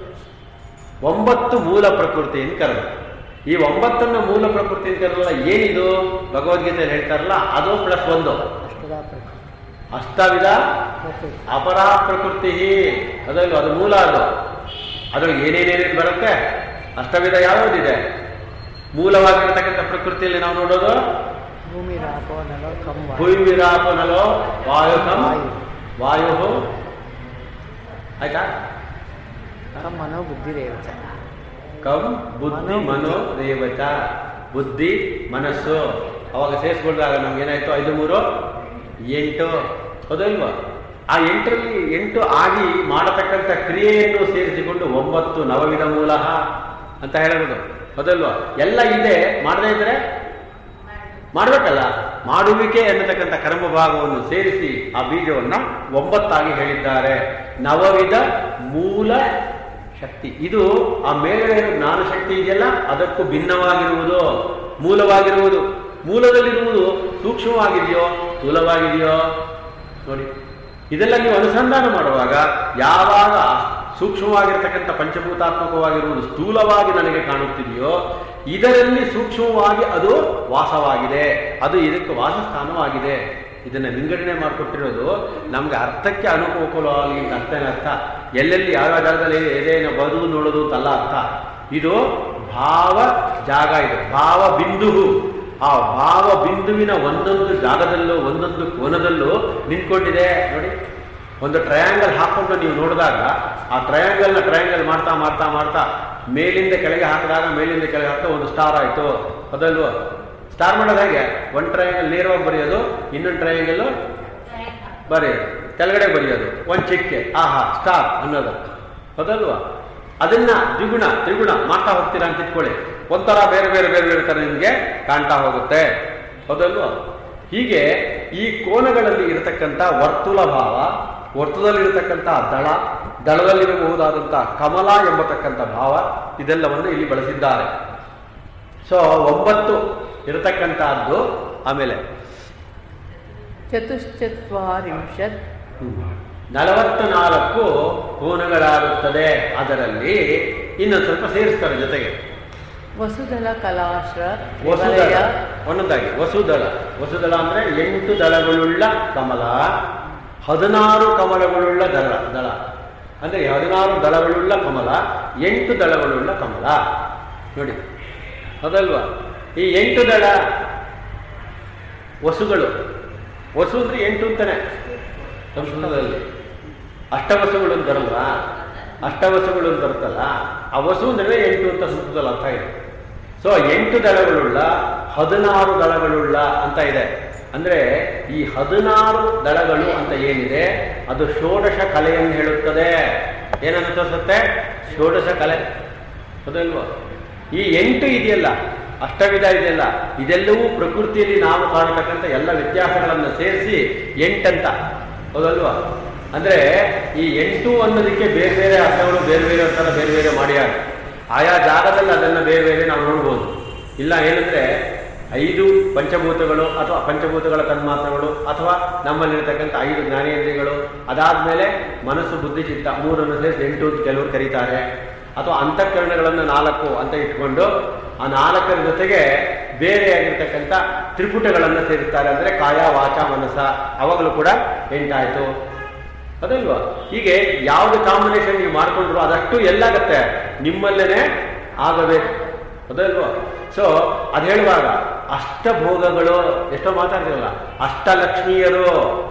ಒಂಬತ್ತು ಮೂಲ ಪ್ರಕೃತಿ ಅಂತ ಕರೆದು ಈ ಒಂಬತ್ತನ್ನ ಮೂಲ ಪ್ರಕೃತಿ ಅಂತ ಕರೆದಲ್ಲ ಏನಿದು ಭಗವದ್ಗೀತೆಯಲ್ಲಿ ಹೇಳ್ತಾರಲ್ಲ ಅದು ಪ್ಲಸ್ ಒಂದು ಅಷ್ಟದ ಪ್ರಕೃತಿ ಅಷ್ಟವಿಧ ಪ್ರಕೃತಿ ಅಪರಾ ಪ್ರಕೃತಿ ಅದಲ್ವ ಅದು ಮೂಲ ಅದು ಅದ್ರಲ್ಲಿ ಏನೇನೇನೇನು ಬರುತ್ತೆ ಅಷ್ಟವಿಧ ಯಾವುದಿದೆ ಮೂಲವಾಗಿರ್ತಕ್ಕಂಥ ಪ್ರಕೃತಿಯಲ್ಲಿ ನಾವು ನೋಡೋದು ಭೂಮಿ ರಾಪೋ ನಲೋ ಕಂಬ ಭೂಮಿರಾಪನಲೋ ವಾಯುಕಂ ವಾಯು. ವಾಯು ಆಯ್ತಾ ಕಂ ಮನೋ ಬುದ್ಧಿ ರೇವಚ ಕಂ ಬುದ್ಧಿ ಮನೋ ರೇವಚ ಬುದ್ಧಿ ಮನಸ್ಸು ಅವಾಗ ಸೇರಿಸ್ಕೊಂಡಾಗ ನಮ್ಗೆ ಏನಾಯ್ತು ಐದು ಮೂರು ಎಂಟು ಹೌದಲ್ವಾ ಆ ಎಂಟರಲ್ಲಿ ಎಂಟು ಆಗಿ ಮಾಡತಕ್ಕಂಥ ಕ್ರಿಯೆಯನ್ನು ಸೇರಿಸಿಕೊಂಡು ಒಂಬತ್ತು ನವವಿಧ ಮೂಲ ಅಂತ ಹೇಳೋದು ಹೌದಲ್ವಾ ಎಲ್ಲ ಇದೆ ಮಾಡದೇ ಇದ್ರೆ ಮಾಡಬೇಕಲ್ಲ ಮಾಡುವಿಕೆ ಎನ್ನತಕ್ಕಂಥ ಕರ್ಮ ಭಾಗವನ್ನು ಸೇರಿಸಿ ಆ ಬೀಜವನ್ನು ಒಂಬತ್ತಾಗಿ ಹೇಳಿದ್ದಾರೆ ನವವಿಧ ಮೂಲ ಶಕ್ತಿ ಇದು ಆ ಮೇಲ್ಗಡೆ ಇರೋ ಜ್ಞಾನ ಶಕ್ತಿ ಇದೆಯಲ್ಲ ಅದಕ್ಕೂ ಭಿನ್ನವಾಗಿರುವುದು ಮೂಲವಾಗಿರುವುದು ಮೂಲದಲ್ಲಿರುವುದು ಸೂಕ್ಷ್ಮವಾಗಿದೆಯೋ ಸ್ಥೂಲವಾಗಿದೆಯೋ ನೋಡಿ ಇದೆಲ್ಲ ನೀವು ಅನುಸಂಧಾನ ಮಾಡುವಾಗ ಯಾವಾಗ ಸೂಕ್ಷ್ಮವಾಗಿರ್ತಕ್ಕಂಥ ಪಂಚಭೂತಾತ್ಮಕವಾಗಿರುವುದು ಸ್ಥೂಲವಾಗಿ ನನಗೆ ಕಾಣುತ್ತಿದೆಯೋ ಇದರಲ್ಲಿ ಸೂಕ್ಷ್ಮವಾಗಿ ಅದು ವಾಸವಾಗಿದೆ ಅದು ಇದಕ್ಕೆ ವಾಸಸ್ಥಾನವಾಗಿದೆ ಇದನ್ನ ವಿಂಗಡಣೆ ಮಾಡಿಕೊಟ್ಟಿರೋದು ನಮ್ಗೆ ಅರ್ಥಕ್ಕೆ ಅನುಕೂಲವಾಗಿ ಅಂತ ಅರ್ಥನೇ ಅರ್ಥ ಎಲ್ಲೆಲ್ಲಿ ಯಾವ ಜಾಗದಲ್ಲಿ ಏನೇನು ಬದುಕು ನೋಡೋದು ಅಂತಲ್ಲ ಅರ್ಥ ಇದು ಭಾವ ಜಾಗ ಇದು ಭಾವ ಬಿಂದು ಆ ಭಾವ ಬಿಂದುವಿನ ಒಂದೊಂದು ಜಾಗದಲ್ಲೂ ಒಂದೊಂದು ಕೋನದಲ್ಲೂ ನಿಂತ್ಕೊಂಡಿದೆ ನೋಡಿ ಒಂದು ಟ್ರಯಾಂಗಲ್ ಹಾಕೊಂಡು ನೀವು ನೋಡಿದಾಗ ಆ ಟ್ರಯಾಂಗಲ್ನ ಟ್ರಯಾಂಗಲ್ ಮಾಡ್ತಾ ಮಾಡ್ತಾ ಮಾಡ್ತಾ ಮೇಲಿಂದ ಕೆಳಗೆ ಹಾಕಿದಾಗ ಮೇಲಿಂದ ಕೆಳಗೆ ಹಾಕ್ತಾ ಒಂದು ಸ್ಟಾರ್ ಆಯಿತು ಅದಲ್ವ ಸ್ಟಾರ್ ಮಾಡೋದು ಹೇಗೆ ಒಂದು ಟ್ರಯಾಂಗಲ್ ನೇರವಾಗಿ ಬರೆಯೋದು ಇನ್ನೊಂದು ಟ್ರಯಾಂಗಲ್ ಬರೆಯೋದು ಕೆಳಗಡೆ ಬರೆಯೋದು ಒಂದು ಚಿಕ್ಕೆ ಆಹಾ ಸ್ಟಾರ್ ಅನ್ನೋದು ಹೌದಲ್ವಾ ಅದನ್ನ ದ್ವಿಗುಣ ತ್ರಿಗುಣ ಮಾಡ್ತಾ ಹೋಗ್ತೀರಾ ಅಂತ ಇಟ್ಕೊಳ್ಳಿ ಒಂಥರ ಬೇರೆ ಬೇರೆ ಬೇರೆ ಬೇರೆ ಥರ ನಿಮಗೆ ಕಾಣ್ತಾ ಹೋಗುತ್ತೆ ಹೌದಲ್ವಾ ಹೀಗೆ ಈ ಕೋನಗಳಲ್ಲಿ ಇರತಕ್ಕಂಥ ವರ್ತುಲ ಭಾವ ವರ್ತುಲಲ್ಲಿರತಕ್ಕಂಥ ದಳ ದಳದಲ್ಲಿರಬಹುದಾದಂಥ ಕಮಲ ಎಂಬತಕ್ಕಂಥ ಭಾವ ಇದೆಲ್ಲವನ್ನು ಇಲ್ಲಿ ಬಳಸಿದ್ದಾರೆ ಸೊ ಒಂಬತ್ತು ಇರತಕ್ಕಂತಹದ್ದು ಆಮೇಲೆ ಚತುಶ್ಚತ್ವಾರಿಂಶತ್ ನಲವತ್ತ ನಾಲ್ಕು ಕೋನಗಳಾಗುತ್ತದೆ ಅದರಲ್ಲಿ ಇನ್ನೊಂದು ಸ್ವಲ್ಪ ಸೇರಿಸ್ತಾರೆ ಜೊತೆಗೆ ವಸುದಲ ಕಲಾಶ್ರ ವಸುದಳ ವಿವಲಯ ಒಂದೊಂದಾಗಿ ವಸುದಳ ವಸುದಳ ಅಂದ್ರೆ ಎಂಟು ದಳಗಳುಳ್ಳ ಕಮಲ ಹದಿನಾರು ಕಮಲಗಳುಳ್ಳ ದಳ ದಳ ಅಂದ್ರೆ ಹದಿನಾರು ದಳಗಳುಳ್ಳ ಕಮಲ ಎಂಟು ದಳಗಳುಳ್ಳ ಕಮಲ ನೋಡಿ ಹೌದಲ್ವಾ ಈ ಎಂಟು ದಳ ವಸುಗಳು ವಸು ಅಂದ್ರೆ ಎಂಟು ಅಂತಾನೆ ಸಂಸ್ಕೃತದಲ್ಲಿ ಅಷ್ಟವಸುಗಳು ಅಂತ ಬರಲ್ವಾ ಅಷ್ಟವಸುಗಳು ಅಂತ ಬರುತ್ತಲ್ಲ ಆ ವಸು ಅಂದ್ರೆ ಎಂಟು ಅಂತ ಸಂಸ್ಕೃತದಲ್ಲಿ ಅರ್ಥ ಇದೆ ಸೊ ಎಂಟು ದಳಗಳುಳ್ಳ ಹದಿನಾರು ದಳಗಳುಳ್ಳ ಅಂತ ಇದೆ ಅಂದ್ರೆ ಈ ಹದಿನಾರು ದಳಗಳು ಅಂತ ಏನಿದೆ ಅದು ಷೋಡಶ ಕಲೆಯನ್ನು ಹೇಳುತ್ತದೆ ಏನನ್ನು ತೋರಿಸುತ್ತೆ ಷೋಡಶ ಕಲೆ ಹೌದಲ್ವಾ ಈ ಎಂಟು ಇದೆಯಲ್ಲ ಅಷ್ಟವಿಧ ಇದೆಯಲ್ಲ ಇದೆಲ್ಲವೂ ಪ್ರಕೃತಿಯಲ್ಲಿ ನಾವು ಕಾಣತಕ್ಕಂಥ ಎಲ್ಲ ವ್ಯತ್ಯಾಸಗಳನ್ನು ಸೇರಿಸಿ ಎಂಟಂತ ಹೌದಲ್ವಾ ಅಂದ್ರೆ ಈ ಎಂಟು ಅನ್ನೋದಕ್ಕೆ ಬೇರೆ ಬೇರೆ ಅರ್ಥಗಳು ಬೇರೆ ಬೇರೆ ಥರ ಬೇರೆ ಬೇರೆ ಮಾಡ್ಯಾರ ಆಯಾ ಜಾಗದಲ್ಲಿ ಅದನ್ನ ಬೇರೆ ಬೇರೆ ನಾವು ನೋಡ್ಬೋದು ಇಲ್ಲ ಏನಂದ್ರೆ ಐದು ಪಂಚಭೂತಗಳು ಅಥವಾ ಪಂಚಭೂತಗಳ ತನ್ಮಾತ್ರಗಳು ಅಥವಾ ನಮ್ಮಲ್ಲಿರ್ತಕ್ಕಂಥ ಐದು ಜ್ಞಾನೇಂದ್ರಿಯಗಳು ಅದಾದ್ಮೇಲೆ ಮನಸ್ಸು ಬುದ್ಧಿ ಚಿತ್ತ ಮೂರನ್ನು ಸೇರಿಸಿ ಎಂಟು ಅಂತ ಕೆಲವರು ಕರೀತಾರೆ ಅಥವಾ ಅಂತಃಕರಣಗಳನ್ನು ನಾಲ್ಕು ಅಂತ ಇಟ್ಕೊಂಡು ಆ ನಾಲ್ಕರ ಜೊತೆಗೆ ಬೇರೆಯಾಗಿರ್ತಕ್ಕಂಥ ತ್ರಿಪುಟಗಳನ್ನು ಸೇರಿಸ್ತಾರೆ ಅಂದ್ರೆ ಕಾಯ ವಾಚ ಮನಸ್ಸ ಅವಾಗಲೂ ಕೂಡ ಎಂಟಾಯ್ತು ಅದಲ್ವಾ ಹೀಗೆ ಯಾವ್ದು ಕಾಂಬಿನೇಷನ್ ನೀವು ಮಾಡ್ಕೊಂಡ್ರು ಅದಷ್ಟು ಎಲ್ಲಾಗತ್ತೆ ನಿಮ್ಮಲ್ಲೇನೆ ಆಗಬೇಕು ಅದಲ್ವಾ ಸೊ ಅದು ಹೇಳುವಾಗ ಅಷ್ಟಭೋಗಗಳು ಎಷ್ಟೋ ಮಾತಾಡ್ತೀವಲ್ಲ ಅಷ್ಟಲಕ್ಷ್ಮಿಯರು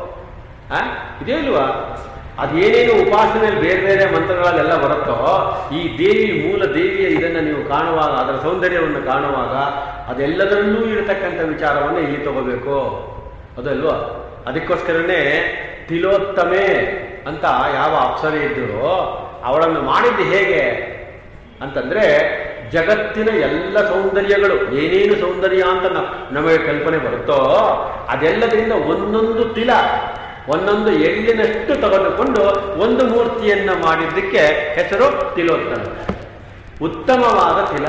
ಆ ಇದೇ ಇಲ್ವಾ ಅದೇನೇನು ಉಪಾಸನೆಯಲ್ಲಿ ಬೇರೆ ಬೇರೆ ಮಂತ್ರಗಳಲ್ಲೆಲ್ಲ ಬರುತ್ತೋ ಈ ದೇವಿ ಮೂಲ ದೇವಿಯ ಇದನ್ನ ನೀವು ಕಾಣುವಾಗ ಅದರ ಸೌಂದರ್ಯವನ್ನು ಕಾಣುವಾಗ ಅದೆಲ್ಲದರಲ್ಲೂ ಇರತಕ್ಕಂಥ ವಿಚಾರವನ್ನು ಇಲ್ಲಿ ತಗೋಬೇಕು ಅದಲ್ವಾ ಅದಕ್ಕೋಸ್ಕರನೇ ತಿಲೋತ್ತಮೆ ಅಂತ ಯಾವ ಅಪ್ಸರೆ ಇದ್ದರೋ ಅವಳನ್ನು ಮಾಡಿದ್ದು ಹೇಗೆ ಅಂತಂದ್ರೆ ಜಗತ್ತಿನ ಎಲ್ಲ ಸೌಂದರ್ಯಗಳು ಏನೇನು ಸೌಂದರ್ಯ ಅಂತ ನ- ನಮಗೆ ಕಲ್ಪನೆ ಬರುತ್ತೋ ಅದೆಲ್ಲದರಿಂದ ಒಂದೊಂದು ತಿಲ ಒಂದೊಂದು ಎಳ್ಳಿನಷ್ಟು ತೆಗೆದುಕೊಂಡು ಒಂದು ಮೂರ್ತಿಯನ್ನ ಮಾಡಿದ್ದಕ್ಕೆ ಹೆಸರು ತಿಲೋತ್ತಮ ಉತ್ತಮವಾದ ತಿಲ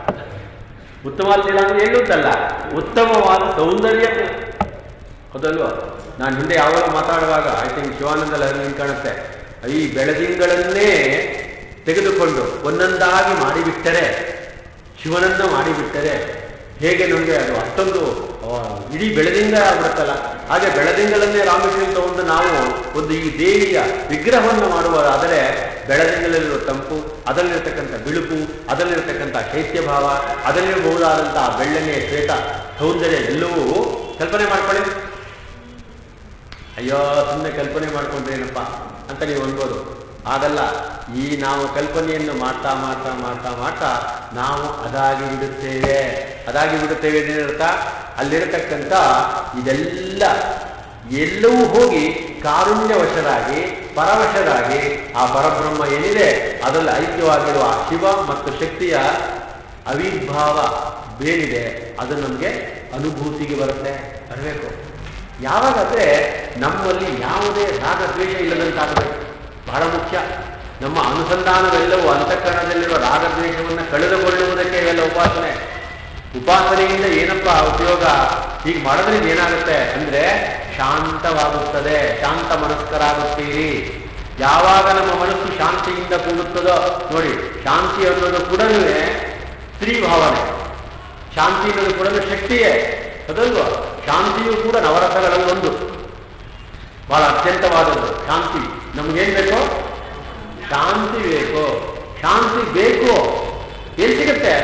ಉತ್ತಮವಾದ ತಿಲ ಅಂದ್ರೆ ಎಳ್ಳುತ್ತಲ್ಲ ಉತ್ತಮವಾದ ಸೌಂದರ್ಯ ತಿಲ. ಹೌದಲ್ವಾ ನಾನು ಹಿಂದೆ ಯಾವಾಗ ಮಾತಾಡುವಾಗ ಐ ಥಿಂಕ್ ಶಿವಾನಂದ ಲಹರಿ ಕಾಣುತ್ತೆ ಈ ಬೆಳದಿಂಗಳನ್ನೇ ತೆಗೆದುಕೊಂಡು ಒಂದೊಂದಾಗಿ ಮಾಡಿಬಿಟ್ಟರೆ ಶಿವನನ್ನ ಮಾಡಿಬಿಟ್ಟರೆ ಹೇಗೆ ನಮಗೆ ಅದು ಅಷ್ಟೊಂದು ಆ, ಇಡೀ ಬೆಳದಿಂಗ ಆಗ್ಬಿಡುತ್ತಲ್ಲ ಹಾಗೆ ಬೆಳದಿಂಗಳನ್ನೇ ರಾಮಕೃಷ್ಣ ತಗೊಂಡು ನಾವು ಒಂದು ಈ ದೇವಿಯ ವಿಗ್ರಹವನ್ನು ಮಾಡುವುದಾದರೆ ಬೆಳದಿಂಗಳಲ್ಲಿರುವ ತಂಪು ಅದರಲ್ಲಿರ್ತಕ್ಕಂಥ ಬಿಳುಪು ಅದರಲ್ಲಿರ್ತಕ್ಕಂಥ ಶೈತ್ಯ ಭಾವ ಅದರಲ್ಲಿರಬಹುದಾದಂತಹ ಬೆಳ್ಳನೆ ಶ್ವೇತ ಸೌಂದರ್ಯ ಎಲ್ಲವೂ ಕಲ್ಪನೆ ಮಾಡ್ಕೊಳ್ಳಿ ಅಯ್ಯೋ ಸುಮ್ಮನೆ ಕಲ್ಪನೆ ಮಾಡ್ಕೊಂಡ್ರೇನಪ್ಪ ಅಂತ ನೀವು ಅನ್ಬೋದು ಆಗಲ್ಲ ಈ ನಾವು ಕಲ್ಪನೆಯನ್ನು ಮಾಡ್ತಾ ಮಾಡ್ತಾ ಮಾಡ್ತಾ ಮಾಡ್ತಾ ನಾವು ಅದಾಗಿ ಬಿಡುತ್ತೇವೆ ಅದಾಗಿ ಬಿಡುತ್ತೇವೆ ಏನರ್ಥ ಅಲ್ಲಿರತಕ್ಕಂಥ ಇದೆಲ್ಲ ಎಲ್ಲವೂ ಹೋಗಿ ಕಾರುಣ್ಯವಶರಾಗಿ ಪರವಶರಾಗಿ ಆ ಪರಬ್ರಹ್ಮ ಏನಿದೆ ಅದರಲ್ಲಿ ಐಕ್ಯವಾಗಿರುವ ಆ ಶಿವ ಮತ್ತು ಶಕ್ತಿಯ ಅವಿರ್ಭಾವ ಬೇನಿದೆ ಅದು ನಮಗೆ ಅನುಭೂತಿಗೆ ಬರುತ್ತೆ ಬರಬೇಕು ಯಾವಾಗಾದ್ರೆ ನಮ್ಮಲ್ಲಿ ಯಾವುದೇ ರಾಗ ದ್ವೇಷ ಇಲ್ಲದಂತಾಗಬೇಕು ಬಹಳ ಮುಖ್ಯ ನಮ್ಮ ಅನುಸಂಧಾನವೆಲ್ಲವೂ ಅಂತಃಕರಣದಲ್ಲಿರುವ ರಾಗದ್ವೇಷವನ್ನು ಕಳೆದುಕೊಳ್ಳುವುದಕ್ಕೆ ಎಲ್ಲ ಉಪಾಸನೆ ಉಪಾಸನೆಯಿಂದ ಏನಪ್ಪ ಉಪಯೋಗ ಹೀಗೆ ಮಾಡೋದ್ರಿಂದ ಏನಾಗುತ್ತೆ ಅಂದ್ರೆ ಶಾಂತವಾಗುತ್ತದೆ ಶಾಂತ ಮನಸ್ಕರಾಗುತ್ತೀರಿ ಯಾವಾಗ ನಮ್ಮ ಮನಸ್ಸು ಶಾಂತಿಯಿಂದ ಕೂಡುತ್ತದೋ ನೋಡಿ ಶಾಂತಿ ಅನ್ನೋದು ಕೂಡ ಸ್ತ್ರೀ ಭಾವನೆ ಶಾಂತಿ ಅನ್ನೋದು ಕೂಡ ಶಕ್ತಿಯೇ ಅದಲ್ವಾ ಶಾಂತಿಯು ಕೂಡ ನವರಸಗಳಲ್ಲಿ ಒಂದು ಬಹಳ ಅತ್ಯಂತವಾದದ್ದು ಶಾಂತಿ ನಮ್ಗೇನ್ ಬೇಕು ಶಾಂತಿ ಬೇಕು ಶಾಂತಿ ಬೇಕು ಎಲ್ಲಿ ಸಿಗುತ್ತೆ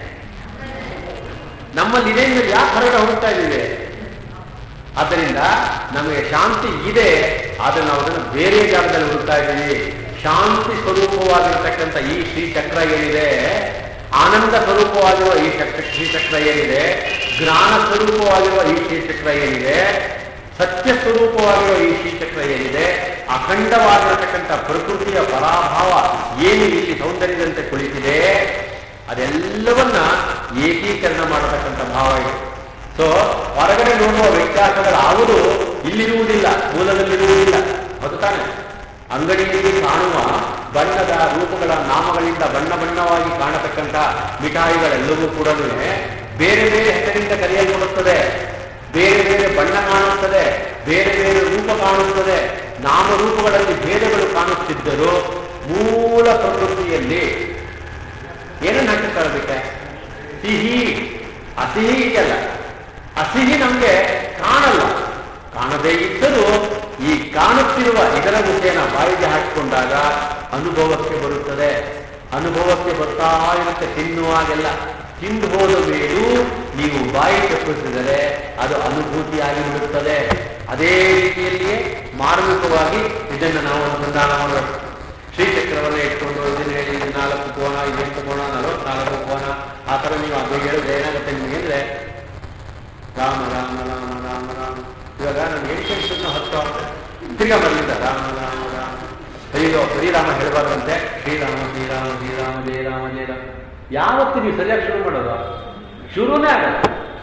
ನಮ್ಮಲ್ಲಿ ಇದೆ ಅಂದ್ರೆ ಯಾಕೆ ಹೊರಗಡೆ ಹೋಗ್ತಾ ಇದ್ದೀವಿ ಆದ್ದರಿಂದ ನಮಗೆ ಶಾಂತಿ ಇದೆ ಆದರೆ ನಾವು ಅದನ್ನು ಬೇರೆ ಜಾಗದಲ್ಲಿ ಹುಡುಕ್ತಾ ಇದ್ದೀವಿ ಶಾಂತಿ ಸ್ವರೂಪವಾಗಿರ್ತಕ್ಕಂಥ ಈ ಶ್ರೀಚಕ್ರ ಏನಿದೆ ಆನಂದ ಸ್ವರೂಪವಾಗಿರುವ ಈ ಚಕ್ರ ಶ್ರೀಚಕ್ರ ಏನಿದೆ ಜ್ಞಾನ ಸ್ವರೂಪವಾಗಿರುವ ಈ ಶ್ರೀಚಕ್ರ ಏನಿದೆ ಸತ್ಯ ಸ್ವರೂಪವಾಗಿರುವ ಈ ಶ್ರೀಚಕ್ರ ಏನಿದೆ ಅಖಂಡವಾಗಿರತಕ್ಕಂಥ ಪ್ರಕೃತಿಯ ಪರಾಭಾವ ಏನು ಇಲ್ಲಿ ಸೌಂದರ್ಯದಂತೆ ಕುಳಿತಿದೆ ಅದೆಲ್ಲವನ್ನ ಏಕೀಕರಣ ಮಾಡತಕ್ಕಂಥ ಭಾವ ಇದೆ ಸೊ ಹೊರಗಡೆ ನೋಡುವ ವ್ಯತ್ಯಾಸಗಳಾವುದು ಇಲ್ಲಿರುವುದಿಲ್ಲ ಮೂಲದಲ್ಲಿರುವುದಿಲ್ಲ ಅದು ತಾನೆ ಅಂಗಡಿಯಲ್ಲಿ ಕಾಣುವ ಬಣ್ಣದ ರೂಪಗಳ ನಾಮಗಳಿಂದ ಬಣ್ಣ ಬಣ್ಣವಾಗಿ ಕಾಣತಕ್ಕಂಥ ಮಿಠಾಯಿಗಳೆಲ್ಲವೂ ಕೂಡ ಬೇರೆ ಬೇರೆ ಹೆಸರಿಂದ ಕರೆಯಲ್ಪಡುತ್ತದೆ ಬೇರೆ ಬೇರೆ ಬಣ್ಣ ಕಾಣುತ್ತದೆ ಬೇರೆ ಬೇರೆ ರೂಪ ಕಾಣುತ್ತದೆ ನಾಮರೂಪಗಳಲ್ಲಿ ಭೇದಗಳು ಕಾಣುತ್ತಿದ್ದರೂ ಮೂಲ ಪ್ರಕೃತಿಯಲ್ಲಿ ಏನನ್ನ ಹಾಕಿರ್ತಾರೆ ಅದಕ್ಕೆ ಸಿಹಿ ಅಸಿಹಿ ಇದೆಯಲ್ಲ ಅಸಿಹಿ ನಮ್ಗೆ ಕಾಣಲ್ಲ ಕಾಣದೇ ಇದ್ದರೂ ಈ ಕಾಣುತ್ತಿರುವ ಇದರ ಮುಖೇನ ಬಾಯಿಗೆ ಹಾಕಿಕೊಂಡಾಗ ಅನುಭವಕ್ಕೆ ಬರುತ್ತದೆ ಅನುಭವಕ್ಕೆ ಬರ್ತಾ ಇರುತ್ತೆ ತಿನ್ನುವಾಗೆಲ್ಲ ತಿಂದು ಹೋದ ಮೇಲೂ ನೀವು ಬಾಯಿ ತಪ್ಪಿಸಿದರೆ ಅದು ಅನುಭೂತಿಯಾಗಿ ಬಿಡುತ್ತದೆ ಅದೇ ರೀತಿಯಲ್ಲಿಯೇ ಮಾರ್ಮಿಕವಾಗಿ ಇದನ್ನು ನಾವು ಅನುಸಂಧಾನ ಮಾಡಬೇಕು ಶ್ರೀಚಕ್ರವನ್ನ ಇಟ್ಕೊಂಡು ಇದನ್ನ ಹೇಳಿ ಇದು ನಾಲ್ಕು ಕೋಣ ಇದೆಂಟು ಕೋಣ ನಲವತ್ನಾಲ್ಕು ಕೋಣ ಆ ಥರ ನೀವು ಅದು ಹೇಳಿದ್ರೆ ಏನಾಗುತ್ತೆ ನಿಮಗೆ ಅಂದ್ರೆ ರಾಮ ರಾಮ ರಾಮ ರಾಮ ರಾಮ ಇವಾಗ ನಾನು ಎಂಟು ಹತ್ತು ತಿರ್ಗಾ ಬರಲಿಲ್ಲ ರಾಮ ರಾಮ ರಾಮ ಅಯ್ಯೋ ಶ್ರೀರಾಮ ಹೇಳಬಾರ್ದಂತೆ ಶ್ರೀರಾಮ ಶ್ರೀರಾಮ ಶ್ರೀರಾಮ ಜಯ ರಾಮ ಜಯ ರಾಮ ಯಾವತ್ತು ನೀವು ಸರಿಯಾಗಿ ಶುರು ಮಾಡೋದು ಶುರುನೇ ಆಗಲ್ಲ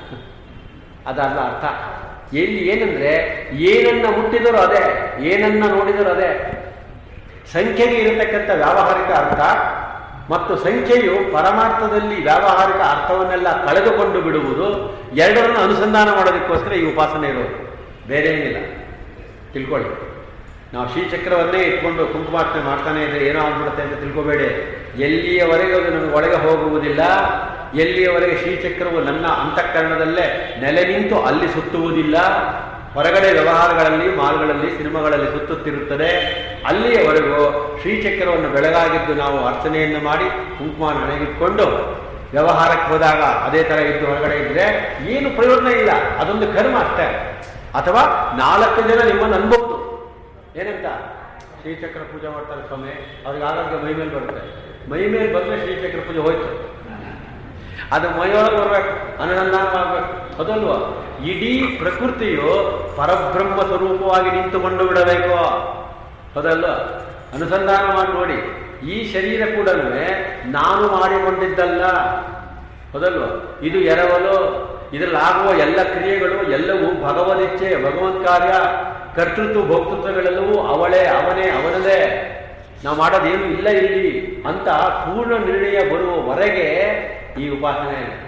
ಅದಲ್ಲ ಅರ್ಥ ಎಲ್ಲಿ ಏನಂದ್ರೆ ಏನನ್ನ ಮುಟ್ಟಿದರೂ ಅದೇ ಏನನ್ನ ನೋಡಿದರೂ ಅದೇ ಸಂಖ್ಯೆಗೆ ಇರತಕ್ಕಂಥ ವ್ಯಾವಹಾರಿಕ ಅರ್ಥ ಮತ್ತು ಸಂಖ್ಯೆಯು ಪರಮಾರ್ಥದಲ್ಲಿ ವ್ಯಾವಹಾರಿಕ ಅರ್ಥವನ್ನೆಲ್ಲ ಕಳೆದುಕೊಂಡು ಬಿಡುವುದು ಎರಡರನ್ನು ಅನುಸಂಧಾನ ಮಾಡೋದಕ್ಕೋಸ್ಕರ ಈ ಉಪಾಸನೆ ಇರೋದು ಬೇರೆ ಏನಿಲ್ಲ ತಿಳ್ಕೊಳ್ಳಿ ನಾವು ಶ್ರೀಚಕ್ರವನ್ನೇ ಇಟ್ಕೊಂಡು ಕುಂಕುಮಾರ್ಚನೆ ಮಾಡ್ತಾನೆ ಇದ್ರೆ ಏನೋ ಆಗ್ಬಿಡುತ್ತೆ ಅಂತ ತಿಳ್ಕೊಬೇಡಿ ಎಲ್ಲಿಯವರೆಗೆ ಅದು ನಮಗೆ ಒಳಗೆ ಹೋಗುವುದಿಲ್ಲ ಎಲ್ಲಿಯವರೆಗೆ ಶ್ರೀಚಕ್ರವು ನನ್ನ ಅಂತಃಕರಣದಲ್ಲೇ ನೆಲೆ ನಿಂತು ಅಲ್ಲಿ ಸುತ್ತುವುದಿಲ್ಲ ಹೊರಗಡೆ ವ್ಯವಹಾರಗಳಲ್ಲಿ ಮಾಲ್ಗಳಲ್ಲಿ ಸಿನಿಮಾಗಳಲ್ಲಿ ಸುತ್ತುತ್ತಿರುತ್ತದೆ ಅಲ್ಲಿಯವರೆಗೂ ಶ್ರೀಚಕ್ರವನ್ನು ಬೆಳಗಾಗಿದ್ದು ನಾವು ಅರ್ಚನೆಯನ್ನು ಮಾಡಿ ಕುಂಕುಮ ಹಣೆಗಿಟ್ಕೊಂಡು ವ್ಯವಹಾರಕ್ಕೆ ಹೋದಾಗ ಅದೇ ಥರ ಇದ್ದು ಹೊರಗಡೆ ಇದ್ರೆ ಏನು ಪ್ರಯೋಜನ ಇಲ್ಲ ಅದೊಂದು ಕರ್ಮ ಅಷ್ಟೇ ಅಥವಾ ನಾಲ್ಕು ಜನ ನಿಮ್ಮನ್ನು ಅನ್ಬಹುದು ಏನಂತ ಶ್ರೀಚಕ್ರ ಪೂಜೆ ಮಾಡ್ತಾರೆ ಸ್ವಾಮಿ ಅವ್ರಿಗೆ ಆರೋಗ್ಯ ಮೈ ಮೇಲೆ ಬರುತ್ತೆ ಮೈ ಮೇಲೆ ಬಂದ್ರೆ ಶ್ರೀಚಕ್ರ ಪೂಜೆ ಹೋಯ್ತು ಅದು ಮೈಯೊಳಗೆ ಬರ್ಬೇಕು ಅನುಸಂಧಾನ ಮಾಡ್ಬೇಕು ಅದಲ್ವ ಇಡೀ ಪ್ರಕೃತಿಯು ಪರಬ್ರಹ್ಮ ಸ್ವರೂಪವಾಗಿ ನಿಂತುಕೊಂಡು ಬಿಡಬೇಕು ಹೌದಲ್ವ ಅನುಸಂಧಾನ ಮಾಡಿ ನೋಡಿ ಈ ಶರೀರ ಕೂಡ ನಾನು ಮಾಡಿಕೊಂಡಿದ್ದಲ್ಲ ಹೌದಲ್ವ ಇದು ಎರವಲು ಇದರಲ್ಲಿ ಆಗುವ ಎಲ್ಲ ಕ್ರಿಯೆಗಳು ಎಲ್ಲವೂ ಭಗವದಿಚ್ಛೆ ಭಗವತ್ ಕಾರ್ಯ ಕರ್ತೃತ್ವ ಭೋಕ್ತೃತ್ವಗಳೆಲ್ಲವೂ ಅವಳೇ ಅವನೇ ಅವನದೇ ನಾವು ಮಾಡೋದೇನು ಇಲ್ಲ ಇಲ್ಲಿ ಅಂತ ಪೂರ್ಣ ನಿರ್ಣಯ ಬರುವವರೆಗೆ ಈ ಉಪಾಸನೆ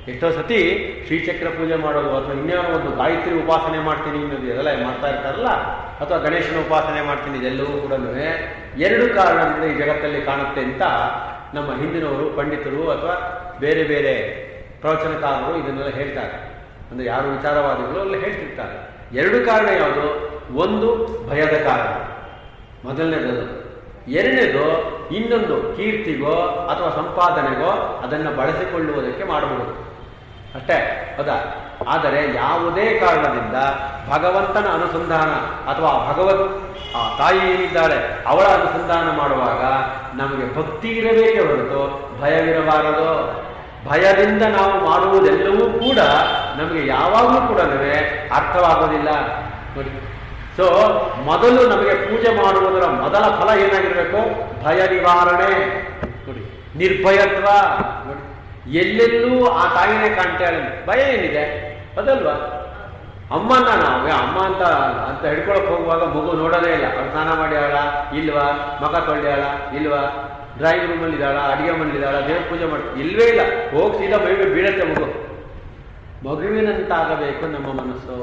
ಎಷ್ಟೋ ಸತಿ ಶ್ರೀಚಕ್ರ ಪೂಜೆ ಮಾಡೋದು ಅಥವಾ ಇನ್ಯಾರೋ ಒಂದು ಗಾಯತ್ರಿ ಉಪಾಸನೆ ಮಾಡ್ತೀನಿ ಅನ್ನೋದು ಇದೆಲ್ಲ ಮಾಡ್ತಾ ಇರ್ತಾರಲ್ಲ ಅಥವಾ ಗಣೇಶನ ಉಪಾಸನೆ ಮಾಡ್ತೀನಿ ಇದೆಲ್ಲವೂ ಕೂಡ ಎರಡು ಕಾರಣದಿಂದ ಈ ಜಗತ್ತಲ್ಲಿ ಕಾಣುತ್ತೆ ಅಂತ ನಮ್ಮ ಹಿಂದಿನವರು ಪಂಡಿತರು ಅಥವಾ ಬೇರೆ ಬೇರೆ ಪ್ರವಚನಕಾರರು ಇದನ್ನೆಲ್ಲ ಹೇಳ್ತಾರೆ ಅಂದರೆ ಯಾರು ವಿಚಾರವಾದಿಗಳು ಅಲ್ಲಿ ಹೇಳ್ತಿರ್ತಾರೆ ಎರಡು ಕಾರಣ ಯಾವುದು ಒಂದು ಭಯದ ಕಾರಣ ಮೊದಲನೇದು ಎರಡನೇದು ಇನ್ನೊಂದು ಕೀರ್ತಿಗೋ ಅಥವಾ ಸಂಪಾದನೆಗೋ ಅದನ್ನು ಬಳಸಿಕೊಳ್ಳುವುದಕ್ಕೆ ಮಾಡಬಹುದು ಅಷ್ಟೇ ಹೌದಾ ಆದರೆ ಯಾವುದೇ ಕಾರಣದಿಂದ ಭಗವಂತನ ಅನುಸಂಧಾನ ಅಥವಾ ಭಗವತ್ ಆ ತಾಯಿ ಏನಿದ್ದಾಳೆ ಅವಳ ಅನುಸಂಧಾನ ಮಾಡುವಾಗ ನಮಗೆ ಭಕ್ತಿ ಇರಬೇಕೇ ಹೊರತು ಭಯವಿರಬಾರದು ಭಯದಿಂದ ನಾವು ಮಾಡುವುದೆಲ್ಲವೂ ಕೂಡ ನಮಗೆ ಯಾವಾಗಲೂ ಕೂಡ ಅರ್ಥವಾಗೋದಿಲ್ಲ ನೋಡಿ ಸೊ ಮೊದಲು ನಮಗೆ ಪೂಜೆ ಮಾಡುವುದರ ಮೊದಲ ಫಲ ಏನಾಗಿರಬೇಕು ಭಯ ನಿವಾರಣೆ ನೋಡಿ ನಿರ್ಭಯತ್ವ ನೋಡಿ ಎಲ್ಲೆಲ್ಲೂ ಆ ತಾಯಿನೇ ಕಾಣ್ತಾಳೆ ಭಯ ಏನಿದೆ ಅದಲ್ವಾ ಅಮ್ಮನ್ನ ನಾವು ಏ, ಅಮ್ಮ ಅಂತ ಅಂತ ಹಿಡ್ಕೊಳಕ್ ಹೋಗುವಾಗ ಮಗು ನೋಡೋದೇ ಇಲ್ಲ ಅವ್ಳು ಸ್ನಾನ ಮಾಡ್ಯಾಳ ಇಲ್ವಾ ಮಗ ತೊಳ್ಯಾಳ ಇಲ್ವಾ ಡ್ರಾಯಿಂಗ್ ರೂಮಲ್ಲಿ ಇದ್ದಾಳ ಅಡಿಗೆ ಮನೇಲಿದ್ದಾಳ ದೇವ್ರ ಪೂಜೆ ಮಾಡಿ ಇಲ್ವೇ ಇಲ್ಲ ಹೋಗಿ ಸೀದಾ ಬೈಗೆ ಬೀಳತ್ತೆ ಮಗು ಮಗುವಿನಂತಾಗಬೇಕು ನಮ್ಮ ಮನಸ್ಸು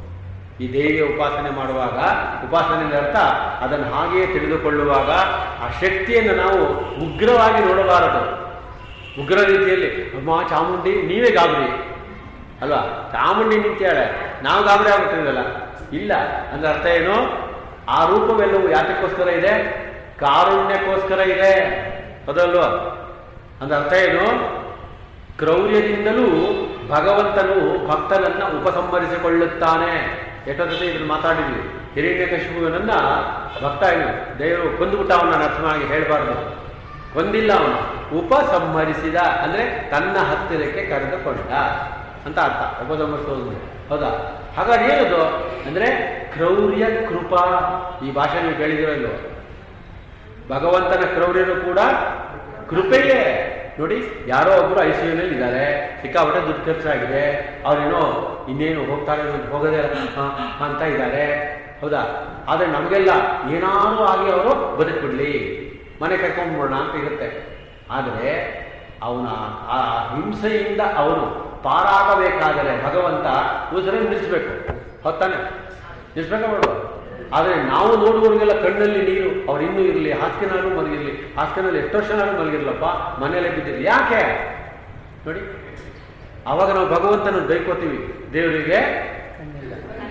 ಈ ದೇವಿಯ ಉಪಾಸನೆ ಮಾಡುವಾಗ ಉಪಾಸನೆ ಅರ್ಥ ಅದನ್ನು ಹಾಗೆಯೇ ತಿಳಿದುಕೊಳ್ಳುವಾಗ ಆ ಶಕ್ತಿಯನ್ನು ನಾವು ಉಗ್ರವಾಗಿ ನೋಡಬಾರದು ಉಗ್ರ ರೀತಿಯಲ್ಲಿ ಅಮ್ಮ ಚಾಮುಂಡಿ ನೀವೇ ಗಾಬರಿ ಅಲ್ವಾ ಚಾಮುಂಡಿ ನಿಂತ್ಯಾಳೆ ನಾವು ಗಾಬರಿ ಆಗುತ್ತಿರಲ್ಲ ಇಲ್ಲ ಅಂದ್ರೆ ಅರ್ಥ ಏನು ಆ ರೂಪವೆಲ್ಲವೂ ಯಾತಕ್ಕೋಸ್ಕರ ಇದೆ ಕಾರುಣ್ಯಕ್ಕೋಸ್ಕರ ಇದೆ ಅದಲ್ವಾ ಅಂದ್ರೆ ಅರ್ಥ ಏನು ಕ್ರೌರ್ಯದಿಂದಲೂ ಭಗವಂತನು ಭಕ್ತನನ್ನ ಉಪಸಂಹರಿಸಿಕೊಳ್ಳುತ್ತಾನೆ ಎಷ್ಟೊತ್ತಲ್ಲಿ ಇದನ್ನು ಮಾತಾಡಿದ್ವಿ ಹಿರಣ್ಯಕಶಿಪುವನನ್ನ ಭಕ್ತ ಏನು ದೇವರು ಕೊಂದುಬಿಟ್ಟ ಅವನ ಅರ್ಥವಾಗಿ ಹೇಳಬಾರ್ದು ಕೊಂದಿಲ್ಲ ಅವನು ಉಪಸಂಹರಿಸಿದ ಅಂದ್ರೆ ತನ್ನ ಹತ್ತಿರಕ್ಕೆ ಕರೆದುಕೊಂಡ ಅಂತ ಅರ್ಥ ಉಪಸಂಹರಿಸೋದು ಹೌದಾ ಹಾಗಾದ್ರೆ ಏನದು ಅಂದ್ರೆ ಕ್ರೌರ್ಯ ಕೃಪಾ ಈ ಭಾಷೆ ನೀವು ಕೇಳಿದಿರೋ ಇಲ್ವೋ ಭಗವಂತನ ಕ್ರೌರ್ಯರು ಕೂಡ ಕೃಪೆಯೇ ನೋಡಿ ಯಾರೋ ಒಬ್ರು ಐ ಸಿ ಯುನಲ್ಲಿ ಇದ್ದಾರೆ ಸಿಕ್ಕಾಪಟ್ಟೆ ದುಡ್ಡು ಖರ್ಚಾಗಿದೆ ಅವ್ರೇನೋ ಇನ್ನೇನು ಹೋಗ್ತಾರೆ ಅನ್ನೋದು ಹೋಗದೆ ಆ, ಅಂತ ಇದ್ದಾರೆ ಹೌದಾ ಆದರೆ ನಮಗೆಲ್ಲ ಏನಾದರೂ ಆಗಿ ಅವರು ಬದುಕ್ಬಿಡ್ಲಿ ಮನೆ ಕರ್ಕೊಂಡ್ಬಿಡೋಣ ಅಂತ ಇರುತ್ತೆ ಆದರೆ ಅವನ ಆ ಹಿಂಸೆಯಿಂದ ಅವನು ಪಾರಾಗಬೇಕಾದರೆ ಭಗವಂತ ಉಸಿರನ್ನು ನಿಲ್ಲಿಸ್ಬೇಕು ಹೊತ್ತಾನೆ ನಿಲ್ಲಿಸ್ಬೇಕಾ ಬೇಡವಾ ಆದರೆ ನಾವು ನೋಡುವವರಿಗೆಲ್ಲ ಕಣ್ಣಲ್ಲಿ ನೀರು ಅವ್ರು ಇನ್ನೂ ಇರಲಿ ಹಾಸಿಗೆನಾದ್ರು ಮಲಗಿರ್ಲಿ ಹಾಸಿಗೆನಲ್ಲಿ ಎಷ್ಟು ವರ್ಷನಾದ್ರು ಮಲಗಿರ್ಲಪ್ಪ ಮನೆಯಲ್ಲೇ ಬಿದ್ದಿರಲಿ ಯಾಕೆ ನೋಡಿ ಅವಾಗ ನಾವು ಭಗವಂತನ ಬೈಕೋತೀವಿ ದೇವರಿಗೆ ಕಣ್ಣಿಲ್ಲ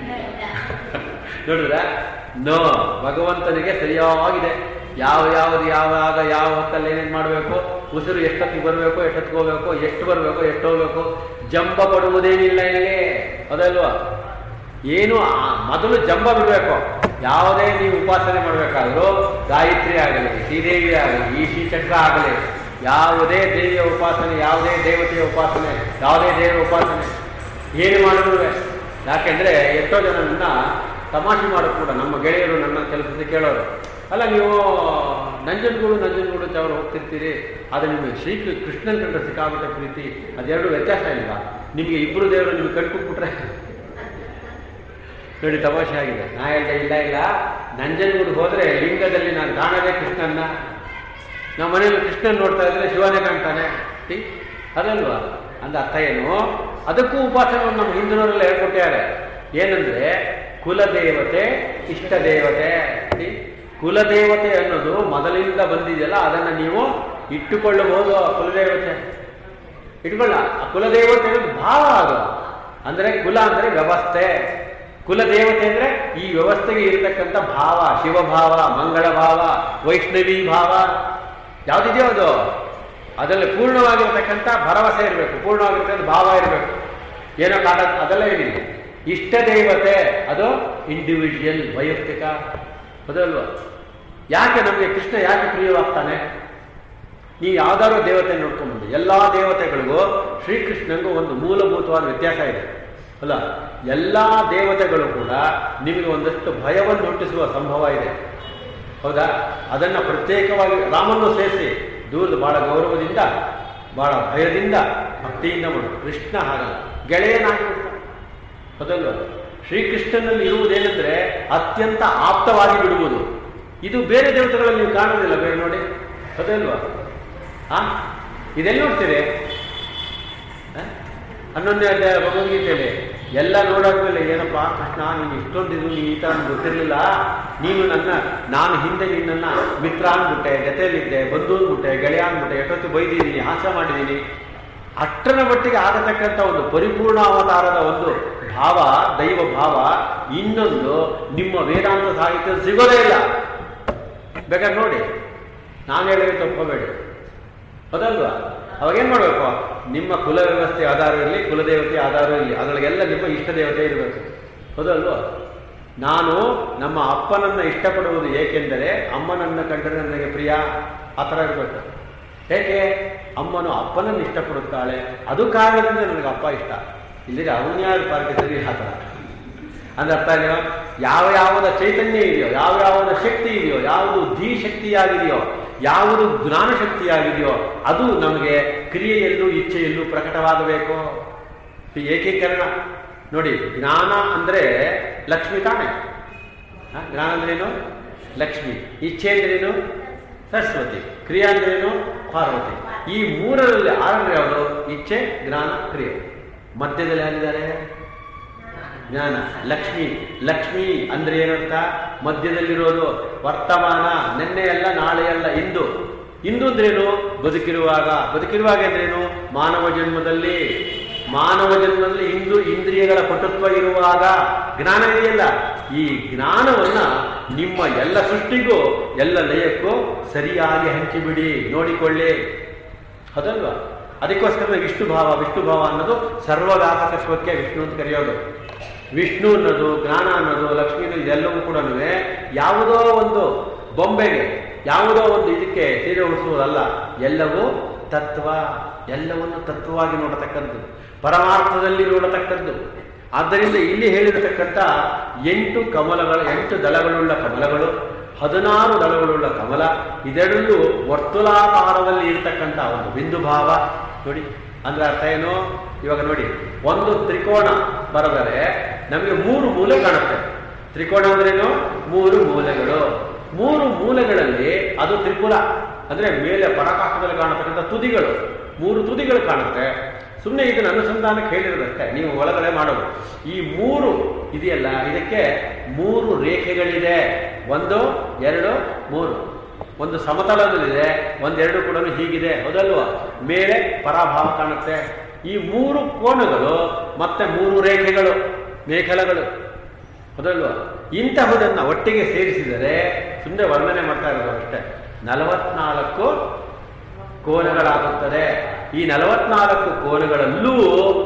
ನೋಡಿದ್ರ ನೋ ಭಗವಂತನಿಗೆ ಸರಿಯಾಗಿದೆ ಯಾವ ಯಾವ್ದು ಯಾವಾಗ ಯಾವ ಹೊತ್ತಲ್ಲಿ ಏನೇನು ಮಾಡಬೇಕು ಉಸಿರು ಎಷ್ಟೊತ್ತಿಗೆ ಬರಬೇಕು ಎಷ್ಟೊತ್ತಿಗೆ ಹೋಗ್ಬೇಕು ಎಷ್ಟು ಬರಬೇಕು ಎಷ್ಟು ಹೋಗ್ಬೇಕು ಜಂಬ ಪಡುವುದೇನಿಲ್ಲ ಇಲ್ಲಿ ಅದಲ್ವಾ ಏನು ಆ- ಮೊದಲು ಜಂಬ ಬಿಡಬೇಕು ಯಾವುದೇ ನೀವು ಉಪಾಸನೆ ಮಾಡಬೇಕಾದ್ರೂ ಗಾಯತ್ರಿ ಆಗಲಿ ಶ್ರೀದೇವಿ ಆಗಲಿ ಈ ಶ್ರೀಚಕ್ರ ಆಗಲಿ ಯಾವುದೇ ದೇವಿಯ ಉಪಾಸನೆ ಯಾವುದೇ ದೇವತೆಯ ಉಪಾಸನೆ ಯಾವುದೇ ದೇವರ ಉಪಾಸನೆ ಏನು ಮಾಡಿದ್ರು ಯಾಕೆಂದ್ರೆ ಎಷ್ಟೋ ಜನ ನನ್ನ ತಮಾಷೆ ಮಾಡೋದು ಕೂಡ ನಮ್ಮ ಗೆಳೆಯರು ನನ್ನ ಕೆಲಸದ ಕೇಳೋರು ಅಲ್ಲ ನೀವು ನಂಜನಗೂಡು ನಂಜನಗೂಡು ಅಂತ ಅವ್ರು ಹೋಗ್ತಿರ್ತೀರಿ ಆದರೆ ನಿಮಗೆ ಶ್ರೀ ಕೃ- ಕೃಷ್ಣನ್ ಕಂಡ್ರೆ ಸಿಕ್ಕಾಬಿಟ್ಟೆ ಪ್ರೀತಿ ಅದೆರಡು ವ್ಯತ್ಯಾಸ ಇಲ್ಲ ನಿಮಗೆ ಇಬ್ಬರು ದೇವರು ನಿಮ್ಗೆ ಕಟ್ಕೊಟ್ಬಿಟ್ರೆ ನೋಡಿ ತಮಾಷೆ ಆಗಿದೆ ನಾ ಹೇಳ್ದೆ ಇಲ್ಲ ಇಲ್ಲ ನಂಜನಗೂಡು ಹೋದ್ರೆ ಲಿಂಗದಲ್ಲಿ ನಾನು ಕಾಣದೆ ಕೃಷ್ಣನ್ನ ನಮ್ಮ ಮನೇಲಿ ಕೃಷ್ಣನ್ ನೋಡ್ತಾ ಇದ್ರೆ ಶಿವನೇ ಕಾಣ್ತಾನೆ ಟಿ? ಅದಲ್ವಾ ಅಂದ ಅರ್ಥ ಏನು ಅದಕ್ಕೂ ಉಪಾಸನವನ್ನು ನಮ್ಮ ಹಿಂದಿನವರೆಲ್ಲ ಹೇಳ್ಕೊಟ್ಟಿದ್ದಾರೆ ಏನಂದ್ರೆ ಕುಲದೇವತೆ ಇಷ್ಟ ದೇವತೆ ಟಿ? ಕುಲದೇವತೆ ಅನ್ನೋದು ಮೊದಲಿಂದ ಬಂದಿದೆಯಲ್ಲ ಅದನ್ನು ನೀವು ಇಟ್ಟುಕೊಳ್ಳಬಹುದು ಆ ಕುಲದೇವತೆ ಇಟ್ಕೊಳ್ಳ ಆ ಕುಲದೇವತೆ ಅನ್ನೋದು ಭಾವ ಅದು ಅಂದ್ರೆ ಕುಲ ಅಂದ್ರೆ ವ್ಯವಸ್ಥೆ ಕುಲದೇವತೆ ಅಂದ್ರೆ ಈ ವ್ಯವಸ್ಥೆಗೆ ಇರತಕ್ಕಂಥ ಭಾವ ಶಿವಭಾವ ಮಂಗಳ ಭಾವ ವೈಷ್ಣವಿ ಭಾವ ಯಾವುದಿದೆಯೋ ಅದು ಅದರಲ್ಲಿ ಪೂರ್ಣವಾಗಿರ್ತಕ್ಕಂಥ ಭರವಸೆ ಇರಬೇಕು ಪೂರ್ಣವಾಗಿರ್ತಕ್ಕಂಥ ಭಾವ ಇರಬೇಕು ಏನೋ ಕಾಟ ಅದೆಲ್ಲ ಏನಿಲ್ಲ ಇಷ್ಟ ದೇವತೆ ಅದು ಇಂಡಿವಿಜುವಲ್ ವೈಯಕ್ತಿಕ ಅದಲ್ವಾ ಯಾಕೆ ನಮಗೆ ಕೃಷ್ಣ ಯಾಕೆ ಪ್ರಿಯವಾಗ್ತಾನೆ ನೀವು ಯಾವ್ದಾದ್ರು ದೇವತೆ ನೋಡ್ಕೊಂಡ್ಬಂದು ಎಲ್ಲ ದೇವತೆಗಳಿಗೂ ಶ್ರೀಕೃಷ್ಣನಿಗೂ ಒಂದು ಮೂಲಭೂತವಾದ ವ್ಯತ್ಯಾಸ ಇದೆ ಅಲ್ಲ ಎಲ್ಲ ದೇವತೆಗಳು ಕೂಡ ನಿಮಗೆ ಒಂದಷ್ಟು ಭಯವನ್ನು ಹುಟ್ಟಿಸುವ ಸಂಭವ ಇದೆ ಹೌದಾ ಅದನ್ನು ಪ್ರತ್ಯೇಕವಾಗಿ ರಾಮನ್ನು ಸೇರಿಸಿ ದೂರದ ಬಹಳ ಗೌರವದಿಂದ ಬಹಳ ಭಯದಿಂದ ಭಕ್ತಿಯಿಂದ ಮಾಡು ಕೃಷ್ಣ ಹಾಗಲ್ಲ ಗೆಳೆಯನಾಗಿ ಹೌದಲ್ವ ಶ್ರೀಕೃಷ್ಣನಲ್ಲಿ ಇರುವುದೇನೆಂದ್ರೆ ಅತ್ಯಂತ ಆಪ್ತವಾಗಿ ಬಿಡುವುದು ಇದು ಬೇರೆ ದೇವತೆಗಳಲ್ಲಿ ನೀವು ಕಾಣೋದಿಲ್ಲ ಬೇರೆ ನೋಡಿ ಹೌದಲ್ವಾ ಆ ಇದೆಲ್ಲಿ ನೋಡ್ತೀರಿ ಆ? ಹನ್ನೊಂದನೇ ಅಧ್ಯಾಯ ಭಗವದ್ಗೀತೆಯಲ್ಲಿ ಎಲ್ಲ ನೋಡಾದ್ಮೇಲೆ ಏನಪ್ಪ ಕೃಷ್ಣ ನೀನು ಇಷ್ಟೊಂದಿದು ನೀನು ಈ ಥರ ನಂಗ್ ಗೊತ್ತಿರಲಿಲ್ಲ ನೀನು ನನ್ನ ನಾನು ಹಿಂದೆ ನಿನ್ನನ್ನು ಮಿತ್ರ ಅಂದ್ಬಿಟ್ಟೆ ಜೊತೆಯಲ್ಲಿದ್ದೆ ಬಂಧು ಅಂದ್ಬಿಟ್ಟೆ ಗೆಳೆಯ ಅಂದ್ಬಿಟ್ಟೆ ಎಷ್ಟೊತ್ತು ಬೈದಿದ್ದೀನಿ ಹಾಸ್ಯ ಮಾಡಿದ್ದೀನಿ ಅಷ್ಟರ ಮಟ್ಟಿಗೆ ಆಗತಕ್ಕಂಥ ಒಂದು ಪರಿಪೂರ್ಣ ಅವತಾರದ ಒಂದು ಭಾವ ದೈವ ಭಾವ ಇನ್ನೊಂದು ನಿಮ್ಮ ವೇದಾಂತ ಸಾಹಿತ್ಯ ಸಿಗೋದೇ ಇಲ್ಲ ಬೇಕಾದ್ರೆ ನೋಡಿ ನಾನು ಹೇಳಿದ್ರೆ ತಪ್ಕೋಬೇಡಿ ಹೌದಲ್ವಾ ಅವಾಗೇನು ಮಾಡಬೇಕು ನಿಮ್ಮ ಕುಲ ವ್ಯವಸ್ಥೆ ಆಧಾರ ಇರಲಿ ಕುಲದೇವತೆ ಆಧಾರ ಇರಲಿ ಅದರೊಳಗೆಲ್ಲ ನಿಮ್ಮ ಇಷ್ಟ ದೇವತೆ ಇರಬೇಕು ಹೌದಲ್ವಾ ನಾನು ನಮ್ಮ ಅಪ್ಪನನ್ನ ಇಷ್ಟಪಡುವುದು ಏಕೆಂದರೆ ಅಮ್ಮನನ್ನ ಕಂಡರೆ ನನಗೆ ಪ್ರಿಯ ಆ ಥರ ಇರಬೇಕು ಹೇಗೆ ಅಮ್ಮನು ಅಪ್ಪನನ್ನು ಇಷ್ಟಪಡುತ್ತಾಳೆ ಅದು ಕಾರಣದಿಂದ ನನಗೆ ಅಪ್ಪ ಇಷ್ಟ ಇಲ್ಲಿಗೆ ಅವನು ಯಾರು ಪಾರ್ಟಿಸಲಿ ಆ ಥರ ಅಂದ್ರೆ ಅರ್ಥ ಇದೆಯೋ ಯಾವ ಯಾವುದ ಚೈತನ್ಯ ಇದೆಯೋ ಯಾವ ಯಾವುದ ಶಕ್ತಿ ಇದೆಯೋ ಯಾವುದು ಧೀ ಶಕ್ತಿಯಾಗಿದೆಯೋ ಯಾವುದು ಜ್ಞಾನ ಶಕ್ತಿಯಾಗಿದೆಯೋ ಅದು ನಮಗೆ ಕ್ರಿಯೆಯಲ್ಲೂ ಇಚ್ಛೆಯಲ್ಲೂ ಪ್ರಕಟವಾಗಬೇಕು ಈ ಏಕೀಕರಣ ನೋಡಿ ಜ್ಞಾನ ಅಂದ್ರೆ ಲಕ್ಷ್ಮಿ ತಾನೆ ಆ, ಜ್ಞಾನ ಅಂದ್ರೇನು ಲಕ್ಷ್ಮಿ ಇಚ್ಛೆ ಅಂದ್ರೇನು ಸರಸ್ವತಿ ಕ್ರಿಯಾ ಅಂದ್ರೇನು ಪಾರ್ವತಿ ಈ ಮೂರರಲ್ಲಿ ಆರನೇ ಯಾವುದು ಇಚ್ಛೆ ಜ್ಞಾನ ಕ್ರಿಯೆ ಮಧ್ಯದಲ್ಲಿ ಯಾರಿದ್ದಾರೆ ಜ್ಞಾನ ಲಕ್ಷ್ಮಿ ಲಕ್ಷ್ಮಿ ಅಂದ್ರೆ ಏನರ್ಥ ಮಧ್ಯದಲ್ಲಿರೋದು ವರ್ತಮಾನ ನಿನ್ನೆಯಲ್ಲ ನಾಳೆಯಲ್ಲ ಇಂದು ಇಂದು ಅಂದ್ರೇನು ಬದುಕಿರುವಾಗ ಬದುಕಿರುವಾಗ ಅಂದ್ರೇನು ಮಾನವ ಜನ್ಮದಲ್ಲಿ ಮಾನವ ಜನ್ಮದಲ್ಲಿ ಇಂದು ಇಂದ್ರಿಯಗಳ ಪಟುತ್ವ ಇರುವಾಗ ಜ್ಞಾನ ಇದೆಯಲ್ಲ ಈ ಜ್ಞಾನವನ್ನ ನಿಮ್ಮ ಎಲ್ಲ ಸೃಷ್ಟಿಗೂ ಎಲ್ಲ ಲಯಕ್ಕೂ ಸರಿಯಾಗಿ ಹಂಚಿಬಿಡಿ ನೋಡಿಕೊಳ್ಳಿ ಹೌದಲ್ವಾ ಅದಕ್ಕೋಸ್ಕರ ವಿಷ್ಣು ಭಾವ ವಿಷ್ಣು ಭಾವ ಅನ್ನೋದು ಸರ್ವವ್ಯಾಪಕತ್ವಕ್ಕೆ ವಿಷ್ಣು ಅಂತ ಕರೆಯೋದು ವಿಷ್ಣು ಅನ್ನೋದು ಜ್ಞಾನ ಅನ್ನೋದು ಲಕ್ಷ್ಮಿ ಅನ್ನೋದು ಇದೆಲ್ಲವೂ ಕೂಡ ಯಾವುದೋ ಒಂದು ಬೊಂಬೆಗೆ ಯಾವುದೋ ಒಂದು ಇದಕ್ಕೆ ಸೀರೆ ಉಡಿಸುವುದಲ್ಲ ಎಲ್ಲವೂ ತತ್ವ ಎಲ್ಲವನ್ನು ತತ್ವವಾಗಿ ನೋಡತಕ್ಕದ್ದು ಪರಮಾರ್ಥದಲ್ಲಿ ನೋಡತಕ್ಕದ್ದು ಆದ್ದರಿಂದ ಇಲ್ಲಿ ಹೇಳಿರತಕ್ಕಂಥ ಎಂಟು ಕಮಲಗಳ ಎಂಟು ದಳಗಳುಳ್ಳ ಕಮಲಗಳು ಹದಿನಾರು ದಳಗಳುಳ್ಳ ಕಮಲ ಇದೆರಡೂ ವರ್ತುಲಾಕಾರದಲ್ಲಿ ಇರತಕ್ಕಂಥ ಒಂದು ಬಿಂದು ಭಾವ ನೋಡಿ ಅಂದ್ರೆ ಅರ್ಥ ಏನು ಇವಾಗ ನೋಡಿ ಒಂದು ತ್ರಿಕೋಣ ಬರೆದರೆ ನಮಗೆ ಮೂರು ಮೂಲೆ ಕಾಣುತ್ತೆ ತ್ರಿಕೋಣ ಅಂದ್ರೇನು ಮೂರು ಮೂಲೆಗಳು ಮೂರು ಮೂಲೆಗಳಲ್ಲಿ ಅದು ತ್ರಿಪುರ ಅಂದ್ರೆ ಮೇಲೆ ಪರಾಕಾಶದಲ್ಲಿ ಕಾಣತಕ್ಕಂಥ ತುದಿಗಳು ಮೂರು ತುದಿಗಳು ಕಾಣುತ್ತೆ ಸುಮ್ಮನೆ ಇದನ್ನ ಅನುಸಂಧಾನಕ್ಕೆ ಹೇಳಿರೋದಷ್ಟೇ ನೀವು ಒಳಗಡೆ ಮಾಡೋದು ಈ ಮೂರು ಇದೆಯಲ್ಲ ಇದಕ್ಕೆ ಮೂರು ರೇಖೆಗಳಿದೆ ಒಂದು ಎರಡು ಮೂರು ಒಂದು ಸಮತಲದಲ್ಲಿದೆ ಒಂದೆರಡು ಕೂಡ ಹೀಗಿದೆ ಹೌದಲ್ವಾ ಮೇಲೆ ಪರಾಭಾವ ಕಾಣುತ್ತೆ ಈ ಮೂರು ಕೋಣಗಳು ಮತ್ತೆ ಮೂರು ರೇಖೆಗಳು ಮೇಖಲಗಳು ಹೌದಲ್ವಾ ಇಂತಹುದನ್ನ ಒಟ್ಟಿಗೆ ಸೇರಿಸಿದರೆ ಸುಮ್ಮನೆ ವರ್ಣನೆ ಮಾಡ್ತಾ ಇರೋದು ಅಷ್ಟೇ ನಲವತ್ನಾಲ್ಕು ಕೋನಗಳಾಗುತ್ತದೆ ಈ ನಲವತ್ನಾಲ್ಕು ಕೋನಗಳಲ್ಲೂ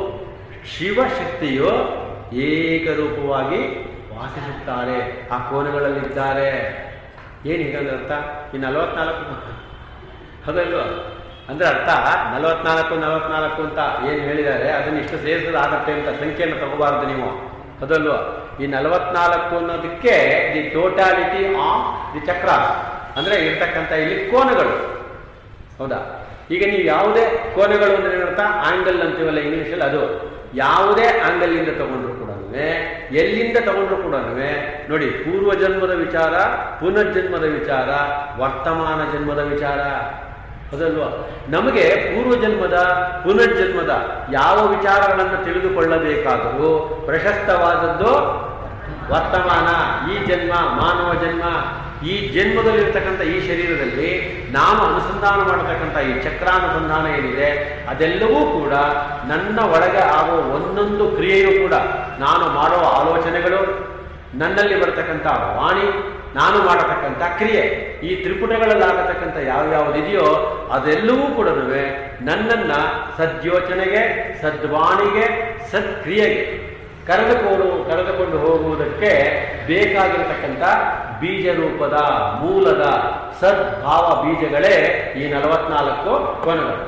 ಶಿವಶಕ್ತಿಯು ಏಕರೂಪವಾಗಿ ವಾಸಿಸುತ್ತಾರೆ ಆ ಕೋನಗಳಲ್ಲಿದ್ದಾರೆ ಏನು ಹೀಗಂದ್ರೆ ಅರ್ಥ ಈ ನಲವತ್ನಾಲ್ಕು ಹೌದಲ್ವಾ ಅಂದ್ರೆ ಅರ್ಥ ನಲವತ್ನಾಲ್ಕು ನಲವತ್ನಾಲ್ಕು ಅಂತ ಏನು ಹೇಳಿದ್ದಾರೆ ಅದನ್ನ ಇಷ್ಟು ಸೇರಿಸಲು ಆಗತ್ತೆ ಅಂತ ಸಂಖ್ಯೆಯನ್ನು ತಗೋಬಾರದು ನೀವು ಹೌದಲ್ವಾ ಈ ನಲವತ್ನಾಲ್ಕು ಅನ್ನೋದಕ್ಕೆ ದಿ ಟೋಟಾಲಿಟಿ ಆಫ್ ದಿ ಚಕ್ರ ಅಂದ್ರೆ ಇರ್ತಕ್ಕಂಥ ಇಲ್ಲಿ ಕೋನಗಳು ಹೌದಾ ಈಗ ನೀವು ಯಾವುದೇ ಕೋನಗಳು ಅಂದ್ರೆ ಏನರ್ಥ ಆಂಗಲ್ ಅಂತೀವಲ್ಲ ಇಂಗ್ಲಿಷಲ್ಲಿ ಅದು ಯಾವುದೇ ಆಂಗಲ್ ಇಂದ ತಗೊಂಡ್ರು ಕೂಡ ಎಲ್ಲಿಂದ ತಗೊಂಡ್ರು ಕೂಡ ನೋಡಿ ಪೂರ್ವ ಜನ್ಮದ ವಿಚಾರ ಪುನರ್ಜನ್ಮದ ವಿಚಾರ ವರ್ತಮಾನ ಜನ್ಮದ ವಿಚಾರ ಹೌದಲ್ವಾ ನಮಗೆ ಪೂರ್ವ ಜನ್ಮದ ಪುನರ್ಜನ್ಮದ ಯಾವ ವಿಚಾರಗಳನ್ನು ತಿಳಿದುಕೊಳ್ಳಬೇಕಾದರೂ ಪ್ರಶಸ್ತವಾದದ್ದು ವರ್ತಮಾನ ಈ ಜನ್ಮ ಮಾನವ ಜನ್ಮ ಈ ಜನ್ಮದಲ್ಲಿರ್ತಕ್ಕಂಥ ಈ ಶರೀರದಲ್ಲಿ ನಾವು ಅನುಸಂಧಾನ ಮಾಡತಕ್ಕಂಥ ಈ ಚಕ್ರಾನುಸಂಧಾನ ಏನಿದೆ ಅದೆಲ್ಲವೂ ಕೂಡ ನನ್ನ ಒಳಗೆ ಆಗುವ ಒಂದೊಂದು ಕ್ರಿಯೆಯೂ ಕೂಡ ನಾನು ಮಾಡುವ ಆಲೋಚನೆಗಳು ನನ್ನಲ್ಲಿ ಬರತಕ್ಕಂಥ ವಾಣಿ ನಾನು ಮಾಡತಕ್ಕಂಥ ಕ್ರಿಯೆ ಈ ತ್ರಿಪುಟಗಳಲ್ಲಾಗತಕ್ಕಂಥ ಯಾವ್ಯಾವುದಿದೆಯೋ ಅದೆಲ್ಲವೂ ಕೂಡ ನನ್ನನ್ನ ಸದ್ಯೋಚನೆಗೆ ಸದ್ವಾಣಿಗೆ ಸತ್ಕ್ರಿಯೆಗೆ ಕರೆದುಕೊಂಡು ಕರೆದುಕೊಂಡು ಹೋಗುವುದಕ್ಕೆ ಬೇಕಾಗಿರತಕ್ಕಂಥ ಬೀಜ ರೂಪದ ಮೂಲದ ಸದ್ಭಾವ ಬೀಜಗಳೇ ಈ ನಲವತ್ನಾಲ್ಕು ಕೋನಗಳು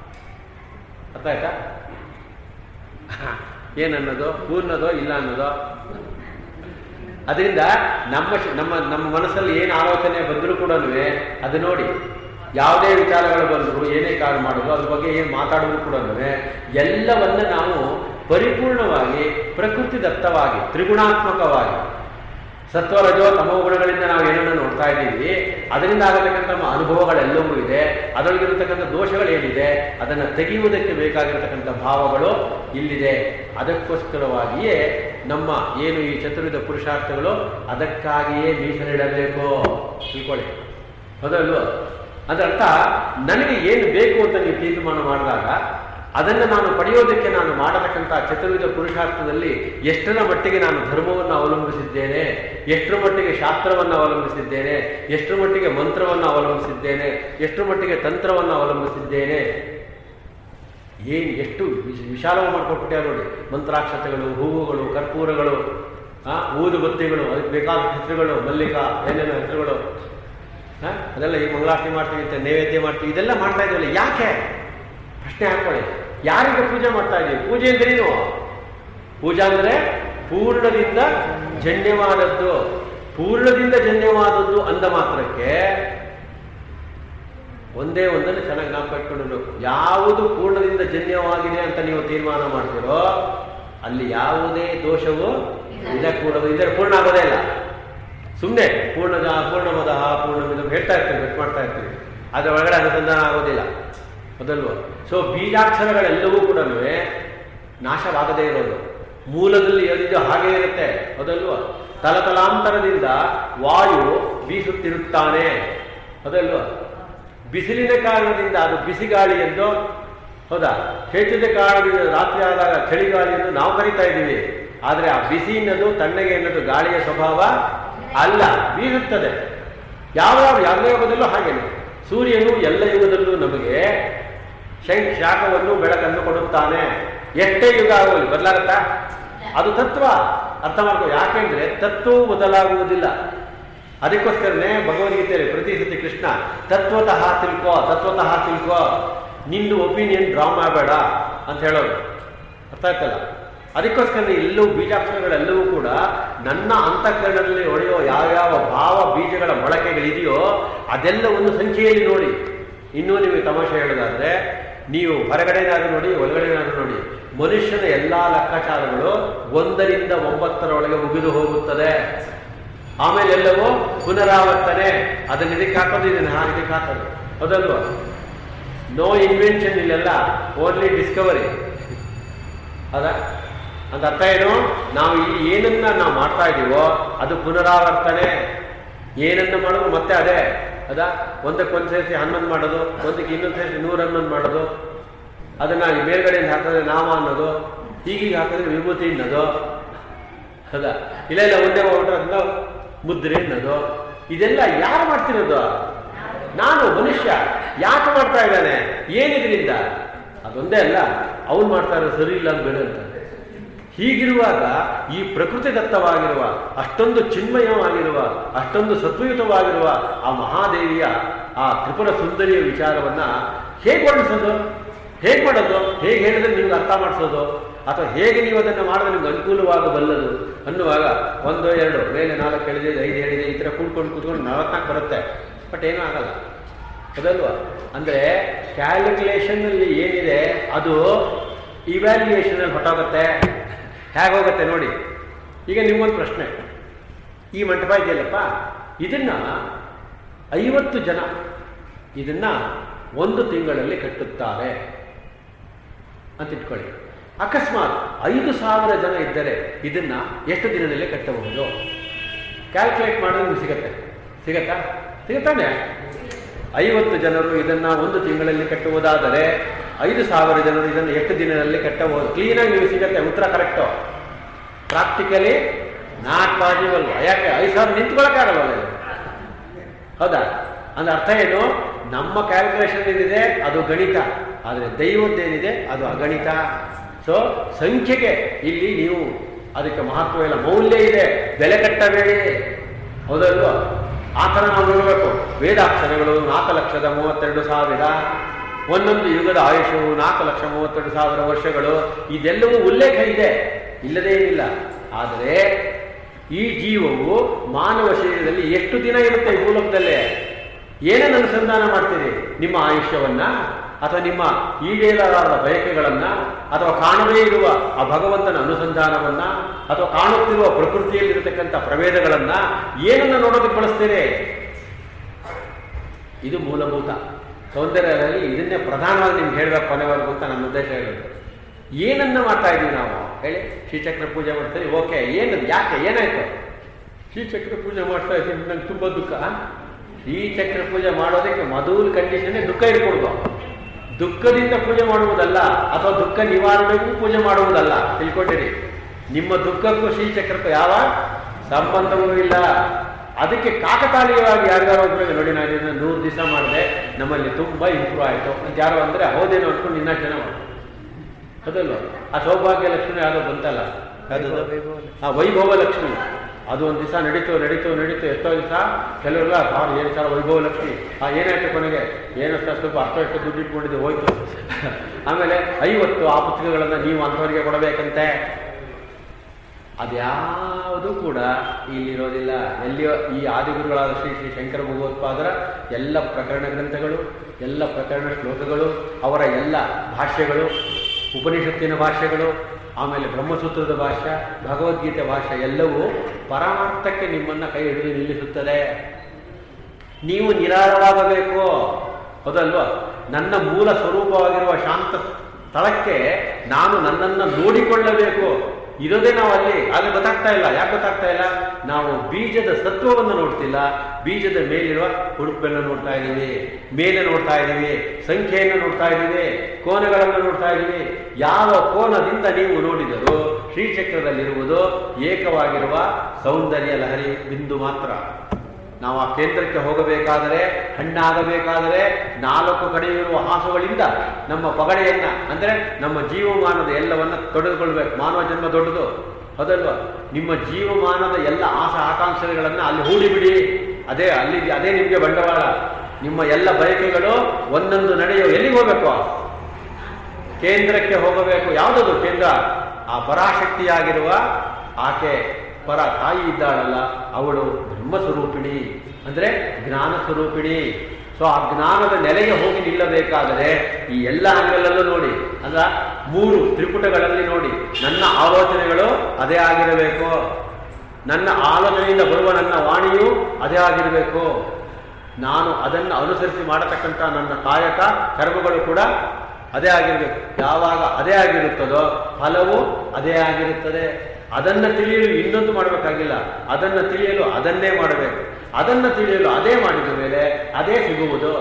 ಅರ್ಥ ಆಯ್ತಾ ಏನನ್ನೋದು ಪೂರ್ಣದೋ ಇಲ್ಲ ಅನ್ನೋದು ಅದರಿಂದ ನಮ್ಮ ಶ- ನಮ್ಮ ನಮ್ಮ ಮನಸ್ಸಲ್ಲಿ ಏನು ಆಲೋಚನೆ ಬಂದರೂ ಕೂಡ ಅದು ನೋಡಿ ಯಾವುದೇ ವಿಚಾರಗಳು ಬಂದರು ಏನೇ ಕಾರ್ಯ ಮಾಡೋದು ಅದ್ರ ಬಗ್ಗೆ ಏನು ಮಾತಾಡೋದು ಕೂಡ ಎಲ್ಲವನ್ನ ನಾವು ಪರಿಪೂರ್ಣವಾಗಿ ಪ್ರಕೃತಿ ದತ್ತವಾಗಿ ತ್ರಿಗುಣಾತ್ಮಕವಾಗಿ ಸತ್ವರಜೋ ತಮೋ ಗುಣಗಳಿಂದ ನಾವು ಏನನ್ನ ನೋಡ್ತಾ ಇದ್ದೀವಿ ಅದರಿಂದ ಆಗತಕ್ಕಂಥ ನಮ್ಮ ಅನುಭವಗಳೆಲ್ಲವೂ ಇದೆ ಅದರೊಳಗಿರತಕ್ಕಂಥ ದೋಷಗಳೇನಿದೆ ಅದನ್ನು ತೆಗೆಯುವುದಕ್ಕೆ ಬೇಕಾಗಿರತಕ್ಕಂಥ ಭಾವಗಳು ಇಲ್ಲಿದೆ ಅದಕ್ಕೋಸ್ಕರವಾಗಿಯೇ ನಮ್ಮ ಏನು ಈ ಚತುರ್ವಿಧ ಪುರುಷಾರ್ಥಗಳು ಅದಕ್ಕಾಗಿಯೇ ಮೀಸಲಿಡಬೇಕು ತಿಳ್ಕೊಳ್ಳಿ ಹೌದಲ್ವ ಅದರ್ಥ ನನಗೆ ಏನು ಬೇಕು ಅಂತ ನೀವು ತೀರ್ಮಾನ ಮಾಡಿದಾಗ ಅದನ್ನು ನಾನು ಪಡೆಯೋದಕ್ಕೆ ನಾನು ಮಾಡತಕ್ಕಂಥ ಚತುರ್ವಿಧ ಪುರುಷಾರ್ಥದಲ್ಲಿ ಎಷ್ಟರ ಮಟ್ಟಿಗೆ ನಾನು ಧರ್ಮವನ್ನು ಅವಲಂಬಿಸಿದ್ದೇನೆ ಎಷ್ಟರ ಮಟ್ಟಿಗೆ ಶಾಸ್ತ್ರವನ್ನು ಅವಲಂಬಿಸಿದ್ದೇನೆ ಎಷ್ಟರ ಮಟ್ಟಿಗೆ ಮಂತ್ರವನ್ನು ಅವಲಂಬಿಸಿದ್ದೇನೆ ಎಷ್ಟರ ಮಟ್ಟಿಗೆ ತಂತ್ರವನ್ನು ಅವಲಂಬಿಸಿದ್ದೇನೆ ಏನು ಎಷ್ಟು ವಿಶ್- ವಿಶಾಲವಾಗಿ ಮಾಡ್ಕೊಟ್ಬಿಟ್ಟೆ ನೋಡಿ ಮಂತ್ರಾಕ್ಷತೆಗಳು ಹೂವುಗಳು ಕರ್ಪೂರಗಳು ಆ, ಊದುಬತ್ತಿಗಳು ಅದಕ್ಕೆ ಬೇಕಾದ ಹೆಸರುಗಳು ಮಲ್ಲಿಕ ಏನೇನೋ ಹೆಸರುಗಳು ಆ, ಅದೆಲ್ಲ ಈಗ ಮಂಗಳಾರತಿ ಮಾಡ್ತೀವಿ ಅಂತ ನೈವೇದ್ಯ ಮಾಡ್ತೀವಿ ಇದೆಲ್ಲ ಮಾಡ್ತಾ ಇದ್ದೀವಲ್ಲ ಯಾಕೆ ಪ್ರಶ್ನೆ ಹಾಕೊಳ್ಳಿ ಯಾರಿಗೆ ಪೂಜೆ ಮಾಡ್ತಾ ಇದ್ದೀವಿ ಪೂಜೆ ಅಂದ್ರೇನು ಪೂಜಾ ಅಂದ್ರೆ ಪೂರ್ಣದಿಂದ ಜನ್ಯವಾದದ್ದು ಪೂರ್ಣದಿಂದ ಜನ್ಯವಾದದ್ದು ಅಂದ ಮಾತ್ರಕ್ಕೆ ಒಂದೇ ಒಂದನ್ನು ಚೆನ್ನಾಗಿ ನಾವು ಕಟ್ಕೊಂಡು ಯಾವುದು ಪೂರ್ಣದಿಂದ ಜನ್ಯವಾಗಿದೆ ಅಂತ ನೀವು ತೀರ್ಮಾನ ಮಾಡ್ತೀರೋ ಅಲ್ಲಿ ಯಾವುದೇ ದೋಷವು ಇದಕ್ಕೂಡದು ಇದರ ಪೂರ್ಣ ಆಗೋದೇ ಇಲ್ಲ ಸುಮ್ಮನೆ ಪೂರ್ಣದ ಪೂರ್ಣಮದ ಪೂರ್ಣಮಿದ ಹೇಳ್ತಾ ಇರ್ತೀವಿ ಬೆಟ್ ಮಾಡ್ತಾ ಇರ್ತೀವಿ ಅದರ ಒಳಗಡೆ ಅನುಸಂಧಾನ ಆಗೋದಿಲ್ಲ ಮೊದಲ್ವ ಸೊ ಬೀಜಾಕ್ಷರಗಳೆಲ್ಲವೂ ಕೂಡ ನಾಶವಾಗದೇ ಇರೋದು ಮೂಲದಲ್ಲಿ ಏನಿದೆಯೋ ಹಾಗೆ ಇರುತ್ತೆ ಅದಲ್ವ ತಲತಲಾಂತರದಿಂದ ವಾಯು ಬೀಸುತ್ತಿರುತ್ತಾನೆ ಅದಲ್ವ ಬಿಸಿಲಿನ ಕಾರಣದಿಂದ ಅದು ಬಿಸಿಗಾಳಿ ಎಂದು ಹೌದಾ ಹೆಚ್ಚಿದ ಕಾರಣದಿಂದ ರಾತ್ರಿ ಆದಾಗ ಚಳಿಗಾಳಿ ಎಂದು ನಾವು ಕರಿತಾ ಇದ್ದೀವಿ ಆದರೆ ಆ ಬಿಸಿ ಅನ್ನೋದು ತಣ್ಣಗೆ ಅನ್ನೋದು ಗಾಳಿಯ ಸ್ವಭಾವ ಅಲ್ಲ ಬೀರುತ್ತದೆ ಯಾವ ಯಾವ ಯಾವುದೇ ಯುಗದಲ್ಲೂ ಹಾಗೇನೆ ಸೂರ್ಯನು ಎಲ್ಲ ಯುಗದಲ್ಲೂ ನಮಗೆ ಶಂ ಶಾಖವನ್ನು ಬೆಳಕನ್ನು ಕೊಡುತ್ತಾನೆ ಎಷ್ಟೇ ಯುಗ ಆಗಲಿ ಬದಲಾಗತ್ತಾ ಅದು ತತ್ವ ಅರ್ಥ ಮಾಡ್ಕೋ ಯಾಕೆಂದ್ರೆ ತತ್ವವು ಬದಲಾಗುವುದಿಲ್ಲ ಅದಕ್ಕೋಸ್ಕರನೇ ಭಗವದ್ಗೀತೆಯಲ್ಲಿ ಪ್ರತಿ ಸತಿ ಕೃಷ್ಣ ತತ್ವತಃ ತಿಳ್ಕೋ ತತ್ವತಃ ತಿಳ್ಕೋ ನಿಂದು ಒಪಿನಿಯನ್ ಡ್ರಾ ಮಾಡಬೇಡ ಅಂತ ಹೇಳೋದು ಅರ್ಥ ಆಯ್ತಲ್ಲ ಅದಕ್ಕೋಸ್ಕರ ಎಲ್ಲವೂ ಬೀಜಾಕ್ಷರಗಳೆಲ್ಲವೂ ಕೂಡ ನನ್ನ ಅಂತಃಕರಣದಲ್ಲಿ ಹೊಡೆಯೋ ಯಾವ್ಯಾವ ಭಾವ ಬೀಜಗಳ ಮೊಳಕೆಗಳಿದೆಯೋ ಅದೆಲ್ಲವನ್ನು ಸಂಖ್ಯೆಯಲ್ಲಿ ನೋಡಿ ಇನ್ನೂ ನಿಮಗೆ ತಮಾಷೆ ಹೇಳೋದಾದ್ರೆ ನೀವು ಹೊರಗಡೆನಾದ್ರೂ ನೋಡಿ ಒಳಗಡೆನಾದ್ರೂ ನೋಡಿ ಮನುಷ್ಯನ ಎಲ್ಲಾ ಲೆಕ್ಕಾಚಾರಗಳು ಒಂದರಿಂದ ಒಂಬತ್ತರೊಳಗೆ ಮುಗಿದು ಹೋಗುತ್ತದೆ ಆಮೇಲೆ ಎಲ್ಲವೂ ಪುನರಾವರ್ತನೆ ಅದನ್ನ ಇದಕ್ಕೆ ಹಾಕೋದು ಇದನ್ನ ಹಾ ಇದಕ್ಕೆ ಹಾಕೋದು ಹೌದಲ್ವಾ ನೋ ಇನ್ವೆನ್ಷನ್ ಇಲ್ಲೆಲ್ಲ ಓನ್ಲಿ ಡಿಸ್ಕವರಿ ಅದ ಅಂತ ಅರ್ಥ ಏನು ನಾವು ಇಲ್ಲಿ ಏನನ್ನ ನಾವು ಮಾಡ್ತಾ ಇದ್ದೀವೋ ಅದು ಪುನರಾವರ್ತನೆ ಏನನ್ನ ಮಾಡೋದು ಮತ್ತೆ ಅದೇ ಅದ ಒಂದಕ್ಕೊಂದು ಸೇರಿಸಿ ಹನ್ನೊಂದು ಮಾಡೋದು ಒಂದಕ್ಕೆ ಇನ್ನೊಂದು ಸೇರಿಸಿ ನೂರ ಹನ್ನೊಂದು ಮಾಡೋದು ಅದನ್ನ ಈ ಮೇಲ್ಗಡೆಯಿಂದ ಹಾಕಿದ್ರೆ ನಾಮ ಅನ್ನೋದು ಹೀಗೀಗೆ ಹಾಕಿದ್ರೆ ವಿಭೂತಿ ಅನ್ನೋದು ಹೌದಾ ಇಲ್ಲ ಇಲ್ಲ ಒಂದೇ ಹೋಗ್ಬಿಟ್ರೆ ಅದನ್ನ ಮುದ್ರೆ ಅನ್ನೋದು ಇದೆಲ್ಲ ಯಾರು ಮಾಡ್ತಿರೋದು ನಾನು ಮನುಷ್ಯ ಯಾಕೆ ಮಾಡ್ತಾ ಇದ್ದಾನೆ ಏನಿದ್ರಿಂದ ಅದೊಂದೇ ಅಲ್ಲ ಅವನು ಮಾಡ್ತಾ ಇರೋದು ಸರಿ ಇಲ್ಲ ಅಂತ ಬೇಡ ಅಂತ ಹೀಗಿರುವಾಗ ಈ ಪ್ರಕೃತಿ ದತ್ತವಾಗಿರುವ ಅಷ್ಟೊಂದು ಚಿನ್ಮಯವಾಗಿರುವ ಅಷ್ಟೊಂದು ಸತ್ವಯುತವಾಗಿರುವ ಆ ಮಹಾದೇವಿಯ ಆ ತ್ರಿಪುರ ಸುಂದರಿಯ ವಿಚಾರವನ್ನ ಹೇಗೆ ವರ್ಣಿಸೋದು ಹೇಗೆ ಮಾಡೋದು ಹೇಗೆ ಹೇಳಿದ್ರೆ ನಿಮ್ಗೆ ಅರ್ಥ ಮಾಡಿಸೋದು ಅಥವಾ ಹೇಗೆ ನೀವು ಅದನ್ನು ಮಾಡಿದ್ರೆ ನಿಮ್ಗೆ ಅನುಕೂಲವಾಗಬಲ್ಲದು ಅನ್ನುವಾಗ ಒಂದು ಎರಡು ಮೇಲೆ ನಾಲ್ಕು ಹೇಳಿದೆ ಐದು ಹೇಳಿದೆ ಈ ಥರ ಕೂಡ್ಕೊಂಡು ಕೂತ್ಕೊಂಡು ನಾಲ್ಕು ಬರುತ್ತೆ ಬಟ್ ಏನೂ ಆಗಲ್ಲ ಅದಲ್ವಾ ಅಂದರೆ ಕ್ಯಾಲ್ಕುಲೇಷನ್ ಅಲ್ಲಿ ಏನಿದೆ ಅದು ಇವ್ಯಾಲ್ಯೂಯೇಷನ್ ಅಲ್ಲಿ ಹೊಟ್ಟೋಗುತ್ತೆ ಹೇಗೋಗುತ್ತೆ ನೋಡಿ ಈಗ ನಿಮ್ಗೊಂದು ಪ್ರಶ್ನೆ ಈ ಮಂಟಪ ಇದೆಯಲ್ಲಪ್ಪ ಇದನ್ನ ಐವತ್ತು ಜನ ಇದನ್ನ ಒಂದು ತಿಂಗಳಲ್ಲಿ ಕಟ್ಟುತ್ತಾರೆ ಅಂತ ಇಟ್ಕೊಳ್ಳಿ ಅಕಸ್ಮಾತ್ ಐದು ಸಾವಿರ ಜನ ಇದ್ದರೆ ಇದನ್ನ ಎಷ್ಟು ದಿನದಲ್ಲಿ ಕಟ್ಟಬಹುದು ಕ್ಯಾಲ್ಕುಲೇಟ್ ಮಾಡಿದ್ರೆ ನಿಮ್ಗೆ ಸಿಗತ್ತೆ ಸಿಗತ್ತಾ ಸಿಗತ್ತಾನೆ ಐವತ್ತು ಜನರು ಇದನ್ನ ಒಂದು ತಿಂಗಳಲ್ಲಿ ಕಟ್ಟುವುದಾದರೆ ಐದು ಸಾವಿರ ಜನರು ಇದನ್ನು ಎಷ್ಟು ದಿನದಲ್ಲಿ ಕಟ್ಟಬಹುದು ಕ್ಲೀನಾಗಿ ನಿಮಗೆ ಸಿಗತ್ತೆ ಉತ್ತರ ಕರೆಕ್ಟು ಪ್ರಾಕ್ಟಿಕಲಿ ನಾಟ್ ಪಾಸಿಬಲ್ ಯಾಕೆ ಐದು ಸಾವಿರ ನಿಂತ್ಕೊಳ್ಳೋಕ್ಕಾಗಲ್ಲ ಇದು. ಹೌದಾ ಅಂದ್ರೆ ಅರ್ಥ ಏನು ನಮ್ಮ ಕ್ಯಾಲ್ಕುಲೇಷನ್ ಏನಿದೆ ಅದು ಗಣಿತ ಆದರೆ ದೈವದ್ದೇನಿದೆ ಅದು ಅಗಣಿತ ಸೊ ಸಂಖ್ಯೆಗೆ ಇಲ್ಲಿ ನೀವು ಅದಕ್ಕೆ ಮಹತ್ವ ಇಲ್ಲ ಮೌಲ್ಯ ಇದೆ ಬೆಲೆ ಕಟ್ಟಬೇಡಿ ಹೌದಲ್ವಾ ಆ ಥರ ನಾವು ನೋಡಬೇಕು ವೇದಾಕ್ಷರಗಳು ನಾಲ್ಕು ಲಕ್ಷದ ಮೂವತ್ತೆರಡು ಸಾವಿರ ಒಂದೊಂದು ಯುಗದ ಆಯುಷು ನಾಲ್ಕು ಲಕ್ಷ ಮೂವತ್ತೆರಡು ಸಾವಿರ ವರ್ಷಗಳು ಇದೆಲ್ಲವೂ ಉಲ್ಲೇಖ ಇದೆ ಇಲ್ಲದೇ ಏನಿಲ್ಲ ಆದರೆ ಈ ಜೀವವು ಮಾನವ ಶರೀರದಲ್ಲಿ ಎಷ್ಟು ದಿನ ಇರುತ್ತೆ ಈ ಭೂಲೋಕದಲ್ಲೇ ಏನನ್ನು ಅನುಸಂಧಾನ ಮಾಡ್ತೀರಿ ನಿಮ್ಮ ಆಯುಷ್ಯವನ್ನ ಅಥವಾ ನಿಮ್ಮ ಈಡೇರಲಾರದ ಬಯಕೆಗಳನ್ನ ಅಥವಾ ಕಾಣದೇ ಇರುವ ಆ ಭಗವಂತನ ಅನುಸಂಧಾನವನ್ನ ಅಥವಾ ಕಾಣುತ್ತಿರುವ ಪ್ರಕೃತಿಯಲ್ಲಿರತಕ್ಕಂಥ ಪ್ರಭೇದಗಳನ್ನ ಏನನ್ನ ನೋಡೋದಕ್ಕೆ ಬಳಸ್ತೀರಿ ಇದು ಮೂಲಭೂತ ಸೌಂದರ್ಯದಲ್ಲಿ ಇದನ್ನೇ ಪ್ರಧಾನವಾಗಿ ನಿಮ್ಗೆ ಹೇಳಬೇಕು ಕೊನೆವರೆಗೂ ಅಂತ ನನ್ನ ಉದ್ದೇಶ ಹೇಳೋದು ಏನನ್ನ ಮಾಡ್ತಾ ಇದೀವಿ ನಾವು ಹೇಳಿ ಶ್ರೀಚಕ್ರ ಪೂಜೆ ಮಾಡ್ತೀವಿ ಓಕೆ ಏನು ಯಾಕೆ ಏನಾಯ್ತು ಶ್ರೀಚಕ್ರ ಪೂಜೆ ಮಾಡ್ತಾ ಇದ್ದೀನಿ ನಂಗೆ ತುಂಬ ದುಃಖ ಶ್ರೀಚಕ್ರ ಪೂಜೆ ಮಾಡೋದಕ್ಕೆ ಮೊದಲು ಕಂಡೀಷನ್ ದುಃಖ ಇಟ್ಕೊಡ್ದು ದುಃಖದಿಂದ ಪೂಜೆ ಮಾಡುವುದಲ್ಲ ಅಥವಾ ದುಃಖ ನಿವಾರಣೆಗೂ ಪೂಜೆ ಮಾಡುವುದಲ್ಲ ತಿಳ್ಕೊಂಡಿರಿ ನಿಮ್ಮ ದುಃಖಕ್ಕೂ ಶ್ರೀಚಕ್ರಕ್ಕೂ ಯಾವ ಸಂಬಂಧವೂ ಇಲ್ಲ ಅದಕ್ಕೆ ಕಾಕತಾಳೀಯವಾಗಿ ಯಾರಿಗಾರು ಒಬ್ಬರಿಗೆ ನೋಡಿ ನಾನು ಇದನ್ನ ನೂರು ದಿವಸ ಮಾಡಿದೆ ನಮ್ಮಲ್ಲಿ ತುಂಬ ಇಂಪ್ರೂವ್ ಆಯಿತು ಅಂತ ಯಾರೋ ಅಂದರೆ ಹೌದೇನೋ ಅನ್ಕೊಂಡು ನಿನ್ನ ಜನ ಮಾಡಿ ಅದಲ್ವ ಆ ಸೌಭಾಗ್ಯ ಲಕ್ಷ್ಮಿ ಯಾವುದೋ ಬಂತಲ್ಲ ಯಾವ್ದದು? ವೈಭವ ಲಕ್ಷ್ಮಿ. ಆ ವೈಭವ ಲಕ್ಷ್ಮಿ ಅದು ಒಂದು ದಿವಸ ನಡೀತು ನಡೀತು ನಡೀತು ಎಷ್ಟೋ ದಿವಸ ಕೆಲವೆಲ್ಲ ಭಾಳ ಏನು ಸರ್ ವೈಭವ ಲಕ್ಷ್ಮಿ ಆ ಏನಾಯ್ತು ಕೊನೆಗೆ ಏನು ಸರ್ ಸ್ವಲ್ಪ ಅಷ್ಟು ಎಷ್ಟು ದುಡ್ಡು ಇಟ್ಕೊಂಡಿದ್ದು ಹೋಯ್ತು ಆಮೇಲೆ ಐವತ್ತು ಆ ಪುಸ್ತಕಗಳನ್ನು ನೀವು ಅಂಥವರಿಗೆ ಕೊಡಬೇಕಂತೆ ಅದ್ಯಾವುದು ಕೂಡ ಇಲ್ಲಿರೋದಿಲ್ಲ ಎಲ್ಲಿಯೋ ಈ ಆದಿಗುರುಗಳಾದ ಶ್ರೀ ಶ್ರೀ ಶಂಕರ ಭಗವತ್ಪಾದರ ಎಲ್ಲ ಪ್ರಕರಣ ಗ್ರಂಥಗಳು ಎಲ್ಲ ಪ್ರಕರಣ ಶ್ಲೋಕಗಳು ಅವರ ಎಲ್ಲ ಭಾಷ್ಯಗಳು ಉಪನಿಷತ್ತಿನ ಭಾಷ್ಯಗಳು ಆಮೇಲೆ ಬ್ರಹ್ಮಸೂತ್ರದ ಭಾಷ್ಯ ಭಗವದ್ಗೀತೆ ಭಾಷ್ಯ ಎಲ್ಲವೂ ಪರಮಾರ್ಥಕ್ಕೆ ನಿಮ್ಮನ್ನು ಕೈ ಹಿಡಿದು ನಿಲ್ಲಿಸುತ್ತದೆ ನೀವು ನಿರಾಳವಾಗಬೇಕು ಹೌದಲ್ವಾ ನನ್ನ ಮೂಲ ಸ್ವರೂಪವಾಗಿರುವ ಶಾಂತ ಸ್ಥಳಕ್ಕೆ ನಾನು ನನ್ನನ್ನು ನೋಡಿಕೊಳ್ಳಬೇಕು ಇರೋದೇ ನಾವು ಅಲ್ಲಿ ಆಗ ಗೊತ್ತಾಗ್ತಾ ಇಲ್ಲ ಯಾಕೆ ಗೊತ್ತಾಗ್ತಾ ಇಲ್ಲ ನಾವು ಬೀಜದ ಸತ್ವವನ್ನು ನೋಡ್ತಿಲ್ಲ ಬೀಜದ ಮೇಲಿರುವ ಹುಡುಪನ್ನು ನೋಡ್ತಾ ಇದ್ದೀವಿ ಮೇಲೆ ನೋಡ್ತಾ ಇದ್ದೀವಿ ಸಂಖ್ಯೆಯನ್ನು ನೋಡ್ತಾ ಇದ್ದೀವಿ ಕೋನಗಳನ್ನು ನೋಡ್ತಾ ಇದ್ದೀವಿ ಯಾವ ಕೋನದಿಂದ ನೀವು ನೋಡಿದರೂ ಶ್ರೀಚಕ್ರದಲ್ಲಿರುವುದು ಏಕವಾಗಿರುವ ಸೌಂದರ್ಯ ಲಹರಿ ಬಿಂದು ಮಾತ್ರ ನಾವು ಆ ಕೇಂದ್ರಕ್ಕೆ ಹೋಗಬೇಕಾದರೆ ಹಣ್ಣಾಗಬೇಕಾದರೆ ನಾಲ್ಕು ಕಡೆ ಇರುವ ಹಾಸುಗಳಿಂದ ನಮ್ಮ ಪಗಡೆಯನ್ನ ಅಂದ್ರೆ ನಮ್ಮ ಜೀವಮಾನದ ಎಲ್ಲವನ್ನ ತೊಡೆದುಕೊಳ್ಬೇಕು ಮಾನವ ಜನ್ಮ ದೊಡ್ಡದು ಹೌದಲ್ವಾ ನಿಮ್ಮ ಜೀವಮಾನದ ಎಲ್ಲ ಆಸೆ ಆಕಾಂಕ್ಷೆಗಳನ್ನ ಅಲ್ಲಿ ಹೂಡಿಬಿಡಿ ಅದೇ ಅಲ್ಲಿ ಅದೇ ನಿಮಗೆ ಬಂಡವಾಳ ನಿಮ್ಮ ಎಲ್ಲ ಬಯಕೆಗಳು ಒಂದೊಂದು ನಡೆಯೋ ಎಲ್ಲಿಗೆ ಹೋಗ್ಬೇಕು ಕೇಂದ್ರಕ್ಕೆ ಹೋಗಬೇಕು ಯಾವುದದು ಕೇಂದ್ರ ಆ ಪರಾಶಕ್ತಿಯಾಗಿರುವ ಆಕೆ ಪರ ತಾಯಿ ಇದ್ದಾಳಲ್ಲ ಅವಳು ಬ್ರಹ್ಮ ಸ್ವರೂಪಿಣಿ ಅಂದ್ರೆ ಜ್ಞಾನ ಸ್ವರೂಪಿಣಿ ಸೊ ಆ ಜ್ಞಾನದ ನೆಲೆಗೆ ಹೋಗಿ ನಿಲ್ಲಬೇಕಾದರೆ ಈ ಎಲ್ಲ ಅಂಗಲಲ್ಲೂ ನೋಡಿ ಅಲ್ಲ ಮೂರು ತ್ರಿಪುಟಗಳಲ್ಲಿ ನೋಡಿ ನನ್ನ ಆಲೋಚನೆಗಳು ಅದೇ ಆಗಿರಬೇಕು ನನ್ನ ಆಲೋಚನೆಯಿಂದ ಬರುವ ನನ್ನ ವಾಣಿಯು ಅದೇ ಆಗಿರಬೇಕು ನಾನು ಅದನ್ನು ಅನುಸರಿಸಿ ಮಾಡತಕ್ಕಂಥ ನನ್ನ ಕಾಯಕ ಕರ್ಮಗಳು ಕೂಡ ಅದೇ ಆಗಿರಬೇಕು ಯಾವಾಗ ಅದೇ ಆಗಿರುತ್ತದೋ ಫಲವು ಅದೇ ಆಗಿರುತ್ತದೆ ಅದನ್ನು ತಿಳಿಯಲು ಇನ್ನೊಂದು ಮಾಡಬೇಕಾಗಿಲ್ಲ ಅದನ್ನು ತಿಳಿಯಲು ಅದನ್ನೇ ಮಾಡಬೇಕು ಅದನ್ನು ತಿಳಿಯಲು ಅದೇ ಮಾಡಿದ ಮೇಲೆ ಅದೇ ಸಿಗುವುದು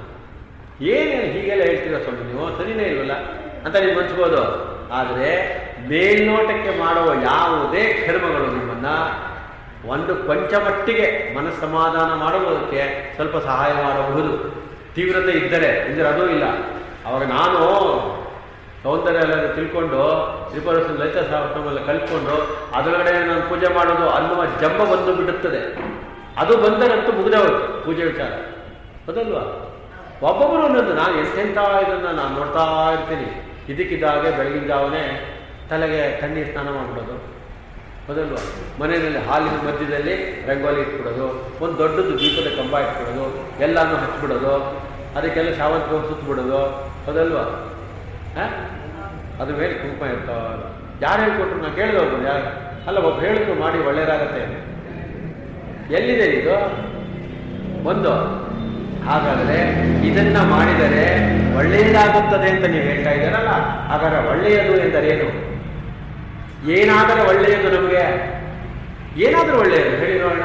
ಏನೇನು ಹೀಗೆಲ್ಲ ಹೇಳ್ತೀರ ಸ್ವಾಮಿ ನೀವು ಸರಿನೇ ಇಲ್ವಲ್ಲ ಅಂತ ನೀವು ಅನ್ಸ್ಬೋದು ಆದರೆ ಮೇಲ್ನೋಟಕ್ಕೆ ಮಾಡುವ ಯಾವುದೇ ಕರ್ಮಗಳು ನಿಮ್ಮನ್ನ ಒಂದು ಕೊಂಚಮಟ್ಟಿಗೆ ಮನಸ್ಸಮಾಧಾನ ಮಾಡುವುದಕ್ಕೆ ಸ್ವಲ್ಪ ಸಹಾಯ ಮಾಡಬಹುದು ತೀವ್ರತೆ ಇದ್ದರೆ ಇದ್ರೆ ಅದೂ ಇಲ್ಲ ಅವಾಗ ನಾನು ಸೌಂದರ್ಯ ಎಲ್ಲ ತಿಳ್ಕೊಂಡು ತ್ರಿಪುರಸ ಲಲಿತ ಸಹಸ್ರಮೆಲ್ಲ ಕಲ್ತ್ಕೊಂಡು ಅದರೊಳಗಡೆ ನಾನು ಪೂಜೆ ಮಾಡೋದು ಅನ್ನುವ ಜಂಬ ಬಂದು ಬಿಡುತ್ತದೆ ಅದು ಬಂದರಂತೂ ಮುಗಿದೇ ಹೋಯ್ತು ಪೂಜೆ ವಿಚಾರ ಹೌದಲ್ವಾ ಒಬ್ಬೊಬ್ಬರು ಒಂದೊಂದು ನಾನು ಎಂತೆಂಥ ಇದನ್ನು ನಾನು ನೋಡ್ತಾ ಇರ್ತೀನಿ ಇದಕ್ಕಿದ್ದಾಗೆ ಬೆಳಗಿನ ಜಾವನೆ ತಲೆಗೆ ತಣ್ಣೀರು ಸ್ನಾನ ಮಾಡಿಬಿಡೋದು ಹೌದಲ್ವಾ ಮನೆಯಲ್ಲಿ ಹಾಲಿನ ಮಧ್ಯದಲ್ಲಿ ರಂಗೋಲಿ ಇಟ್ಬಿಡೋದು ಒಂದು ದೊಡ್ಡದು ದೀಪದ ಕಂಬ ಇಟ್ಬಿಡೋದು ಎಲ್ಲಾನು ಹಚ್ಬಿಡೋದು ಅದಕ್ಕೆಲ್ಲ ಶಾವಂತಿಗೆ ಹೋಗಿ ಸುತ್ತಬಿಡೋದು ಹೌದಲ್ವಾ ಹಾಂ ಅದ್ರ ಮೇಲೆ ಕುಂಕುಮ ಇರ್ತಾವಲ್ಲ ಯಾರು ಹೇಳ್ಕೊಟ್ರು ನಾನು ಕೇಳಿದೆ ಒಬ್ಬರು ಯಾರು ಅಲ್ಲ ಒಬ್ಬ ಹೇಳಿದ್ರು ಮಾಡಿ ಒಳ್ಳೇದಾಗತ್ತೆ ಎಲ್ಲಿದೆ ಇದು ಒಂದು ಹಾಗಾದರೆ ಇದನ್ನ ಮಾಡಿದರೆ ಒಳ್ಳೆಯದಾಗುತ್ತದೆ ಅಂತ ನೀವು ಹೇಳ್ತಾ ಇದ್ದೀರಲ್ಲ ಹಾಗಾದ್ರೆ ಒಳ್ಳೆಯದು ಎಂದರೇನು ಏನಾದರೆ ಒಳ್ಳೆಯದು ನಮಗೆ ಏನಾದರೂ ಒಳ್ಳೆಯದು ಹೇಳಿ ನೋಡೋಣ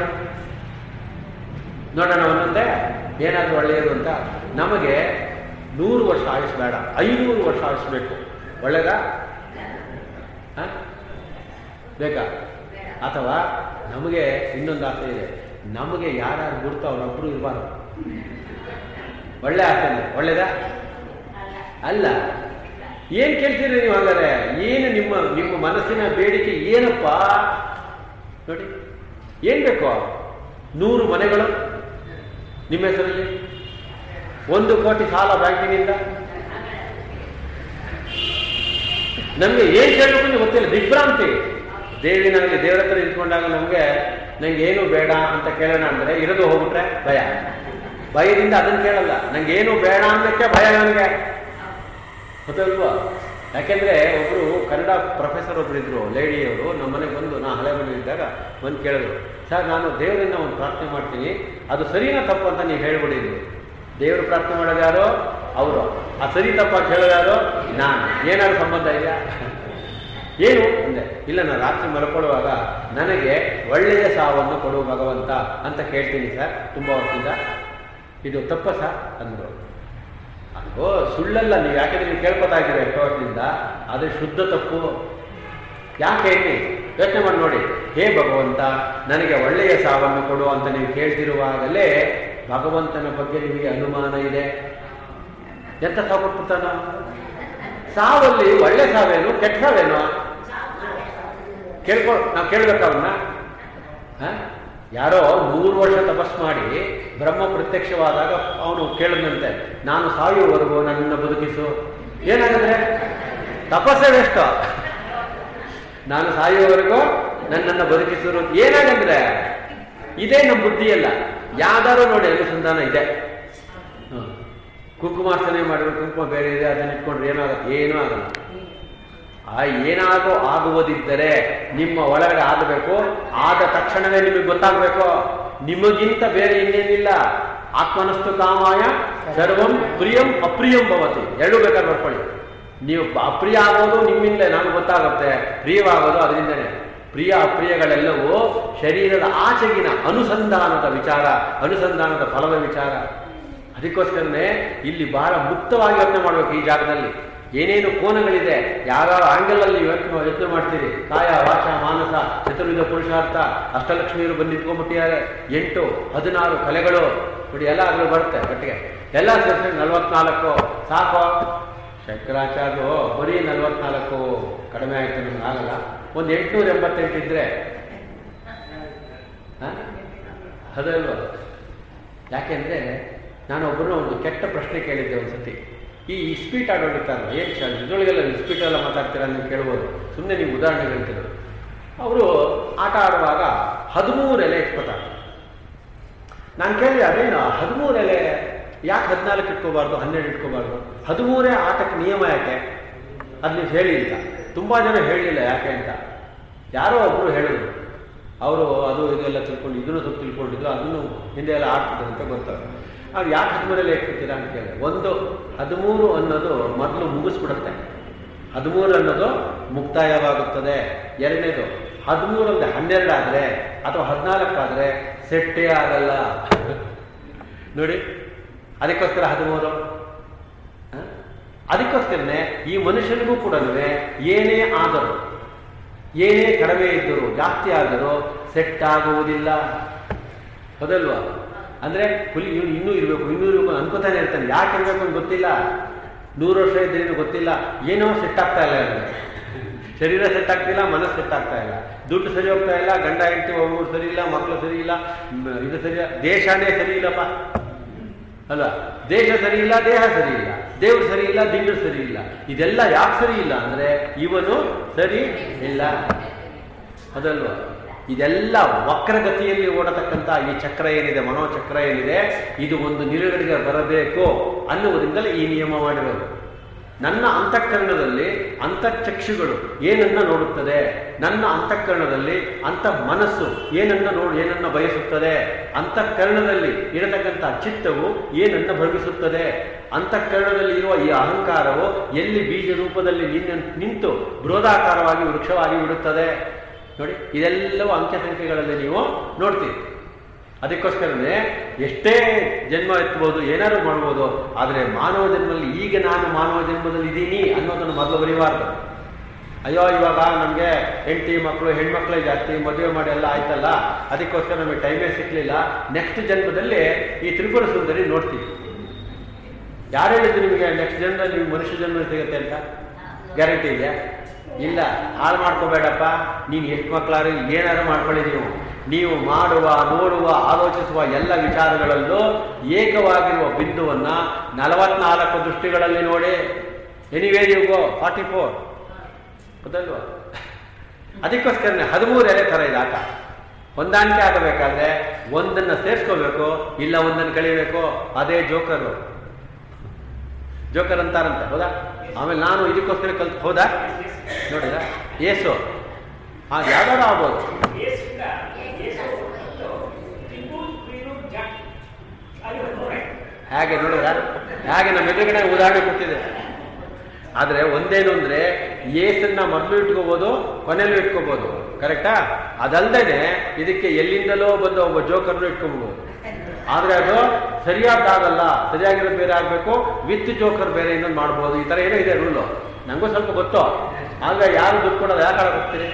ನೋಡೋಣ ಒಂದೊಂದೇ ಏನಾದರೂ ಒಳ್ಳೆಯದು ಅಂತ ನಮಗೆ ನೂರು ವರ್ಷ ಆಯುಸ್ ಬೇಡ ಐನೂರು ವರ್ಷ ಆಯುಸ್ ಬೇಕು ಒಳ್ಳೆಯದಾ ಹ? ಬೇಕಾ ಅಥವಾ ನಮಗೆ ಇನ್ನೊಂದು ಆಸೆ ಇದೆ ನಮಗೆ ಯಾರ್ಯಾರು ಗುರುತು ಅವರೊಬ್ಬರು ಇರಬಾರ್ದು ಒಳ್ಳೆ ಆಸೆ ಇದೆ ಒಳ್ಳೇದಾ ಅಲ್ಲ ಏನ್ ಕೇಳ್ತೀರಿ ನೀವು ಹಾಗಾದ್ರೆ ಏನು ನಿಮ್ಮ ನಿಮ್ಮ ಮನಸ್ಸಿನ ಬೇಡಿಕೆ ಏನಪ್ಪ ನೋಡಿ ಏನ್ ಬೇಕು ನೂರು ಮನೆಗಳು ನಿಮ್ಮ ಹೆಸರಲ್ಲಿ ಒಂದು ಕೋಟಿ ಸಾಲ ಬ್ಯಾಂಕಿನಿಂದ ನಮಗೆ ಏನ್ ಕೇಳಬೇಕು ಅಂತ ಗೊತ್ತಿಲ್ಲ ದಿಗ್ಭ್ರಾಂತಿ ದೇವಿನಲ್ಲಿ ದೇವರ ಹತ್ರ ನಿಂತ್ಕೊಂಡಾಗ ನಮಗೆ ನಂಗೆ ಏನು ಬೇಡ ಅಂತ ಕೇಳೋಣ ಅಂದ್ರೆ ಇರೋದು ಹೋಗ್ಬಿಟ್ರೆ ಭಯ ಭಯದಿಂದ ಅದನ್ನ ಕೇಳಲ್ಲ ನಂಗೆ ಏನು ಬೇಡ ಅನ್ನಕ್ಕೆ ಭಯ ನನಗೆ ಹೌದಲ್ವಾ ಯಾಕೆಂದ್ರೆ ಒಬ್ರು ಕನ್ನಡ ಪ್ರೊಫೆಸರ್ ಒಬ್ರು ಇದ್ರು ಲೇಡಿಯವರು ನಮ್ಮ ಮನೆಗೆ ಬಂದು ನಾ ಹಳೆ ಮನೆಯಲ್ಲಿದ್ದಾಗ ಬಂದು ಕೇಳಿದ್ರು ಸರ್ ನಾನು ದೇವರಿಂದ ಒಂದು ಪ್ರಾರ್ಥನೆ ಮಾಡ್ತೀನಿ ಅದು ಸರಿನಾ ತಪ್ಪು ಅಂತ ನೀವು ಹೇಳ್ಬಿಡಿದ್ರು ದೇವರು ಪ್ರಾರ್ಥನೆ ಮಾಡೋದು ಯಾರು ಅವರು ಆ ಸರಿ ತಪ್ಪ ಕೇಳೋದು ಯಾರು ನಾನು ಏನಾದ್ರು ಸಂಬಂಧ ಇದೆಯಾ ಏನು ಅಂದೆ ಇಲ್ಲ ನಾನು ರಾತ್ರಿ ಮಲ್ಕೊಳ್ಳುವಾಗ ನನಗೆ ಒಳ್ಳೆಯ ಸಾವನ್ನು ಕೊಡು ಭಗವಂತ ಅಂತ ಕೇಳ್ತೀನಿ ಸರ್ ತುಂಬ ವರ್ಷದಿಂದ ಇದು ತಪ್ಪ ಸರ್ ಅಂದರು ಅಲ್ವೋ ಸುಳ್ಳಲ್ಲ ನೀವು ಯಾಕೆಂದ್ರೆ ನೀವು ಕೇಳ್ಕೊತಾ ಇದ್ದೀರ ಎಷ್ಟೋ ವರ್ಷದಿಂದ ಅದು ಶುದ್ಧ ತಪ್ಪು ಯಾಕೆ ಹೇಳಿ ಯೋಚನೆ ಮಾಡಿ ನೋಡಿ ಹೇ ಭಗವಂತ ನನಗೆ ಒಳ್ಳೆಯ ಸಾವನ್ನು ಕೊಡು ಅಂತ ನೀವು ಕೇಳ್ತಿರುವಾಗಲೇ ಭಗವಂತನ ಬಗ್ಗೆ ನಿಮಗೆ ಅನುಮಾನ ಇದೆ ಎಂತ ಸಾವು ಕೊಟ್ಬಿಡ್ತಾನ ಸಾವಲ್ಲಿ ಒಳ್ಳೆ ಸಾವೇನು ಕೆಟ್ಟ ಸಾವೇನು ಕೇಳ್ಕೊ ನಾವು ಕೇಳ್ಬೇಕ ಅವನ್ನ ಹ? ಯಾರೋ ನೂರು ವರ್ಷ ತಪಸ್ ಮಾಡಿ ಬ್ರಹ್ಮ ಪ್ರತ್ಯಕ್ಷವಾದಾಗ ಅವನು ಕೇಳಿದಂತೆ ನಾನು ಸಾಯುವವರೆಗೂ ನನ್ನನ್ನು ಬದುಕಿಸು ಏನಾಗಂದ್ರೆ ತಪಸ್ಸೇ ವೇಷ್ಟ ನಾನು ಸಾಯುವವರೆಗೂ ನನ್ನನ್ನು ಬದುಕಿಸರು ಏನಾಗಂದ್ರೆ ಇದೇ ನಮ್ಮ ಬುದ್ಧಿಯಲ್ಲ ಯಾವ್ದಾರು ನೋಡಿ ಅನುಸಂಧಾನ ಇದೆ ಹ್ಮ್. ಕುಂಕುಮಾರ್ಚನೆ ಮಾಡಿದ್ರೆ ಕುಂಕುಮ ಬೇರೆ ಇದೆ ಅದನ್ನ ಇಟ್ಕೊಂಡ್ರೆ ಏನಾಗುತ್ತೆ ಏನೂ ಆಗಲ್ಲ ಆ ಏನಾದರೂ ಆಗುವುದಿದ್ದರೆ ನಿಮ್ಮ ಒಳಗಡೆ ಆಗಬೇಕು ಆದ ತಕ್ಷಣವೇ ನಿಮಗೆ ಗೊತ್ತಾಗಬೇಕು ನಿಮಗಿಂತ ಬೇರೆ ಇನ್ನೇನಿಲ್ಲ ಆತ್ಮನಸ್ತು ಕಾಮಾಯ ಸರ್ವಂ ಪ್ರಿಯಂ ಅಪ್ರಿಯಂ ಭವತಿ ಎರಡೂ ಬೇಕಾದ್ರೆ ಬರ್ಕೊಳ್ಳಿ ನೀವು ಅಪ್ರಿಯ ಆಗೋದು ನಿಮ್ಮಿಂದ ನಮ್ಗೆ ಗೊತ್ತಾಗುತ್ತೆ ಪ್ರಿಯವಾಗೋದು ಅದರಿಂದನೇ ಪ್ರಿಯ ಅಪ್ರಿಯಗಳೆಲ್ಲವೂ ಶರೀರದ ಆಚೆಗಿನ ಅನುಸಂಧಾನದ ವಿಚಾರ ಅನುಸಂಧಾನದ ಫಲದ ವಿಚಾರ ಅದಕ್ಕೋಸ್ಕರನೇ ಇಲ್ಲಿ ಬಹಳ ಮುಕ್ತವಾಗಿ ಯೋಚನೆ ಮಾಡಬೇಕು ಈ ಜಾಗದಲ್ಲಿ ಏನೇನು ಕೋನಗಳಿದೆ ಯಾವ್ಯಾವ ಆಂಗಲ್ ಅಲ್ಲಿ ಯೋಚನೆ ಯೋಚನೆ ಮಾಡ್ತೀರಿ ಕಾಯ ವಾಚ ಮಾನಸ ಚತುರ್ವಿಧ ಪುರುಷಾರ್ಥ ಅಷ್ಟಲಕ್ಷ್ಮಿಯರು ಬಂದು ನಿಂತ್ಕೊಂಡ್ಬಿಟ್ಟಿದ್ದಾರೆ ಎಂಟು ಹದಿನಾರು ಕಲೆಗಳು ನೋಡಿ ಎಲ್ಲ ಅದ್ರಲ್ಲಿ ಬರುತ್ತೆ ಒಟ್ಟಿಗೆ ಎಲ್ಲ ಸೇರಿಸಿ ನಲ್ವತ್ನಾಲ್ಕು ಸಾಕು ಶಂಕರಾಚಾರ್ಯರು ಬರೀ ನಲ್ವತ್ನಾಲ್ಕು ಕಡಿಮೆ ಆಯ್ತು ನಿಮ್ಗೆ ಆಗಲ್ಲ ಒಂದು ಎಂಟುನೂರ ಎಂಬತ್ತೆಂಟು ಇದ್ರೆ ಹ? ಅದಲ್ವಾ ಯಾಕೆಂದ್ರೆ ನಾನು ಒಬ್ಬರನ್ನ ಒಂದು ಕೆಟ್ಟ ಪ್ರಶ್ನೆ ಕೇಳಿದ್ದೆ ಒಂದ್ಸತಿ ಈ ಇಸ್ಪೀಟ್ ಆಡೋಡಿರ್ತಾರಲ್ಲ ಏನು ಶಾಲೆ ಇದ್ರೊಳಗೆಲ್ಲ ಇಸ್ಪೀಟ್ ಎಲ್ಲ ಮಾತಾಡ್ತೀರಾ ನೀವು ಕೇಳ್ಬೋದು ಸುಮ್ಮನೆ ನೀವು ಉದಾಹರಣೆ ಹೇಳ್ತಿದ್ರು ಅವರು ಆಟ ಆಡುವಾಗ ಹದಿಮೂರು ಎಲೆ ಇಟ್ಕೋತಾರೆ ನಾನು ಕೇಳಿದೆ ಅದೇನು ಹದಿಮೂರು ಎಲೆ ಯಾಕೆ ಹದಿನಾಲ್ಕು ಇಟ್ಕೋಬಾರ್ದು ಹನ್ನೆರಡು ಇಟ್ಕೋಬಾರ್ದು ಹದಿಮೂರೇ ಆಟಕ್ಕೆ ನಿಯಮ ಯಾಕೆ ಅದು ನೀವು ಹೇಳಿಲ್ಲ ತುಂಬ ಜನ ಹೇಳಿಲ್ಲ ಯಾಕೆ ಅಂತ ಯಾರೋ ಒಬ್ಬರು ಹೇಳಿದ್ರು ಅವರು ಅದು ಇದೆಲ್ಲ ತಿಳ್ಕೊಂಡು ಇದನ್ನು ಸ್ವಲ್ಪ ತಿಳ್ಕೊಂಡಿದ್ರು ಅದನ್ನು ಹಿಂದೆ ಎಲ್ಲ ಆಡ್ತಿದ್ರು ಅಂತ ಗೊತ್ತಾಗ ಅವ್ರು ಯಾಕೆ ಹದಿಮೂರಲ್ಲಿ ಇಟ್ಕೊತೀರಾ ಅಂತ ಕೇಳಿದೆ ಒಂದು ಹದಿಮೂರು ಅನ್ನೋದು ಮೊದಲು ಮುಗಿಸ್ಬಿಡುತ್ತೆ ಹದಿಮೂರು ಅನ್ನೋದು ಮುಕ್ತಾಯವಾಗುತ್ತದೆ ಎರಡನೇದು ಹದಿಮೂರಲ್ಲಿ ಹನ್ನೆರಡು ಆದರೆ ಅಥವಾ ಹದಿನಾಲ್ಕಾದರೆ ಸೆಟ್ಟೇ ಆಗಲ್ಲ ನೋಡಿ ಅದಕ್ಕೋಸ್ಕರ ಹದಿಮೂರು ಹ? ಅದಕ್ಕೋಸ್ಕರನೇ ಈ ಮನುಷ್ಯನಿಗೂ ಕೂಡ ಏನೇ ಆದರೂ ಏನೇ ಕಡಿಮೆ ಇದ್ದರೂ ಜಾಸ್ತಿ ಆದರೂ ಸೆಟ್ ಆಗುವುದಿಲ್ಲ ಹೌದಲ್ವಾ ಅಂದ್ರೆ ಹುಲಿ ಇವನು ಇನ್ನೂ ಇರಬೇಕು ಇನ್ನೂ ಇರಬೇಕು ಅನ್ಕೋತಾನೆ ಇರ್ತಾನೆ ಯಾಕೆ ಇರಬೇಕು ಅಂತ ಗೊತ್ತಿಲ್ಲ ನೂರು ವರ್ಷ ಇದ್ರೇನು ಗೊತ್ತಿಲ್ಲ ಏನೋ ಸೆಟ್ ಆಗ್ತಾ ಇಲ್ಲ ಅಂದ್ರೆ ಶರೀರ ಸೆಟ್ ಆಗ್ತಿಲ್ಲ ಮನಸ್ಸು ಸೆಟ್ ಆಗ್ತಾ ಇಲ್ಲ ದುಡ್ಡು ಸರಿ ಹೋಗ್ತಾ ಇಲ್ಲ ಗಂಡ ಹೆಂಡತಿ ಒಬ್ಬರು ಸರಿ ಇಲ್ಲ ಮಕ್ಕಳು ಸರಿ ಇಲ್ಲ ಮ್, ಇದು ಸರಿ ದೇಶನೇ ಸರಿ ಇಲ್ಲಪ್ಪ ಅಲ್ಲ ದೇಶ ಸರಿ ಇಲ್ಲ ದೇಹ ಸರಿ ಇಲ್ಲ ದೇವ್ರು ಸರಿ ಇಲ್ಲ ದಿಂಡು ಸರಿ ಇಲ್ಲ ಇದೆಲ್ಲ ಯಾಕೆ ಸರಿ ಇಲ್ಲ ಅಂದ್ರೆ ಇವನು ಸರಿ ಇಲ್ಲ ಅದಲ್ವಾ ಇದೆಲ್ಲ ವಕ್ರಗತಿಯಲ್ಲಿ ಓಡತಕ್ಕಂಥ ಈ ಚಕ್ರ ಏನಿದೆ ಮನೋಚಕ್ರ ಏನಿದೆ ಇದು ಒಂದು ನಿಲುಗಡೆಗೆ ಬರಬೇಕು ಅನ್ನುವುದರಿಂದಲೇ ಈ ನಿಯಮ ಮಾಡಿರೋದು ನನ್ನ ಅಂತಃಕರಣದಲ್ಲಿ ಅಂತಃಚಕ್ಷುಗಳು ಏನನ್ನ ನೋಡುತ್ತದೆ ನನ್ನ ಅಂತಃಕರಣದಲ್ಲಿ ಅಂತ ಮನಸ್ಸು ಏನನ್ನ ನೋಡಿ ಏನನ್ನ ಬಯಸುತ್ತದೆ ಅಂತಃಕರಣದಲ್ಲಿ ಇರತಕ್ಕಂಥ ಚಿತ್ತವು ಏನನ್ನ ಭ್ರಮಿಸುತ್ತದೆ ಅಂತಃಕರಣದಲ್ಲಿ ಇರುವ ಈ ಅಹಂಕಾರವು ಎಲ್ಲಿ ಬೀಜ ರೂಪದಲ್ಲಿ ನಿನ್ನ ನಿಂತು ಬೃಹದಾಕಾರವಾಗಿ ವೃಕ್ಷವಾಗಿ ಬಿಡುತ್ತದೆ ನೋಡಿ ಇದೆಲ್ಲವೂ ಅಂಕೆ ಸಂಖ್ಯೆಗಳಲ್ಲಿ ನೀವು ನೋಡ್ತೀರಿ ಅದಕ್ಕೋಸ್ಕರನೇ ಎಷ್ಟೇ ಜನ್ಮ ಎತ್ತಬಹುದು ಏನಾದ್ರು ಮಾಡ್ಬೋದು ಆದರೆ ಮಾನವ ಜನ್ಮದಲ್ಲಿ ಈಗ ನಾನು ಮಾನವ ಜನ್ಮದಲ್ಲಿ ಇದ್ದೀನಿ ಅನ್ನೋದನ್ನು ಮೊದಲು ಬರೀಬಾರ್ದು ಅಯ್ಯೋ ಇವಾಗ ನಮಗೆ ಹೆಂಡತಿ ಮಕ್ಕಳು ಹೆಣ್ಮಕ್ಳೇ ಜಾಸ್ತಿ ಮದುವೆ ಮಾಡಿ ಎಲ್ಲ ಆಯ್ತಲ್ಲ ಅದಕ್ಕೋಸ್ಕರ ನಮಗೆ ಟೈಮೇ ಸಿಕ್ಕಲಿಲ್ಲ ನೆಕ್ಸ್ಟ್ ಜನ್ಮದಲ್ಲಿ ಈ ತ್ರಿಪುರ ಸುಂದರಿ ನೋಡ್ತೀವಿ ಯಾರು ಹೇಳಿದ್ರು ನಿಮಗೆ ನೆಕ್ಸ್ಟ್ ಜನ್ಮದಲ್ಲಿ ನಿಮ್ಗೆ ಮನುಷ್ಯ ಜನ್ಮ ಸಿಗುತ್ತೆ ಅಂತ ಗ್ಯಾರಂಟಿ ಇದೆಯಾ ಇಲ್ಲ ಹಾಳು ಮಾಡ್ಕೋಬೇಡಪ್ಪ ನೀನು ಎಷ್ಟು ಮಕ್ಕಳಾರು ಏನಾದ್ರು ಮಾಡ್ಕೊಳ್ಳಿ ನೀವು ನೀವು ಮಾಡುವ ನೋಡುವ ಆಲೋಚಿಸುವ ಎಲ್ಲ ವಿಚಾರಗಳಲ್ಲೂ ಏಕವಾಗಿರುವ ಬಿಂದುವನ್ನ ನಲವತ್ನಾಲ್ಕು ದೃಷ್ಟಿಗಳಲ್ಲಿ ನೋಡಿ anywhere you go forty four ಗೊತ್ತಲ್ವಾ ಅದಕ್ಕೋಸ್ಕರನೇ ಹದಿಮೂರು ಎಲೆ ಥರ ಇದೆ ಆಟ ಹೊಂದಾಣಿಕೆ ಆಗಬೇಕಾದ್ರೆ ಒಂದನ್ನು ಸೇರಿಸ್ಕೋಬೇಕು ಇಲ್ಲ ಒಂದನ್ನು ಕಳಿಬೇಕು ಅದೇ ಜೋಕರು ಜೋಕರ್ ಅಂತಾರಂತೆ ಹೌದಾ ಆಮೇಲೆ ನಾನು ಇದಕ್ಕೋಸ್ಕರ ಕಲ್ತು ಹೌದಾ ನೋಡಿದ ಏಸು ಹಾಂ ಯಾವ್ದಾದ್ರು ಆಗ್ಬೋದು ಹೇಗೆ ನೋಡಿದ್ರ ಹೇಗೆ ನಮ್ಮ ಎದುರುಗಡೆ ಉದಾಹರಣೆ ಕೊಟ್ಟಿದೆ ಆದರೆ ಒಂದೇನು ಅಂದರೆ ಏಸನ್ನ ಮೊದಲು ಇಟ್ಕೋಬೋದು ಕೊನೆಯಲ್ಲೂ ಇಟ್ಕೋಬೋದು ಕರೆಕ್ಟಾ ಅದಲ್ದೇನೆ ಇದಕ್ಕೆ ಎಲ್ಲಿಂದಲೋ ಬಂದ ಒಬ್ಬ ಜೋಕರ್ನು ಇಟ್ಕೋಬಹುದು ಆದರೆ ಅದು ಸರಿಯಾದಾಗಲ್ಲ ಸರಿಯಾಗಿರೋದು ಬೇರೆ ಆಗಬೇಕು ವಿತ್ ಜೋಕರ್ ಬೇರೆ ಇನ್ನೊಂದು ಮಾಡ್ಬೋದು ಈ ಥರ ಏನೋ ಇದೆ ರೂಲು ನನಗೂ ಸ್ವಲ್ಪ ಗೊತ್ತು ಆದರೆ ಯಾರು ದುಡ್ಡು ಕೊಡೋದು ಯಾಕೆ ಹೋಗ್ತೀರಿ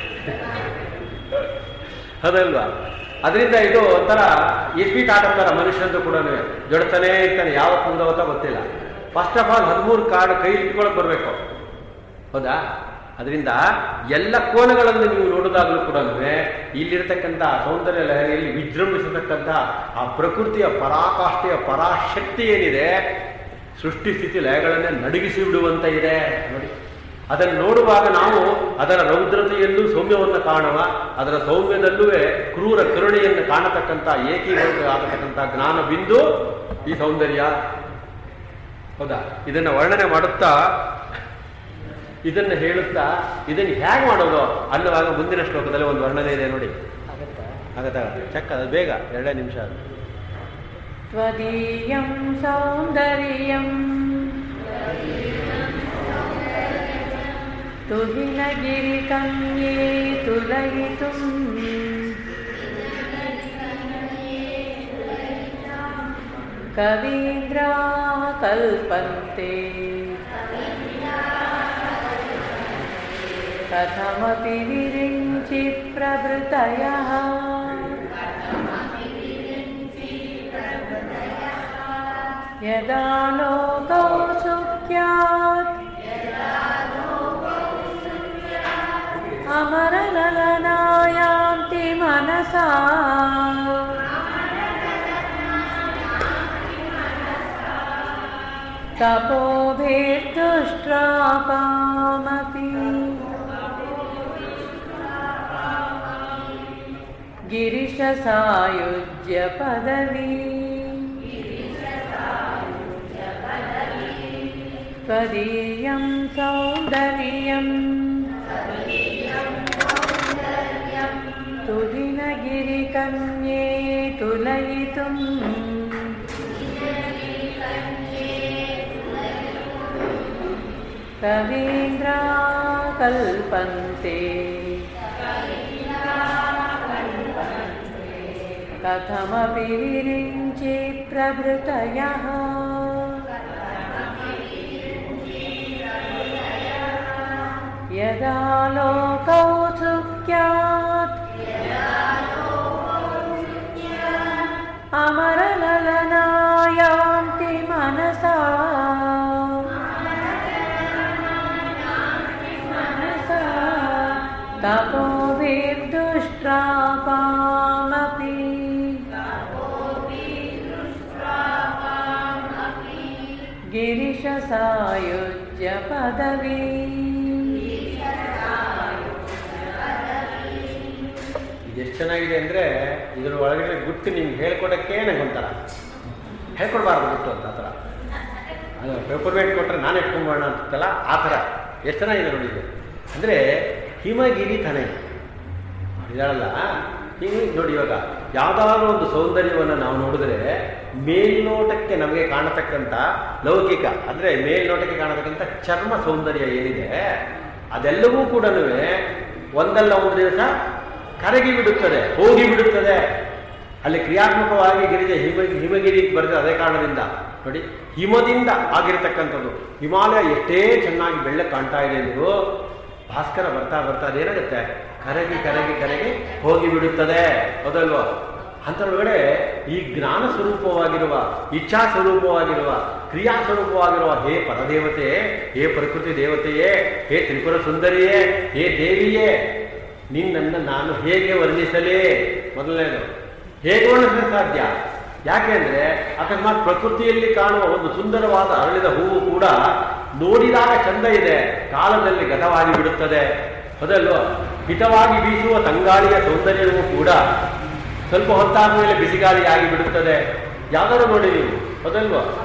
ಹೌದಲ್ವಾ ಅದರಿಂದ ಇದು ಒಂಥರ ಇಸ್ಪೀಟ್ ಆಟ ಥರ ಮನುಷ್ಯಂದು ಕೂಡ ಜೊಡ್ತಾನೆ ಇರ್ತಾನೆ ಯಾವತ್ತು ಮುಂದೋಗುತ್ತಾ ಗೊತ್ತಿಲ್ಲ ಫಸ್ಟ್ ಆಫ್ ಆಲ್ ಹದಿಮೂರು ಕಾರ್ಡ್ ಕೈ ಇಟ್ಕೊಳಕ್ ಬರಬೇಕು ಹೌದಾ ಅದರಿಂದ ಎಲ್ಲ ಕೋನಗಳನ್ನು ನೀವು ನೋಡಿದಾಗಲೂ ಕೂಡ ಇಲ್ಲಿರ್ತಕ್ಕಂಥ ಸೌಂದರ್ಯ ಲಹರಿಯಲ್ಲಿ ವಿಜೃಂಭಿಸತಕ್ಕಂಥ ಆ ಪ್ರಕೃತಿಯ ಪರಾಕಾಷ್ಠೆಯ ಪರಾಶಕ್ತಿ ಏನಿದೆ ಸೃಷ್ಟಿ ಸ್ಥಿತಿ ಲಯಗಳನ್ನೇ ನಡಗಿಸಿ ಬಿಡುವಂತ ಇದೆ ನೋಡಿ ಅದನ್ನು ನೋಡುವಾಗ ನಾವು ಅದರ ರೌದ್ರತೆಯಲ್ಲೂ ಸೌಮ್ಯವನ್ನು ಕಾಣುವ ಅದರ ಸೌಮ್ಯದಲ್ಲೂ ಕ್ರೂರ ಕರುಣೆಯನ್ನು ಕಾಣತಕ್ಕಂಥ ಏಕೀಭೂತ ಆಗತಕ್ಕಂಥ ಜ್ಞಾನ ಬಿಂದು ಈ ಸೌಂದರ್ಯ ಹೌದಾ ಇದನ್ನ ವರ್ಣನೆ ಮಾಡುತ್ತಾ ಇದನ್ನು ಹೇಳುತ್ತಾ ಇದನ್ನು ಹೇಗೆ ಮಾಡೋದು ಅನ್ನುವಾಗ ಮುಂದಿನ ಶ್ಲೋಕದಲ್ಲಿ ಒಂದು ವರ್ಣನೆ ಇದೆ ನೋಡಿ ಆಗುತ್ತಾ ಆಗತ್ತಾಗತ್ತೆ ಚೆಕ್ ಅದು ಬೇಗ ಎರಡೇ ನಿಮಿಷ ಅದು त्वदीयं सौन्दर्यं तुहिनगिरिकन्ये तुलयितुम् कवीन्द्राः कल्पन्ते कथमपि विरिञ्चि प्रभृतयः यदा लोकौ सुख्यात् अमरललनायान्ति मनसा तपोभिर्दुष्ट्रापामपि गिरिशसायुज्य पदवी त्वदीयं सौन्दर्यम् तुहिनगिरिकन्ये तुलयितुम् कवीन्द्रा कल्पन्ते कथमपि विरिञ्चि प्रभृतयः यदा लोकौ सुख्यात् अमरललनायान्ति मनसा मनसा तपोभिर्दुष्ट्रापामपि गिरिशसायुज्य पदवी ಇದೆಷ್ಟು ಚೆನ್ನಾಗಿದೆ ಅಂದರೆ ಇದ್ರ ಒಳಗಡೆ ಗುಟ್ಟು ನಿಮ್ಗೆ ಹೇಳ್ಕೊಡಕ್ಕೆ ನಂಗೊಂಥರ ಹೇಳ್ಕೊಡ್ಬಾರ್ದು ಗುಟ್ಟು ಅಂತ ಆ ಥರ ಅದು ಪೇಪರ್ ವೇಟ್ ಕೊಟ್ಟರೆ ನಾನು ಇಟ್ಕೊಂಬೋಣ ಅಂತಲ್ಲ ಆ ಥರ ಎಷ್ಟು ಚೆನ್ನಾಗಿದೆ ನೋಡಿ ಇದು ಅಂದರೆ ಹಿಮಗಿರಿ ತನೆ ಇದಾಳಲ್ಲ ಈಗ ನೋಡಿ ಇವಾಗ ಯಾವುದಾದ್ರೂ ಒಂದು ಸೌಂದರ್ಯವನ್ನು ನಾವು ನೋಡಿದ್ರೆ ಮೇಲ್ನೋಟಕ್ಕೆ ನಮಗೆ ಕಾಣತಕ್ಕಂಥ ಲೌಕಿಕ ಅಂದರೆ ಮೇಲ್ನೋಟಕ್ಕೆ ಕಾಣತಕ್ಕಂಥ ಚರ್ಮ ಸೌಂದರ್ಯ ಏನಿದೆ ಅದೆಲ್ಲವೂ ಕೂಡ ಒಂದಲ್ಲ ಒಂದು ದಿವಸ ಕರಗಿ ಬಿಡುತ್ತದೆ ಹೋಗಿ ಬಿಡುತ್ತದೆ ಅಲ್ಲಿ ಕ್ರಿಯಾತ್ಮಕವಾಗಿ ಗಿರಿಜೆ ಹಿಮ ಹಿಮಗಿರಿ ಬರೆದ ಅದೇ ಕಾರಣದಿಂದ ನೋಡಿ ಹಿಮದಿಂದ ಆಗಿರತಕ್ಕಂಥದ್ದು ಹಿಮಾಲಯ ಎಷ್ಟೇ ಚೆನ್ನಾಗಿ ಬೆಳ್ಳ ಕಾಣ್ತಾ ಇದೆ ಎಂದು ಭಾಸ್ಕರ ಬರ್ತಾ ಬರ್ತಾ ಅದೇನಾಗುತ್ತೆ ಕರಗಿ ಕರಗಿ ಕರಗಿ ಹೋಗಿ ಬಿಡುತ್ತದೆ ಹೌದಲ್ವಾ ಅಂತರೊಳಗಡೆ ಈ ಜ್ಞಾನ ಸ್ವರೂಪವಾಗಿರುವ ಇಚ್ಛಾ ಸ್ವರೂಪವಾಗಿರುವ ಕ್ರಿಯಾ ಸ್ವರೂಪವಾಗಿರುವ ಹೇ ಪರದೇವತೆ ಹೇ ಪ್ರಕೃತಿ ದೇವತೆಯೇ ಹೇ ತ್ರಿಪುರ ಸುಂದರಿಯೇ ಹೇ ದೇವಿಯೇ ನಿನ್ನನ್ನು ನಾನು ಹೇಗೆ ವರ್ಣಿಸಲೇ ಮೊದಲನೇದು ಹೇಗೆ ವರ್ಣಿಸಲು ಸಾಧ್ಯ ಯಾಕೆಂದ್ರೆ ಅಕಸ್ಮಾತ್ ಪ್ರಕೃತಿಯಲ್ಲಿ ಕಾಣುವ ಒಂದು ಸುಂದರವಾದ ಅರಳಿದ ಹೂವು ಕೂಡ ನೋಡಿದಾಗ ಚಂದ ಇದೆ ಕಾಲದಲ್ಲಿ ಗತವಾಗಿ ಬಿಡುತ್ತದೆ ಹೌದಲ್ವ ಹಿತವಾಗಿ ಬೀಸುವ ತಂಗಾಳಿಯ ಸೌಂದರ್ಯವೂ ಕೂಡ ಸ್ವಲ್ಪ ಹೊತ್ತಾದ ಮೇಲೆ ಬಿಸಿಗಾಳಿಯಾಗಿ ಬಿಡುತ್ತದೆ ಯಾವ್ದಾರು ನೋಡಿ ನೀವು ಹೌದಲ್ವ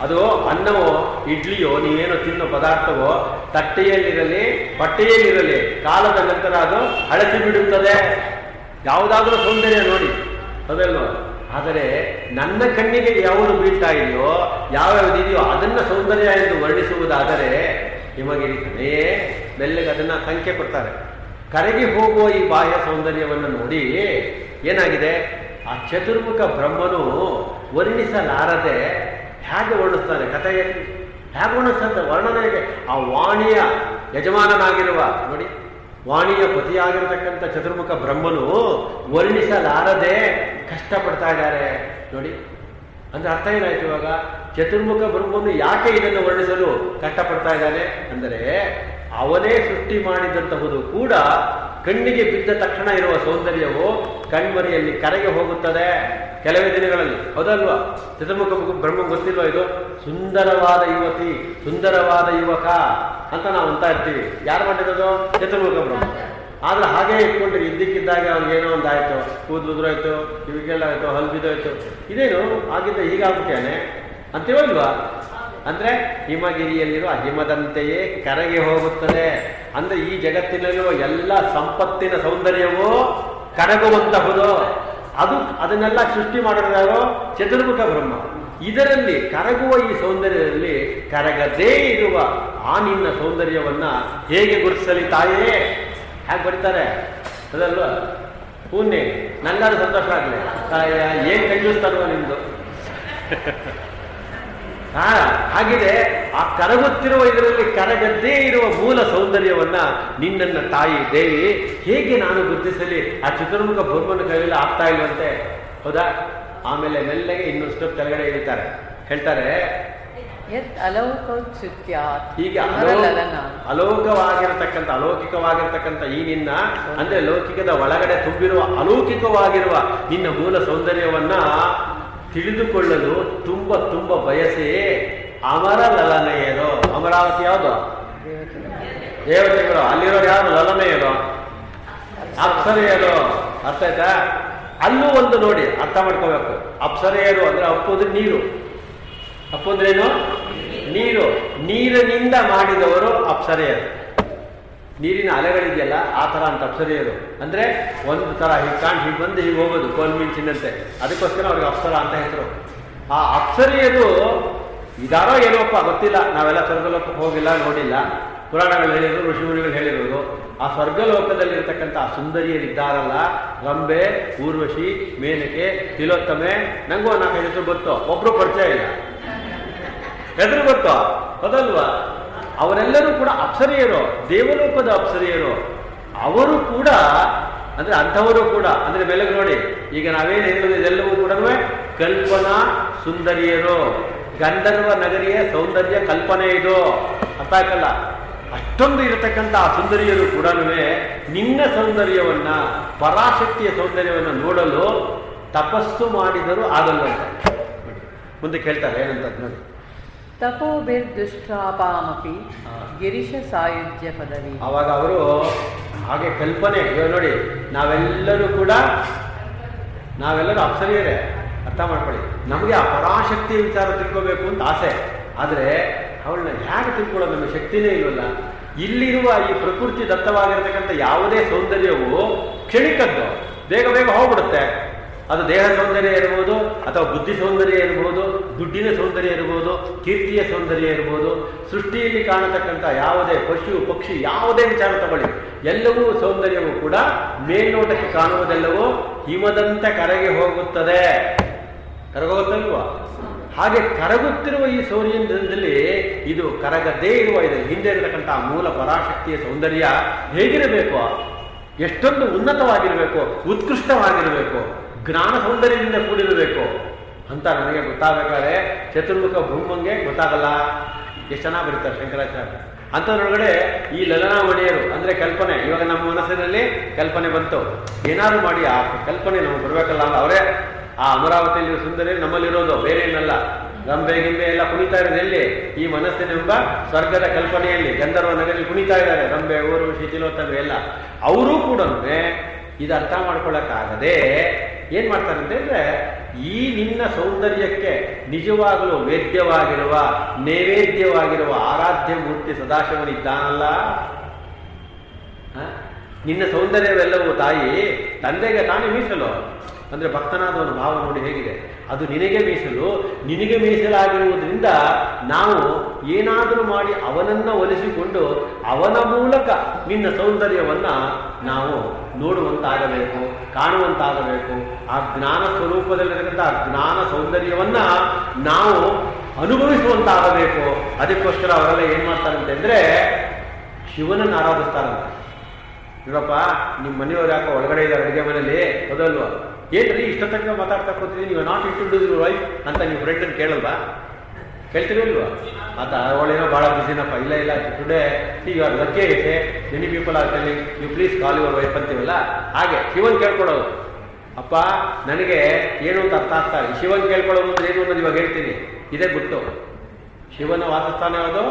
ಅದು ಅನ್ನವೋ ಇಡ್ಲಿಯೋ ನೀವೇನೋ ತಿನ್ನೋ ಪದಾರ್ಥವೋ ತಟ್ಟೆಯಲ್ಲಿರಲಿ ಬಟ್ಟೆಯಲ್ಲಿರಲಿ ಕಾಲದ ನಂತರ ಅದು ಹಳಸಿ ಬಿಡುತ್ತದೆ ಯಾವುದಾದ್ರೂ ಸೌಂದರ್ಯ ನೋಡಿ ಅದಲ್ವ ಆದರೆ ನನ್ನ ಕಣ್ಣಿಗೆ ಯಾವುದು ಬೀಳ್ತಾ ಇದೆಯೋ ಯಾವ್ಯಾವ್ದು ಇದೆಯೋ ಅದನ್ನ ಸೌಂದರ್ಯ ಎಂದು ವರ್ಣಿಸುವುದಾದರೆ ಹಿಮಗಿರಿ ಕಣೆಯೇ ಮೆಲ್ಲಗೆ ಅದನ್ನ ಸಂಖ್ಯೆ ಕೊಡ್ತಾರೆ ಕರಗಿ ಹೋಗುವ ಈ ಬಾಹ್ಯ ಸೌಂದರ್ಯವನ್ನು ನೋಡಿ ಏನಾಗಿದೆ ಆ ಚತುರ್ಮುಖ ಬ್ರಹ್ಮನು ವರ್ಣಿಸಲಾರದೆ ಹೇಗೆ ವರ್ಣಿಸ್ತಾನೆ ಕಥೆಯಲ್ಲಿ ಹೇಗೆ ವರ್ಣಿಸ್ತಾನೆ ವರ್ಣನೆಗೆ ಆ ವಾಣಿಯ ಯಜಮಾನನಾಗಿರುವ ನೋಡಿ ವಾಣಿಯ ಪತಿಯಾಗಿರತಕ್ಕಂಥ ಚತುರ್ಮುಖ ಬ್ರಹ್ಮನು ವರ್ಣಿಸಲಾರದೆ ಕಷ್ಟಪಡ್ತಾ ಇದ್ದಾರೆ ನೋಡಿ ಅಂದ್ರೆ ಅರ್ಥ ಏನಾಯ್ತು ಇವಾಗ ಚತುರ್ಮುಖ ಬ್ರಹ್ಮನು ಯಾಕೆ ಇದನ್ನು ವರ್ಣಿಸಲು ಕಷ್ಟಪಡ್ತಾ ಇದ್ದಾನೆ ಅಂದರೆ ಅವನೇ ಸೃಷ್ಟಿ ಮಾಡಿದಂತಹುದು ಕೂಡ ಕಣ್ಣಿಗೆ ಬಿದ್ದ ತಕ್ಷಣ ಇರುವ ಸೌಂದರ್ಯವು ಕಣ್ಮರಿಯಲ್ಲಿ ಕರೆಗೆ ಹೋಗುತ್ತದೆ ಕೆಲವೇ ದಿನಗಳಲ್ಲಿ ಹೌದಲ್ವಾ ಚತುರ್ಮುಖ ಬ್ರಹ್ಮ ಗೊತ್ತಿಲ್ವಾ ಇದು ಸುಂದರವಾದ ಯುವತಿ ಸುಂದರವಾದ ಯುವಕ ಅಂತ ನಾವು ಅಂತ ಇರ್ತೀವಿ ಯಾರು ಮಾಡಿರೋದು ಚತುರ್ಮುಖ ಬ್ರಹ್ಮ ಆದ್ರೆ ಹಾಗೆ ಇಟ್ಕೊಂಡ್ರೆ ಇದ್ದಕ್ಕಿದ್ದಾಗ ಅವ್ನಿಗೆ ಏನೋ ಒಂದು ಆಯ್ತು ಕೂದಲು ಉದುರಾಯ್ತು ಕಿವಿಗೆಲ್ಲ ಆಯ್ತು ಹಲ್ ಬಿದ್ದೋಯ್ತು ಇದೇನು ಆಗಿದ್ದ ಹೀಗಾಗ್ಬಿಟ್ಟಾನೆ ಅಂತೀವೋ ಇಲ್ವಾ ಅಂದ್ರೆ ಹಿಮಗಿರಿಯಲ್ಲಿರುವ ಹಿಮದಂತೆಯೇ ಕರಗಿ ಹೋಗುತ್ತದೆ ಅಂದ್ರೆ ಈ ಜಗತ್ತಿನಲ್ಲಿರುವ ಎಲ್ಲ ಸಂಪತ್ತಿನ ಸೌಂದರ್ಯವೂ ಕರಗುವಂತಹುದು ಅದು ಅದನ್ನೆಲ್ಲ ಸೃಷ್ಟಿ ಮಾಡಿರೋ ಚತುರ್ಮುಖ ಬ್ರಹ್ಮ ಇದರಲ್ಲಿ ಕರಗುವ ಈ ಸೌಂದರ್ಯದಲ್ಲಿ ಕರಗದೇ ಇರುವ ಆ ನಿನ್ನ ಸೌಂದರ್ಯವನ್ನ ಹೇಗೆ ಗುರುತಿಸಲಿ ತಾಯೇ ಹೇಗೆ ಬರ್ತಾರೆ ಅದಲ್ವಾ ಪೂರ್ಣೆ ನಂಗಾರು ಸಂತೋಷ ಆಗಲಿ ಏನ್ ಕಂಜೂಸ್ತಾರೋ ನಿಮ್ದು ಹಾ ಹಾಗಿದೆ ಆ ಕರಗುತ್ತಿರುವ ಇದರಲ್ಲಿ ಕರಗದ್ದೇ ಇರುವ ಮೂಲ ಸೌಂದರ್ಯವನ್ನ ನಿನ್ನನ್ನ ತಾಯಿ ದೇವಿ ಹೇಗೆ ನಾನು ಗುರುತಿಸಲಿ ಆ ಚತುರ್ಮುಖ ಬ್ರಹ್ಮನ ಕೈಯಲ್ಲಿ ಆಗ್ತಾ ಇಲ್ವಂತೆ ಹೌದಾ ಆಮೇಲೆ ಮೆಲ್ಲಗೆ ಇನ್ನೊಂದು ಸ್ಟೆಪ್ ಕೆಳಗಡೆ ಇಳಿತಾರೆ ಹೇಳ್ತಾರೆ ಯತ್ ಅಲೌಕೌತ್ಸುತ್ಯಾತ್ ಹೀಗೆ ಅಲೋ ಅಮರಲಲನ ಅಲೌಕವಾಗಿರತಕ್ಕಂಥ ಅಲೌಕಿಕವಾಗಿರತಕ್ಕಂಥ ಈ ನಿನ್ನ ಅಂದ್ರೆ ಲೌಕಿಕದ ಒಳಗಡೆ ತುಂಬಿರುವ ಅಲೌಕಿಕವಾಗಿರುವ ನಿನ್ನ ಮೂಲ ಸೌಂದರ್ಯವನ್ನ ತಿಳಿದುಕೊಳ್ಳಲು ತುಂಬ ತುಂಬ ಬಯಸಿ ಅಮರ ಲಲನೆಯರು ಅಮರಾವತಿ ಯಾವುದು ದೇವತೆಗಳು ಅಲ್ಲಿರೋರು ಯಾರು ಲಲನೆಯರು ಅಪ್ಸರೆಯರು ಅರ್ಥ ಆಯ್ತಾ ಅಲ್ಲೂ ಒಂದು ನೋಡಿ ಅರ್ಥ ಮಾಡ್ಕೋಬೇಕು ಅಪ್ಸರೆಯರು ಅಂದ್ರೆ ಅಪ್ಪು ಅಂದ್ರೆ ನೀರು ಅಪ್ಪು ಅಂದ್ರೇನು ನೀರು ನೀರಿನಿಂದ ಮಾಡಿದವರು ಅಪ್ಸರೆಯರು ನೀರಿನ ಅಲೆಗಳಿದೆಯಲ್ಲ ಆ ಥರ ಅಂತ ಅಪ್ಸರೆಯರು ಅಂದ್ರೆ ಒಂದು ಥರ ಹೀಗೆ ಕಾಣ್ ಹೀಗೆ ಬಂದು ಹೀಗೆ ಹೋಗೋದು ಕೋಲ್ ಮಿಂಚಿನಂತೆ ಅದಕ್ಕೋಸ್ಕರ ಅವ್ರಿಗೆ ಅಪ್ಸರ ಅಂತ ಹೆಸರು ಆ ಅಪ್ಸರೆಯರು ಇದಾರೋ ಏನೋಪ್ಪ ಗೊತ್ತಿಲ್ಲ ನಾವೆಲ್ಲ ಸ್ವರ್ಗಲೋಕಕ್ಕೆ ಹೋಗಿಲ್ಲ ನೋಡಿಲ್ಲ ಪುರಾಣಗಳು ಹೇಳಿರೋದು ಋಷಿಮುನಿಗಳು ಹೇಳಿರೋದು ಆ ಸ್ವರ್ಗಲೋಕದಲ್ಲಿರ್ತಕ್ಕಂಥ ಆ ಸುಂದರಿಯರಿದ್ದಾರಲ್ಲ ರಂಬೆ ಊರ್ವಶಿ ಮೇನಕೆ ತಿಲೋತ್ತಮೆ ನಂಗೂ ನಾಲ್ಕೈದು ಹೆಸರು ಗೊತ್ತು ಒಬ್ರು ಪರಿಚಯ ಇಲ್ಲ ಹೆಸರು ಗೊತ್ತು ಹೌದಲ್ವಾ ಅವರೆಲ್ಲರೂ ಕೂಡ ಅಪ್ಸರಿಯರು ದೇವಲೋಕದ ಅಪ್ಸರಿಯರು ಅವರು ಕೂಡ ಅಂದ್ರೆ ಅಂಥವರು ಕೂಡ ಅಂದ್ರೆ ಬೆಳಗ್ಗೆ ನೋಡಿ ಈಗ ನಾವೇನು ಹೇಳಿರೋದು ಇದೆಲ್ಲವೂ ಕೂಡ ಕಲ್ಪನಾ ಸುಂದರಿಯರು ಗಂಧರ್ವ ನಗರಿಯ ಸೌಂದರ್ಯ ಕಲ್ಪನೆ ಇದು ಅರ್ಥ ಆಯ್ತಲ್ಲ ಅಷ್ಟೊಂದು ಇರತಕ್ಕಂಥ ಆ ಸುಂದರಿಯರು ಕೂಡ ನಿನ್ನ ಸೌಂದರ್ಯವನ್ನ ಪರಾಶಕ್ತಿಯ ಸೌಂದರ್ಯವನ್ನ ನೋಡಲು ತಪಸ್ಸು ಮಾಡಿದರೂ ಆಗಲ್ವಂತೆ ನೋಡಿ ಮುಂದೆ ಕೇಳ್ತಾರೆ ಏನಂತ ನೋಡಿ ತಪೋಭಿರ್ದುಷ್ಟಾಪಾಮಪಿ ಗಿರಿಶ ಸಾಯುಜ್ಯ ಪದವಿ ಆವಾಗ ಅವರು ಹಾಗೆ ಕಲ್ಪನೆ ಇವಾಗ ನೋಡಿ ನಾವೆಲ್ಲರೂ ಕೂಡ ನಾವೆಲ್ಲರೂ ಅಪ್ಸರಿಯರೇ ಅರ್ಥ ಮಾಡ್ಕೊಳ್ಳಿ ನಮಗೆ ಆ ಪರಾಶಕ್ತಿ ವಿಚಾರ ತಿಳ್ಕೋಬೇಕು ಅಂತ ಆಸೆ ಆದರೆ ಅವಳನ್ನ ಹೇಗೆ ತಿಳ್ಕೊಳ್ಳೋದು ನಮಗೆ ಶಕ್ತಿನೇ ಇಲ್ವಲ್ಲ ಇಲ್ಲಿರುವ ಈ ಪ್ರಕೃತಿ ದತ್ತವಾಗಿರ್ತಕ್ಕಂಥ ಯಾವುದೇ ಸೌಂದರ್ಯವು ಕ್ಷಣಿಕದ್ದು ಬೇಗ ಬೇಗ ಹೋಗ್ಬಿಡುತ್ತೆ ಅದು ದೇಹ ಸೌಂದರ್ಯ ಇರ್ಬೋದು ಅಥವಾ ಬುದ್ಧಿ ಸೌಂದರ್ಯ ಇರ್ಬೋದು ದುಡ್ಡಿನ ಸೌಂದರ್ಯ ಇರ್ಬೋದು ಕೀರ್ತಿಯ ಸೌಂದರ್ಯ ಇರ್ಬೋದು ಸೃಷ್ಟಿಯಲ್ಲಿ ಕಾಣತಕ್ಕಂಥ ಯಾವುದೇ ಪಶು ಪಕ್ಷಿ ಯಾವುದೇ ವಿಚಾರ ತಗೊಳ್ಳಿ ಎಲ್ಲವೂ ಸೌಂದರ್ಯವೂ ಕೂಡ ಮೇಲ್ನೋಟಕ್ಕೆ ಕಾಣುವುದೆಲ್ಲವೂ ಹಿಮದಂತೆ ಕರಗಿ ಹೋಗುತ್ತದೆ ಕರಗೋಗುತ್ತಲ್ವಾ ಹಾಗೆ ಕರಗುತ್ತಿರುವ ಈ ಸೌರ್ಯದಲ್ಲಿ ಇದು ಕರಗದೇ ಇರುವ ಇದು ಹಿಂದೆ ಇರತಕ್ಕಂಥ ಆ ಮೂಲ ಪರಾಶಕ್ತಿಯ ಸೌಂದರ್ಯ ಹೇಗಿರಬೇಕು ಎಷ್ಟೊಂದು ಉನ್ನತವಾಗಿರಬೇಕು ಉತ್ಕೃಷ್ಟವಾಗಿರಬೇಕು ಜ್ಞಾನ ಸೌಂದರ್ಯದಿಂದ ಕೂಡಿರಬೇಕು ಅಂತ ನನಗೆ ಗೊತ್ತಾಗಬೇಕಾದ್ರೆ ಚತುರ್ಮುಖ ಬ್ರಹ್ಮಂಗೆ ಗೊತ್ತಾಗಲ್ಲ ಎಷ್ಟು ಚೆನ್ನಾಗಿ ಬರೀತಾರೆ ಶಂಕರಾಚಾರ್ಯ ಅಂಥದ್ರೊಳಗಡೆ ಈ ಲಲನಾಮಣಿಯರು ಅಂದ್ರೆ ಕಲ್ಪನೆ ಇವಾಗ ನಮ್ಮ ಮನಸ್ಸಿನಲ್ಲಿ ಕಲ್ಪನೆ ಬಂತು ಏನಾದ್ರು ಮಾಡಿ ಆ ಕಲ್ಪನೆ ನಮ್ಗೆ ಬರ್ಬೇಕಲ್ಲ ಅಂತ ಅವರೇ ಆ ಅಮರಾವತಿಯಲ್ಲಿ ಸುಂದರಿ ನಮ್ಮಲ್ಲಿರೋದು ಬೇರೆ ಏನಲ್ಲ ರಂಬೆ ಗಿಂಬೆ ಎಲ್ಲ ಕುಣಿತಾ ಇರೋದು ಎಲ್ಲಿ ಈ ಮನಸ್ಸಿನೆಂಬ ಸ್ವರ್ಗದ ಕಲ್ಪನೆಯಲ್ಲಿ ಗಂಧರ್ವ ನಗರಲ್ಲಿ ಕುಣಿತಾ ಇದ್ದಾರೆ ರಂಬೆ ಊರು ಶಿಥಿಲೋತ್ತಮೆ ಎಲ್ಲ ಅವರೂ ಕೂಡ ಇದು ಅರ್ಥ ಮಾಡ್ಕೊಳ್ಳಕ್ಕಾಗದೆ ಏನ್ ಮಾಡ್ತಾರೆ ಅಂತಂದ್ರೆ ಈ ನಿನ್ನ ಸೌಂದರ್ಯಕ್ಕೆ ನಿಜವಾಗಲೂ ವೇದ್ಯವಾಗಿರುವ ನೈವೇದ್ಯವಾಗಿರುವ ಆರಾಧ್ಯ ಮೂರ್ತಿ ಸದಾಶಿವನಿದ್ದಾನಲ್ಲ ಹ? ನಿನ್ನ ಸೌಂದರ್ಯವೆಲ್ಲವೂ ತಾಯಿ ತಂದೆಗೆ ತಾನೇ ಮೀಸಲು ಅಂದ್ರೆ ಭಕ್ತನಾದವನ ಭಾವ ನೋಡಿ ಹೇಗಿದೆ ಅದು ನಿನಗೆ ಮೀಸಲು ನಿನಗೆ ಮೀಸಲಾಗಿರುವುದರಿಂದ ನಾವು ಏನಾದರೂ ಮಾಡಿ ಅವನನ್ನ ಒಲಿಸಿಕೊಂಡು ಅವನ ಮೂಲಕ ನಿನ್ನ ಸೌಂದರ್ಯವನ್ನ ನಾವು ನೋಡುವಂತಾಗಬೇಕು ಕಾಣುವಂತಾಗಬೇಕು ಆ ಜ್ಞಾನ ಸ್ವರೂಪದಲ್ಲಿರತಕ್ಕಂಥ ಆ ಜ್ಞಾನ ಸೌಂದರ್ಯವನ್ನ ನಾವು ಅನುಭವಿಸುವಂತಾಗಬೇಕು ಅದಕ್ಕೋಸ್ಕರ ಅವರೆಲ್ಲ ಏನ್ ಮಾಡ್ತಾರೆ ಅಂತಂದ್ರೆ ಶಿವನನ್ನು ಆರಾಧಿಸ್ತಾರಂತೆ ನೋಡಪ್ಪ ನಿಮ್ಮ ಮನೆಯವ್ರು ಯಾಕೋ ಒಳಗಡೆ ಇದ್ದಾರೆ ಅಡುಗೆ ಮನೇಲಿ ಹೌದಲ್ವಾ ಏನ್ರಿ ಇಷ್ಟ ತನಕ ಮಾತಾಡ್ತಾ ಕೂತೀರಿ ನೀವು ನಾಟ್ ಇಂಟ್ರೊಡ್ಯೂಸ್ ಯುವರ್ ವೈಫ್ ಅಂತ ನೀವು ಫ್ರೆಂಡನ್ನು ಕೇಳಲ್ವಾ ಕೇಳ್ತಿರಲ್ವಾ ಆತ ಅವಳೇನೋ ಭಾಳ ಬಿಸಿನಪ್ಪ ಇಲ್ಲ ಇಲ್ಲ today see you are lucky ಐತೆ many people are telling you please call your wife ಅಂತೀವಲ್ಲ ಹಾಗೆ ಶಿವನ್ ಕೇಳ್ಕೊಡೋದು ಅಪ್ಪ ನನಗೆ ಏನು ಅಂತ ಅರ್ಥ ಆಗ್ತಾ ಇಲ್ಲ ಶಿವನ್ ಕೇಳ್ಕೊಳ್ಳೋದು ಅಂದ್ರೆ ಏನು ಅನ್ನೋದು ಇವಾಗ ಹೇಳ್ತೀನಿ ಇದೇ ಗೊತ್ತು ಶಿವನ ವಾಸಸ್ಥಾನ ಯಾವುದು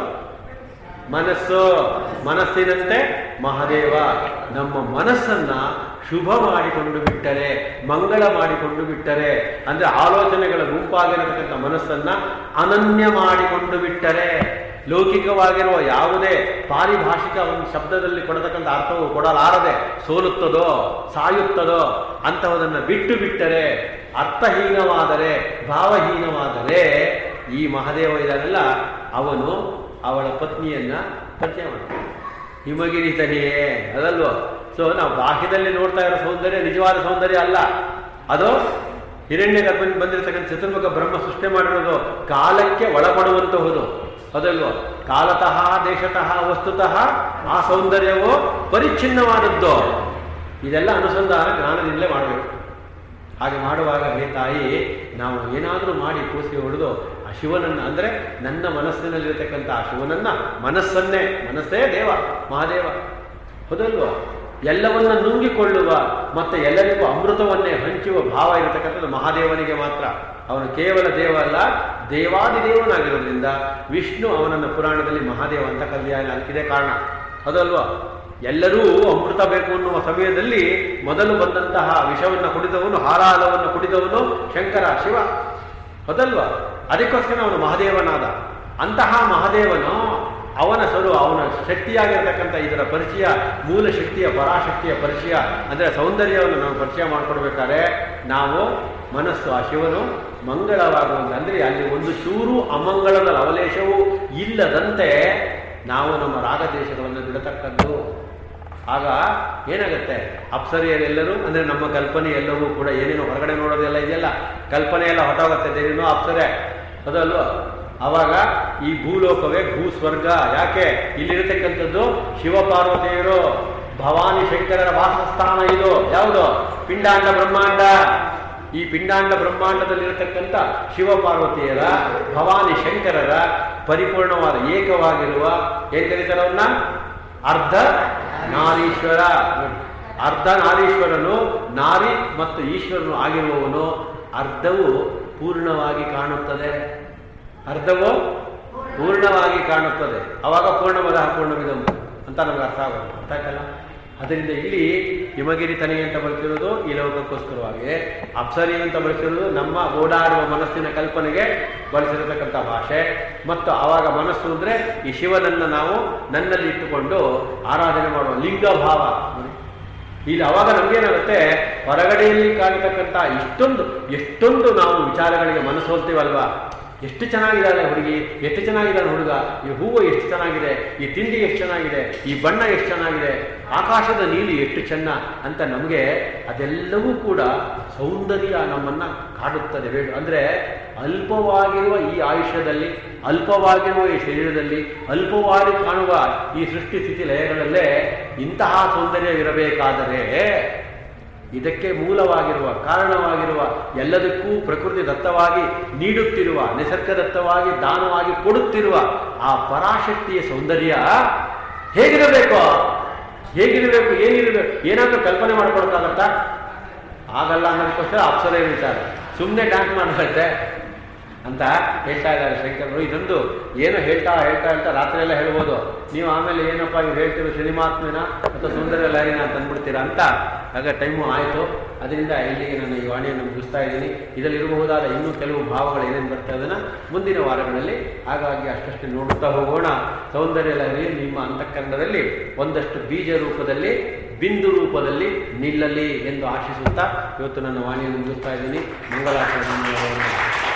ಮನಸ್ಸು ಮನಸ್ಸಿನಂತೆ ಮಹಾದೇವ ನಮ್ಮ ಮನಸ್ಸನ್ನ ಶುಭ ಮಾಡಿಕೊಂಡು ಬಿಟ್ಟರೆ ಮಂಗಳ ಮಾಡಿಕೊಂಡು ಬಿಟ್ಟರೆ ಅಂದ್ರೆ ಆಲೋಚನೆಗಳ ಗುಂಪಾಗಿರತಕ್ಕಂಥ ಮನಸ್ಸನ್ನ ಅನನ್ಯ ಮಾಡಿಕೊಂಡು ಬಿಟ್ಟರೆ ಲೌಕಿಕವಾಗಿರುವ ಯಾವುದೇ ಪಾರಿಭಾಷಿಕ ಒಂದು ಶಬ್ದದಲ್ಲಿ ಕೊಡತಕ್ಕಂಥ ಅರ್ಥವು ಕೊಡಲಾರದೆ ಸೋಲುತ್ತದೋ ಸಾಯುತ್ತದೋ ಅಂತಹದನ್ನು ಬಿಟ್ಟು ಬಿಟ್ಟರೆ ಅರ್ಥಹೀನವಾದರೆ ಭಾವಹೀನವಾದರೆ ಈ ಮಹಾದೇವ ಇದಾನಲ್ಲ ಅವನು ಅವಳ ಪತ್ನಿಯನ್ನ ಪರಿಚಯ ಮಾಡ್ತಾನೆ ಹಿಮಗಿರಿ ತನಿಯೇ ಅದಲ್ವೋ ಸೊ ನಾವು ಬಾಹ್ಯದಲ್ಲಿ ನೋಡ್ತಾ ಇರೋ ಸೌಂದರ್ಯ ನಿಜವಾದ ಸೌಂದರ್ಯ ಅಲ್ಲ ಅದು ಹಿರಣ್ಯ ಗರ್ಭ ಬಂದಿರತಕ್ಕಂಥ ಚತುರ್ಮುಖ ಬ್ರಹ್ಮ ಸೃಷ್ಟಿ ಮಾಡಿರೋದು ಕಾಲಕ್ಕೆ ಒಳಪಡುವಂತಹುದು ಅದಲ್ವೋ ಕಾಲತಃ ದೇಶತಃ ವಸ್ತುತಃ ಆ ಸೌಂದರ್ಯವು ಪರಿಚ್ಛಿನ್ನವಾದದ್ದು ಇದೆಲ್ಲ ಅನುಸಂಧಾನ ಜ್ಞಾನದಿಂದಲೇ ಮಾಡಬೇಕು ಹಾಗೆ ಮಾಡುವಾಗ ಹೇ ತಾಯಿ ನಾವು ಏನಾದರೂ ಮಾಡಿ ಕೂಸಿ ಹೊಡೆದು ಆ ಶಿವನನ್ನ ಅಂದರೆ ನನ್ನ ಮನಸ್ಸಿನಲ್ಲಿರತಕ್ಕಂಥ ಆ ಶಿವನನ್ನ ಮನಸ್ಸನ್ನೇ ಮನಸ್ಸೇ ದೇವ ಮಹಾದೇವ ಹೌದಲ್ವಾ ಎಲ್ಲವನ್ನ ನುಂಗಿಕೊಳ್ಳುವ ಮತ್ತೆ ಎಲ್ಲರಿಗೂ ಅಮೃತವನ್ನೇ ಹಂಚುವ ಭಾವ ಇರತಕ್ಕಂಥದ್ದು ಮಹಾದೇವನಿಗೆ ಮಾತ್ರ ಅವನು ಕೇವಲ ದೇವ ಅಲ್ಲ ದೇವಾದಿದೇವನಾಗಿರೋದ್ರಿಂದ ವಿಷ್ಣು ಅವನನ್ನು ಪುರಾಣದಲ್ಲಿ ಮಹಾದೇವ ಅಂತ ಕರೆದಿದ್ದಾನೆ ಅದಕ್ಕಿದೆ ಕಾರಣ ಹೌದಲ್ವಾ ಎಲ್ಲರೂ ಅಮೃತ ಬೇಕು ಅನ್ನುವ ಸಮಯದಲ್ಲಿ ಮೊದಲು ಬಂದಂತಹ ವಿಷವನ್ನು ಕುಡಿದವನು ಹಾಲಾಲವನ್ನು ಕುಡಿದವನು ಶಂಕರ ಶಿವ ಹೌದಲ್ವಾ ಅದಕ್ಕೋಸ್ಕರ ಅವನು ಮಹಾದೇವನಾದ ಅಂತಹ ಮಹಾದೇವನು ಅವನ ಸ್ವರೂ ಅವನ ಶಕ್ತಿಯಾಗಿರ್ತಕ್ಕಂಥ ಇದರ ಪರಿಚಯ ಮೂಲ ಶಕ್ತಿಯ ಪರಾಶಕ್ತಿಯ ಪರಿಚಯ ಅಂದರೆ ಸೌಂದರ್ಯವನ್ನು ನಾವು ಪರಿಚಯ ಮಾಡಿಕೊಡ್ಬೇಕಾದ್ರೆ ನಾವು ಮನಸ್ಸು ಆ ಶಿವನು ಮಂಗಳವಾಗುವಂತೆ ಅಂದರೆ ಅಲ್ಲಿ ಒಂದು ಚೂರು ಅಮಂಗಳದ ಲವಲೇಶವೂ ಇಲ್ಲದಂತೆ ನಾವು ನಮ್ಮ ರಾಗದೇಶಗಳನ್ನು ಬಿಡತಕ್ಕದ್ದು ಆಗ ಏನಾಗುತ್ತೆ ಅಪ್ಸರಿಯರೆಲ್ಲರೂ ಅಂದರೆ ನಮ್ಮ ಕಲ್ಪನೆ ಎಲ್ಲವೂ ಕೂಡ ಏನೇನೋ ಹೊರಗಡೆ ನೋಡೋದೆಲ್ಲ ಇದೆಯಲ್ಲ ಕಲ್ಪನೆ ಎಲ್ಲ ಹೊಟ್ಟೋಗುತ್ತೆ ದೇನೇನೋ ಅಪ್ಸರೆ ಅದಲ್ವ ಅವಾಗ ಈ ಭೂಲೋಕವೇ ಭೂ ಸ್ವರ್ಗ ಯಾಕೆ ಇಲ್ಲಿರತಕ್ಕಂಥದ್ದು ಶಿವಪಾರ್ವತಿಯರು ಭವಾನಿ ಶಂಕರರ ವಾಸಸ್ಥಾನ ಇದು ಯಾವುದು ಪಿಂಡಾಂಡ ಬ್ರಹ್ಮಾಂಡ ಈ ಪಿಂಡಾಂಡ ಬ್ರಹ್ಮಾಂಡದಲ್ಲಿರತಕ್ಕಂಥ ಶಿವಪಾರ್ವತಿಯರ ಭವಾನಿ ಶಂಕರರ ಪರಿಪೂರ್ಣವಾದ ಏಕವಾಗಿರುವ ಏನ್ ಕರೀತಾರೆ ಅವನ್ನ ಅರ್ಧ ನಾರೀಶ್ವರ ಅರ್ಧ ನಾರೀಶ್ವರನು ನಾರಿ ಮತ್ತು ಈಶ್ವರನು ಆಗಿರುವವನು ಅರ್ಧವು ಪೂರ್ಣವಾಗಿ ಕಾಣುತ್ತದೆ ಅರ್ಧವು ಪೂರ್ಣವಾಗಿ ಕಾಣುತ್ತದೆ ಅವಾಗ ಪೂರ್ಣಮದ ಪೂರ್ಣವಿದಂ ಅಂತ ನಮ್ಗೆ ಅರ್ಥ ಆಗೋದು ಅರ್ಥ ಆಯ್ತಲ್ಲ ಅದರಿಂದ ಇಲ್ಲಿ ಹಿಮಗಿರಿ ತನಿ ಅಂತ ಬಳಸಿರೋದು ಈ ಲೋಕಕ್ಕೋಸ್ಕರವಾಗಿ ಅಪ್ಸರಿ ಅಂತ ಬಳಸಿರೋದು ನಮ್ಮ ಓಡಾಡುವ ಮನಸ್ಸಿನ ಕಲ್ಪನೆಗೆ ಬಳಸಿರತಕ್ಕಂಥ ಭಾಷೆ ಮತ್ತು ಆವಾಗ ಮನಸ್ಸು ಅಂದ್ರೆ ಈ ಶಿವನನ್ನ ನಾವು ನನ್ನಲ್ಲಿ ಇಟ್ಟುಕೊಂಡು ಆರಾಧನೆ ಮಾಡುವ ಲಿಂಗ ಭಾವ ಇಲ್ಲಿ ಅವಾಗ ನಮ್ಗೇನಾಗುತ್ತೆ ಹೊರಗಡೆಯಲ್ಲಿ ಕಾಣತಕ್ಕಂಥ ಇಷ್ಟೊಂದು ಎಷ್ಟೊಂದು ನಾವು ವಿಚಾರಗಳಿಗೆ ಮನಸ್ಸು ಹೋಗ್ತೀವಲ್ವಾ ಎಷ್ಟು ಚೆನ್ನಾಗಿದ್ದಾಳೆ ಹುಡುಗಿ ಎಷ್ಟು ಚೆನ್ನಾಗಿದ್ದಾನೆ ಹುಡುಗ ಈ ಹೂವು ಎಷ್ಟು ಚೆನ್ನಾಗಿದೆ ಈ ತಿಂಡಿ ಎಷ್ಟು ಚೆನ್ನಾಗಿದೆ ಈ ಬಣ್ಣ ಎಷ್ಟು ಚೆನ್ನಾಗಿದೆ ಆಕಾಶದ ನೀಲಿ ಎಷ್ಟು ಚೆನ್ನ ಅಂತ ನಮಗೆ ಅದೆಲ್ಲವೂ ಕೂಡ ಸೌಂದರ್ಯ ನಮ್ಮನ್ನ ಕಾಡುತ್ತದೆ ಬೇಡ ಅಂದ್ರೆ ಅಲ್ಪವಾಗಿರುವ ಈ ಆಯುಷ್ಯದಲ್ಲಿ ಅಲ್ಪವಾಗಿರುವ ಈ ಶರೀರದಲ್ಲಿ ಅಲ್ಪವಾಗಿ ಕಾಣುವ ಈ ಸೃಷ್ಟಿ ಸ್ಥಿತಿ ಲಯಗಳಲ್ಲೇ ಇಂತಹ ಸೌಂದರ್ಯವಿರಬೇಕಾದರೆ ಇದಕ್ಕೆ ಮೂಲವಾಗಿರುವ ಕಾರಣವಾಗಿರುವ ಎಲ್ಲದಕ್ಕೂ ಪ್ರಕೃತಿ ದತ್ತವಾಗಿ ನೀಡುತ್ತಿರುವ ನಿಸರ್ಗದತ್ತವಾಗಿ ದಾನವಾಗಿ ಕೊಡುತ್ತಿರುವ ಆ ಪರಾಶಕ್ತಿಯ ಸೌಂದರ್ಯ ಹೇಗಿರಬೇಕು ಹೇಗಿರಬೇಕು ಏನಿರಬೇಕು ಏನಾದರೂ ಕಲ್ಪನೆ ಮಾಡ್ಕೊಳಕ್ಕಾಗತ್ತಾ ಆಗಲ್ಲ ಅನ್ನೋದಕ್ಕೋಸ್ಕರ ಅಪ್ಸರೇ ವಿಚಾರ ಸುಮ್ಮನೆ ಡ್ಯಾನ್ಸ್ ಮಾಡತ್ತೆ ಅಂತ ಹೇಳ್ತಾ ಇದ್ದಾರೆ ಶಂಕರರು ಇದೊಂದು ಏನು ಹೇಳ್ತಾ ಹೇಳ್ತಾ ಹೇಳ್ತಾ ರಾತ್ರಿ ಎಲ್ಲ ಹೇಳ್ಬೋದು ನೀವು ಆಮೇಲೆ ಏನಪ್ಪ ಇವ್ರು ಹೇಳ್ತಿರೋ ಸಿನಿಮಾತ್ಮನ ಅಥವಾ ಸುಂದರ ಲಹರಿನ ಅಂತ ಅಂದ್ಬಿಡ್ತೀರಾ ಅಂತ ಆಗ ಟೈಮು ಆಯಿತು ಅದರಿಂದ ಇಲ್ಲಿಗೆ ನಾನು ಈ ವಾಣಿಯನ್ನು ಮುಗಿಸ್ತಾ ಇದ್ದೀನಿ ಇದರಲ್ಲಿರಬಹುದಾದ ಇನ್ನೂ ಕೆಲವು ಭಾವಗಳು ಏನೇನು ಬರ್ತಾ ಅದನ್ನು ಮುಂದಿನ ವಾರಗಳಲ್ಲಿ ಹಾಗಾಗಿ ಅಷ್ಟಷ್ಟು ನೋಡುತ್ತಾ ಹೋಗೋಣ ಸೌಂದರ್ಯ ಲಹರಿ ನಿಮ್ಮ ಅಂತಃಕರಣದಲ್ಲಿ ಒಂದಷ್ಟು ಬೀಜ ರೂಪದಲ್ಲಿ ಬಿಂದು ರೂಪದಲ್ಲಿ ನಿಲ್ಲಲಿ ಎಂದು ಆಶಿಸುತ್ತಾ ಇವತ್ತು ನನ್ನ ವಾಣಿಯನ್ನು ಮುಗಿಸ್ತಾ ಇದ್ದೀನಿ ಮಂಗಳಾಚರಣೆ